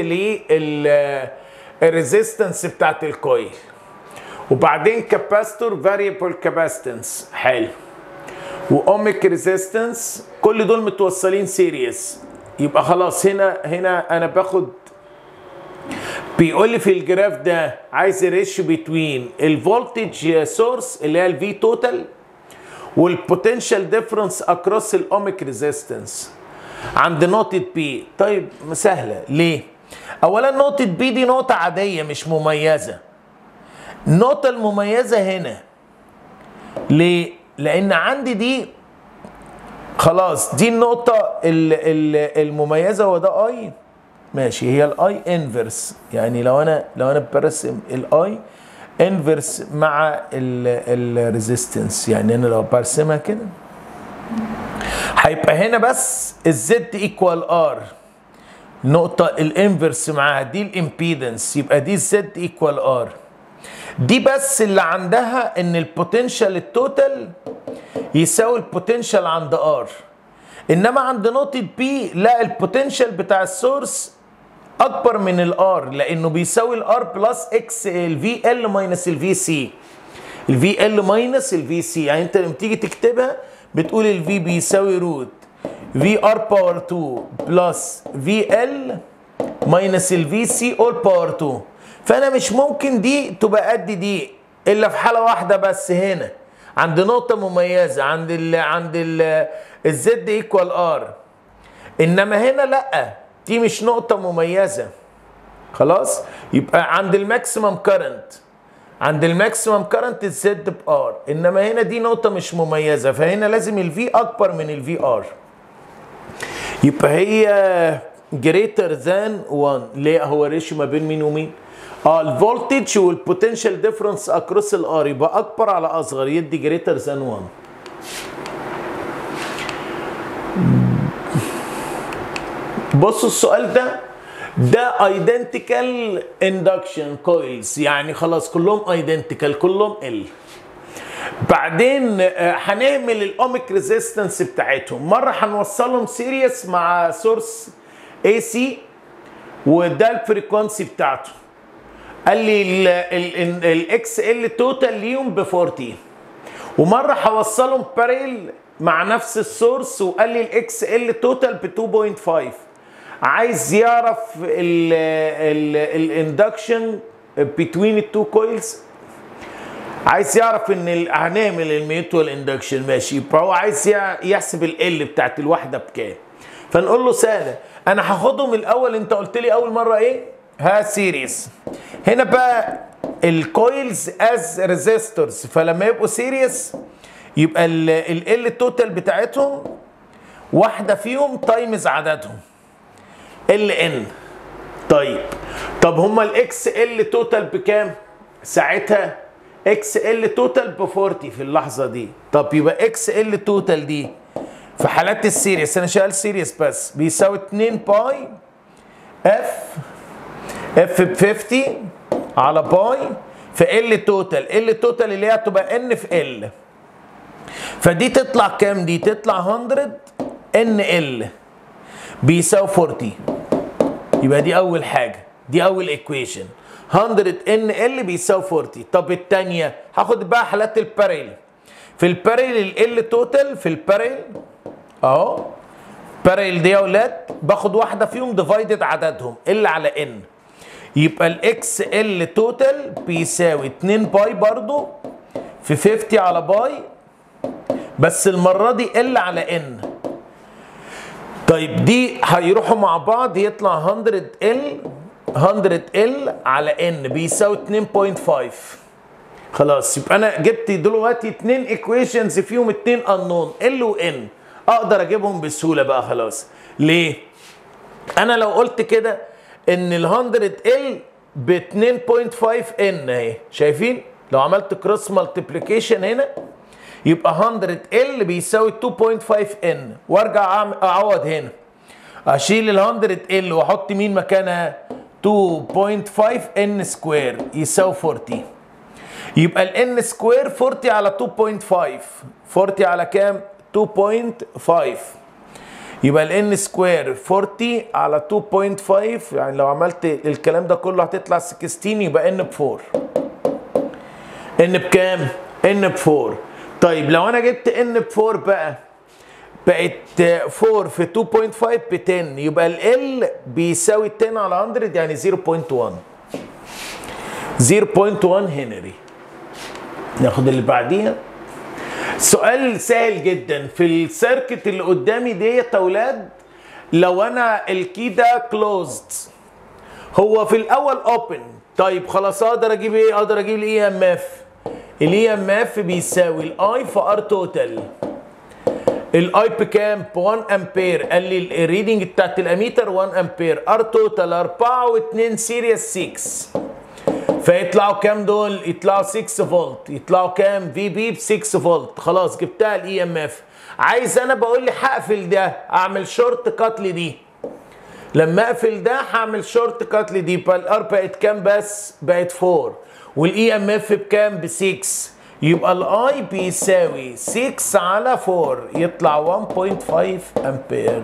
للريزيستنس بتاعت الكويل وبعدين كاباستور فاريبل كاباستنس حلو واوميك ريزيستنس كل دول متوصلين سيريس يبقى خلاص هنا هنا انا باخد بيقول لي في الجراف ده عايز ريشيو بتوين الفولتج سورس اللي هي الفي توتال والبوتنشال ديفرنس اكروس الاوميك ريزيستنس عند نقطة بي طيب سهلة ليه؟ أولا نقطة بي دي نقطة عادية مش مميزة النقطة المميزة هنا ليه؟ لأن عندي دي خلاص دي النقطة المميزة وده اي ماشي هي الاي انفرس يعني لو انا لو انا برسم الاي انفرس مع الريزيستنس يعني انا لو برسمها كده هيبقى هنا بس الزد ايكوال ار نقطة الانفرس معاها دي الامبيدنس يبقى دي الزد ايكوال ار دي بس اللي عندها ان البوتنشال التوتال يساوي البوتنشال عند ار انما عند نقطة بي لا البوتنشال بتاع السورس اكبر من الار لانه بيساوي الار بلس اكس الفي ال ماينس الفي سي الفي ال ماينس الفي سي يعني انت لما تيجي تكتبها بتقول الفي بيساوي روت في ار باور 2 بلس في ال ماينس الفي سي اول باور 2 فانا مش ممكن دي تبقى قد دي الا في حاله واحده بس هنا عند نقطه مميزه عند ال عند ال الزد ايكوال ار انما هنا لا دي مش نقطه مميزه خلاص يبقى عند الماكسيمم كارنت عند الماكسيمم كارنت الزد بار انما هنا دي نقطه مش مميزه فهنا لازم الفي اكبر من الفي ار يبقى هي جريتر ذان 1 ليه هو ريشيو ما بين مين ومين اه الفولتج والبوتنشال ديفرنس اكروس الار يبقى اكبر على اصغر يدي جريتر ذان 1 بصوا السؤال ده ده ايدنتيكال اندكشن كويلز يعني خلاص كلهم ايدنتيكال كلهم ال بعدين هنعمل الاوميك ريزيستنس بتاعتهم مره هنوصلهم سيريس مع سورس اي سي وده الفريكونسي بتاعته قال لي الاكس ال توتال ليهم ب 40 ومره هوصلهم باريل مع نفس السورس وقال لي الاكس ال توتال ب 2.5 عايز يعرف الاندكشن بين التو كويلز عايز يعرف ان هنعمل الميوتوال اندكشن ماشي يبقى هو عايز يحسب ال بتاعت الواحده بكام فنقول له سهله انا هاخدهم الاول انت قلت لي اول مره ايه ها سيريس هنا بقى الكويلز از ريزيستورز فلما يبقوا سيريس يبقى ال ال توتال بتاعتهم واحده فيهم تايمز عددهم ال ان طيب طب هما الاكس ال توتال بكام ساعتها اكس ال توتال ب 40 في اللحظه دي طب يبقى اكس ال توتال دي في حالات السيريس انا شغال سيريس بس بيساوي 2 باي اف اف ب 50 على باي في ال توتال ال توتال اللي هي هتبقى ان في ال فدي تطلع كام دي تطلع 100 ان ال بيساوي 40 يبقى دي اول حاجه دي اول ايكويشن 100 ان ال بيساوي 40 طب الثانيه هاخد بقى حالات الباريل في الباريل ال توتال في الباريل اهو باريل دي يا اولاد باخد واحده فيهم ديفايدد عددهم ال على ان يبقى الاكس ال توتال بيساوي 2 باي برضو في 50 على باي بس المره دي ال على ان طيب دي هيروحوا مع بعض يطلع 100 ال 100 ال على ان بيساوي 2.5 خلاص يبقى انا جبت دلوقتي اتنين ايكويشنز فيهم اتنين انون ال وان اقدر اجيبهم بسهوله بقى خلاص ليه انا لو قلت كده ان ال 100 ال ب 2.5 ان اهي شايفين لو عملت كروس مالتيبليكيشن هنا يبقى 100 ال بيساوي 2.5 ان وارجع اعوض هنا اشيل ال 100 ال واحط مين مكانها 2.5 ان سكوير يساوي 40 يبقى ال ان سكوير 40 على 2.5 40 على كام 2.5 يبقى ال ان سكوير 40 على 2.5 يعني لو عملت الكلام ده كله هتطلع 16 يبقى ان ب 4 ان بكام ان ب 4 طيب لو انا جبت ان ب 4 بقى بقت 4 في 2.5 ب 10 يبقى ال بيساوي 10 على 100 يعني 0.1 0.1 هنري ناخد اللي بعديها سؤال سهل جدا في السيركت اللي قدامي ديت يا اولاد لو انا الكي ده كلوزد هو في الاول اوبن طيب خلاص اقدر اجيب ايه اقدر اجيب الاي ام اف الاي ام اف بيساوي الاي في ار توتال الاي بكام ب 1 امبير قال لي الريدنج بتاعت الاميتر 1 امبير ار توتال 4 و2 سيريس 6 فيطلعوا كام دول يطلعوا 6 فولت يطلعوا كام في بي ب 6 فولت خلاص جبتها الاي ام اف عايز انا بقول لي هقفل ده اعمل شورت كات لدي لما اقفل ده هعمل شورت كات لدي يبقى الار بقت كام بس بقت 4 والاي ام اف بكام ب 6 يبقى الاي بيساوي 6 على 4 يطلع 1.5 امبير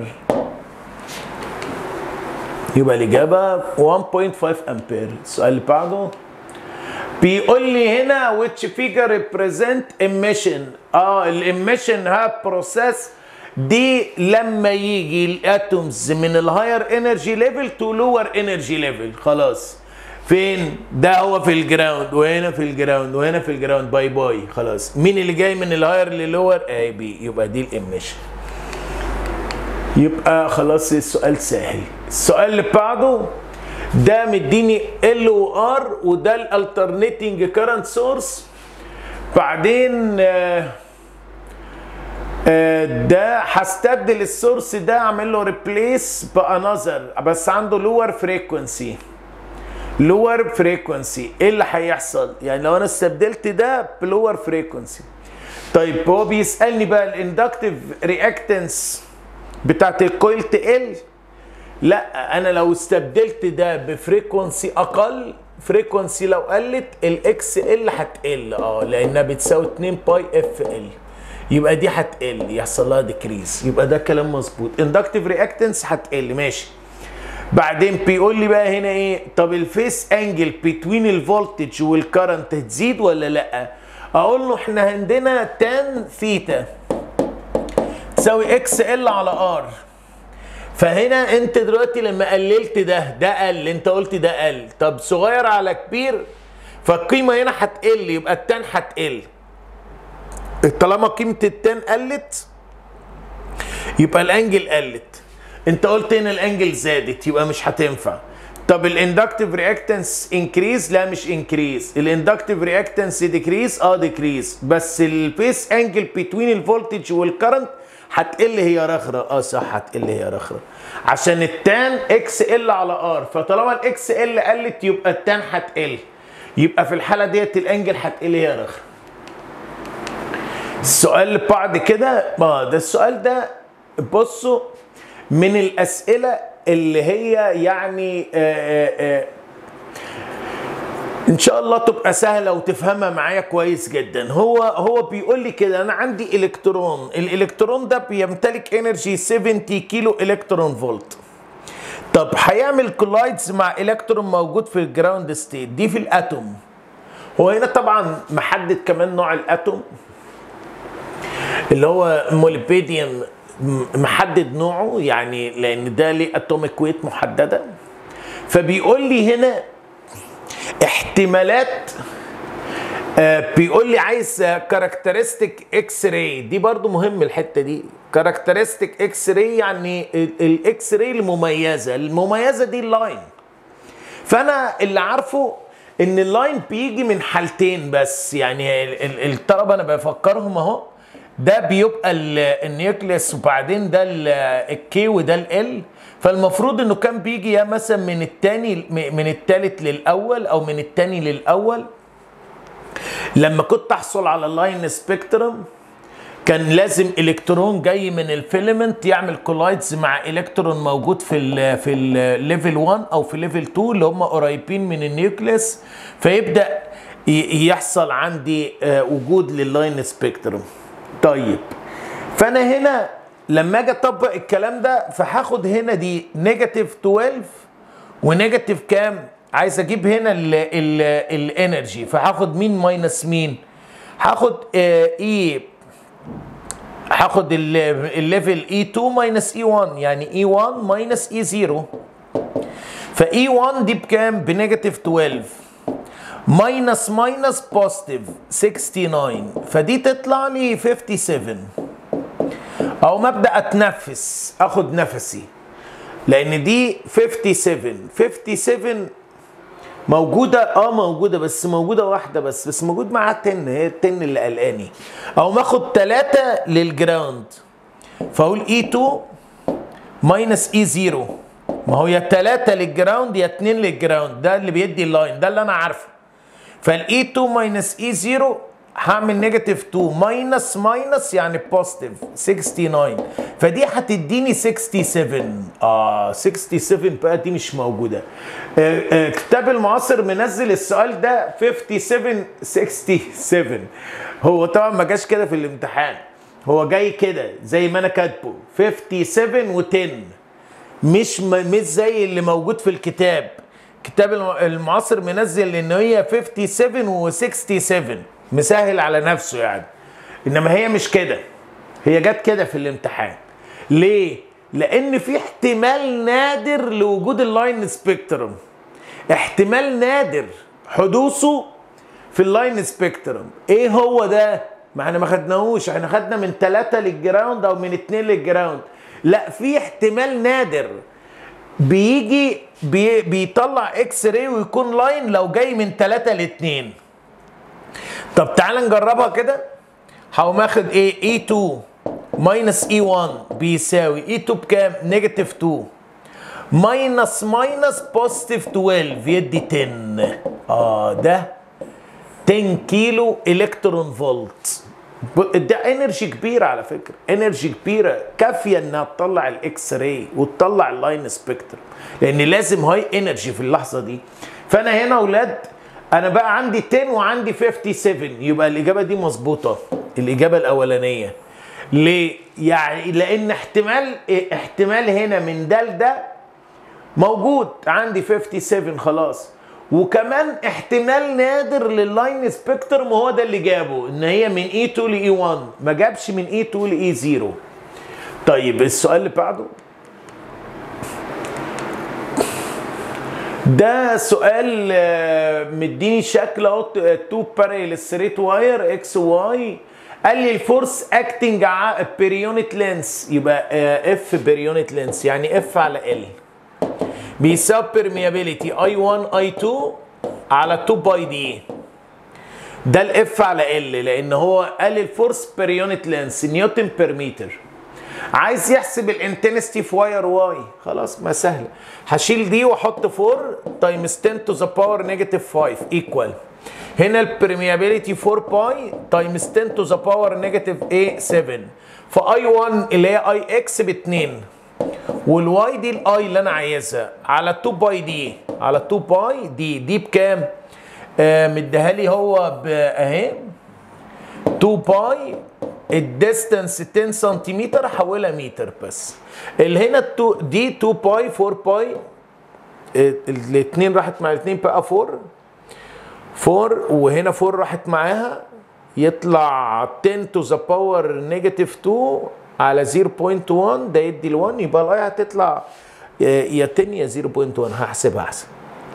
يبقى الاجابه 1.5 امبير السؤال اللي بعده بيقول لي هنا which figure represent emission اه الاميشن ها بروسيس دي لما يجي الاتومز من الهاير انرجي ليفل تو لور انرجي ليفل خلاص فين ده هو في الجراوند وهنا في الجراوند وهنا في الجراوند باي باي خلاص مين اللي جاي من الهاير للور اي بي يبقى دي الاميشن يبقى خلاص السؤال سهل السؤال اللي بعده ده مديني ال و ار وده الالترنيتنج كارنت سورس بعدين آه آه ده هستبدل السورس ده اعمل له ريبليس بانذر بس عنده لور فريكونسي لور فريكونسي ايه اللي هيحصل يعني لو انا استبدلت ده بلور فريكونسي طيب هو بيسالني بقى الاندكتيف رياكتنس بتاعت الكويل تقل لا انا لو استبدلت ده بفريكونسي اقل فريكونسي لو قلت الاكس ال هتقل اه لانها بتساوي 2 باي اف ال يبقى دي هتقل يحصل لها ديكريز يبقى ده كلام مظبوط اندكتيف رياكتنس هتقل ماشي بعدين بيقول لي بقى هنا ايه طب الفيس انجل بتوين الفولتج والكرنت هتزيد ولا لا اقول له احنا عندنا تان ثيتا تساوي اكس ال على ار فهنا انت دلوقتي لما قللت ده ده قل انت قلت ده قل طب صغير على كبير فالقيمه هنا هتقل يبقى التان هتقل طالما قيمه التان قلت يبقى الانجل قلت انت قلت هنا الانجل زادت يبقى مش هتنفع طب الاندكتيف رياكتنس انكريز لا مش انكريز الاندكتيف رياكتنس ديكريز اه ديكريز بس البيس انجل بتوين الفولتج والكرنت هتقل هي رخرة اه صح هتقل هي رخرة عشان التان اكس ال على ار فطالما الاكس ال قلت يبقى التان هتقل يبقى في الحالة ديت الانجل هتقل هي رخرة السؤال اللي بعد كده اه ده السؤال ده بصوا من الاسئلة اللي هي يعني آآ آآ ان شاء الله تبقى سهله وتفهمها معايا كويس جدا هو هو بيقول لي كده انا عندي الكترون الالكترون ده بيمتلك انرجي 70 كيلو الكترون فولت طب هيعمل كولايدز مع الكترون موجود في الجراوند ستيت دي في الاتوم هو هنا طبعا محدد كمان نوع الاتوم اللي هو موليبيديوم محدد نوعه يعني لان ده ليه اتوميك ويت محدده فبيقول لي هنا احتمالات آه بيقول لي عايز كاركترستيك اكس راي دي برضو مهم الحته دي كاركترستيك اكس راي يعني الاكس راي المميزه المميزه دي اللاين فانا اللي عارفه ان اللاين بيجي من حالتين بس يعني الطلبه انا بفكرهم اهو ده بيبقى النيوكليس وبعدين ده الكي وده ال فالمفروض انه كان بيجي يا مثلا من التاني من التالت للاول او من التاني للاول لما كنت احصل على اللاين سبيكترم كان لازم الكترون جاي من الفيلمنت يعمل كولايدز مع الكترون موجود في ال في الليفل 1 او في ليفل 2 اللي هم قريبين من النيوكليس فيبدا يحصل عندي وجود لللاين سبيكترم طيب فانا هنا لما اجي اطبق الكلام ده فهاخد هنا دي نيجاتيف 12 ونيجاتيف كام عايز اجيب هنا الانرجي فهاخد مين ماينس مين هاخد اي هاخد الليفل اي 2 ماينس اي 1 يعني اي 1 ماينس اي 0 فاي 1 دي بكام بنيجاتيف 12 ماينس ماينس بوزيتيف 69 فدي تطلع لي 57 او ما ابدا اتنفس اخد نفسي لان دي 57 57 موجوده اه موجوده بس موجوده واحده بس بس موجود معاها 10 هي ال 10 اللي قلقاني او ما اخد ثلاثه للجراوند فاقول اي 2 ماينس اي 0 ما هو يا 3 للجراوند يا 2 للجراوند ده اللي بيدي اللاين ده اللي انا عارفه فالاي 2 ماينس اي 0 هعمل نيجاتيف 2 ماينس ماينس يعني بوزيتيف 69 فدي هتديني 67 اه 67 بقى دي مش موجوده آه آه كتاب المعاصر منزل السؤال ده 57 67 هو طبعا ما جاش كده في الامتحان هو جاي كده زي ما انا كاتبه 57 و10 مش مش زي اللي موجود في الكتاب كتاب المعاصر منزل ان هي 57 و67 مسهل على نفسه يعني انما هي مش كده هي جت كده في الامتحان ليه لان في احتمال نادر لوجود اللاين سبيكترم احتمال نادر حدوثه في اللاين سبيكترم ايه هو ده ما احنا ما خدناهوش احنا خدنا من ثلاثة للجراوند او من اتنين للجراوند لا في احتمال نادر بيجي بي بيطلع اكس راي ويكون لاين لو جاي من 3 ل 2 طب تعال نجربها كده هقوم اخد ايه اي 2 ماينس اي 1 بيساوي اي 2 بكام نيجاتيف 2 ماينس ماينس بوزيتيف 12 يدي 10 اه ده 10 كيلو الكترون فولت ده انرجي كبيره على فكره انرجي كبيره كافيه انها تطلع الاكس راي وتطلع اللاين سبيكترم لان لازم هاي انرجي في اللحظه دي فانا هنا اولاد انا بقى عندي 10 وعندي 57 يبقى الاجابه دي مظبوطه الاجابه الاولانيه ليه يعني لان احتمال احتمال هنا من ده لده موجود عندي 57 خلاص وكمان احتمال نادر لللاين سبيكترم وهو ده اللي جابه ان هي من اي 2 لاي 1 ما جابش من اي 2 لاي 0 طيب السؤال اللي بعده ده سؤال مديني شكل اهو 2 باريل ستريت واير اكس واي قال لي الفورس اكتنج على بيريونت لينس يبقى اف بيريونت لينس يعني اف على ال بيساوي بيرميابيليتي اي 1 اي 2 على 2 باي دي ده الاف على ال لان هو قال الفورس بير يونت لينس نيوتن بير متر عايز يحسب الانتنستي في واير واي خلاص ما سهله هشيل دي واحط 4 تايمز 10 تو ذا باور نيجاتيف 5 ايكوال هنا البرميابيليتي 4 باي تايمز 10 تو ذا باور نيجاتيف ايه 7 فاي 1 اللي هي اي اكس ب 2 والواي دي الاي اللي انا عايزها على 2 باي دي على 2 باي دي دي بكام؟ آه مديها لي هو اهي 2 باي الديستنس 10 سنتيمتر حولها متر بس اللي هنا دي 2 باي 4 باي الاثنين راحت مع الاثنين بقى 4 4 وهنا 4 راحت معاها يطلع 10 تو ذا باور نيجاتيف 2 على 0.1 ده يدي ال 1 يبقى الاي هتطلع يا 10 يا 0.1 هحسبها احسن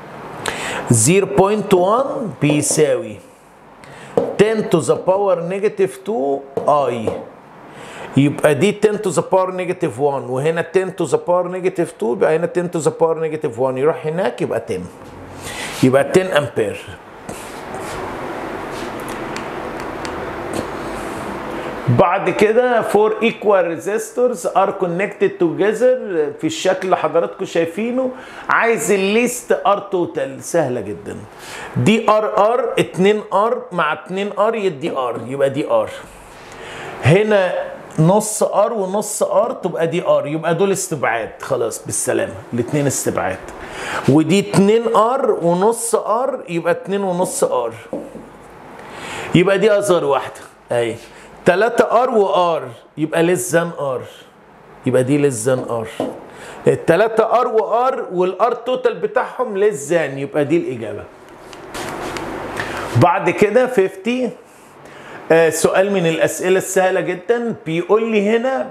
0.1 بيساوي 10 to the power negative 2 اي يبقى دي 10 to the power negative 1 وهنا 10 to the power negative 2 يبقى هنا 10 to the power negative 1 يروح هناك يبقى 10 يبقى 10 امبير بعد كده فور ايكوال ريزيستورز ار كونكتد توجذر في الشكل اللي حضراتكم شايفينه عايز الليست ار توتال سهله جدا دي ار ار 2 ار مع 2 ار يدي ار يبقى دي ار هنا نص ار ونص ار تبقى دي ار يبقى دول استبعاد خلاص بالسلامه الاثنين استبعاد ودي 2 ار ونص ار يبقى 2 ونص ار يبقى دي اصغر واحده اهي 3 ار وار يبقى ليس ذان ار يبقى دي ليس ذان ار التلاتة ار وار والار توتال بتاعهم ليس ذان يبقى دي الاجابه بعد كده 50 آه سؤال من الاسئله السهله جدا بيقول لي هنا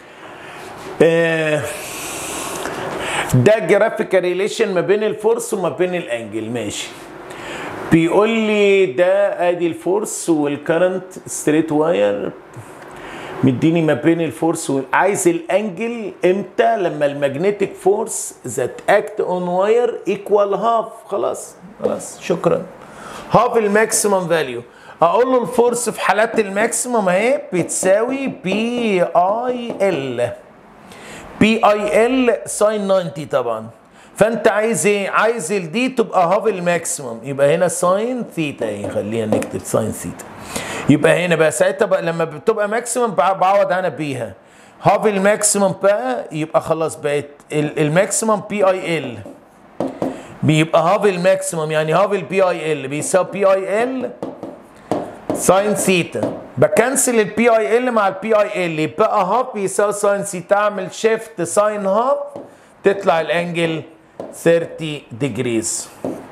آه ده جرافيكال ريليشن ما بين الفورس وما بين الانجل ماشي بيقول لي ده ادي الفورس والكرنت ستريت واير مديني ما بين الفورس وال... عايز الانجل امتى لما المagnetic فورس ذات اكت اون واير ايكوال هاف خلاص خلاص شكرا هاف الماكسيمم فاليو اقول له الفورس في حالات الماكسيموم اهي بتساوي بي اي ال بي اي ال ساين 90 طبعا فانت عايز ايه عايز الدي تبقى هاف الماكسيموم يبقى هنا ساين ثيتا اهي خلينا نكتب ساين ثيتا يبقى هنا بقى ساعتها بقى لما بتبقى ماكسيموم بعوض انا بيها هاف الماكسيموم بقى يبقى خلاص بقت الماكسيموم بي اي ال بيبقى هاف الماكسيموم يعني هاف البي اي ال بيساوي بي اي ال ساين ثيتا بكنسل البي اي ال مع البي اي ال يبقى هاف بيساوي ساين ثيتا اعمل شيفت ساين هاف تطلع الانجل 30 ديجريز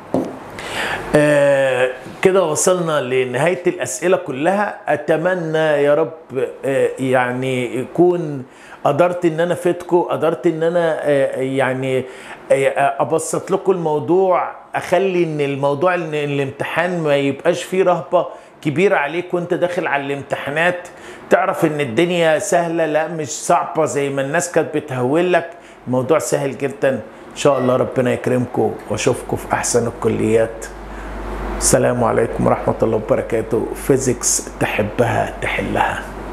آه كده وصلنا لنهاية الأسئلة كلها أتمنى يا رب آه يعني يكون قدرت ان انا افيدكم قدرت ان انا آه يعني ابسط لكم الموضوع اخلي ان الموضوع ان الامتحان ما يبقاش فيه رهبة كبيرة عليك وانت داخل على الامتحانات تعرف ان الدنيا سهلة لا مش صعبة زي ما الناس كانت بتهول لك الموضوع سهل جدا ان شاء الله ربنا يكرمكم واشوفكم في احسن الكليات السلام عليكم ورحمة الله وبركاته فيزيكس تحبها تحلها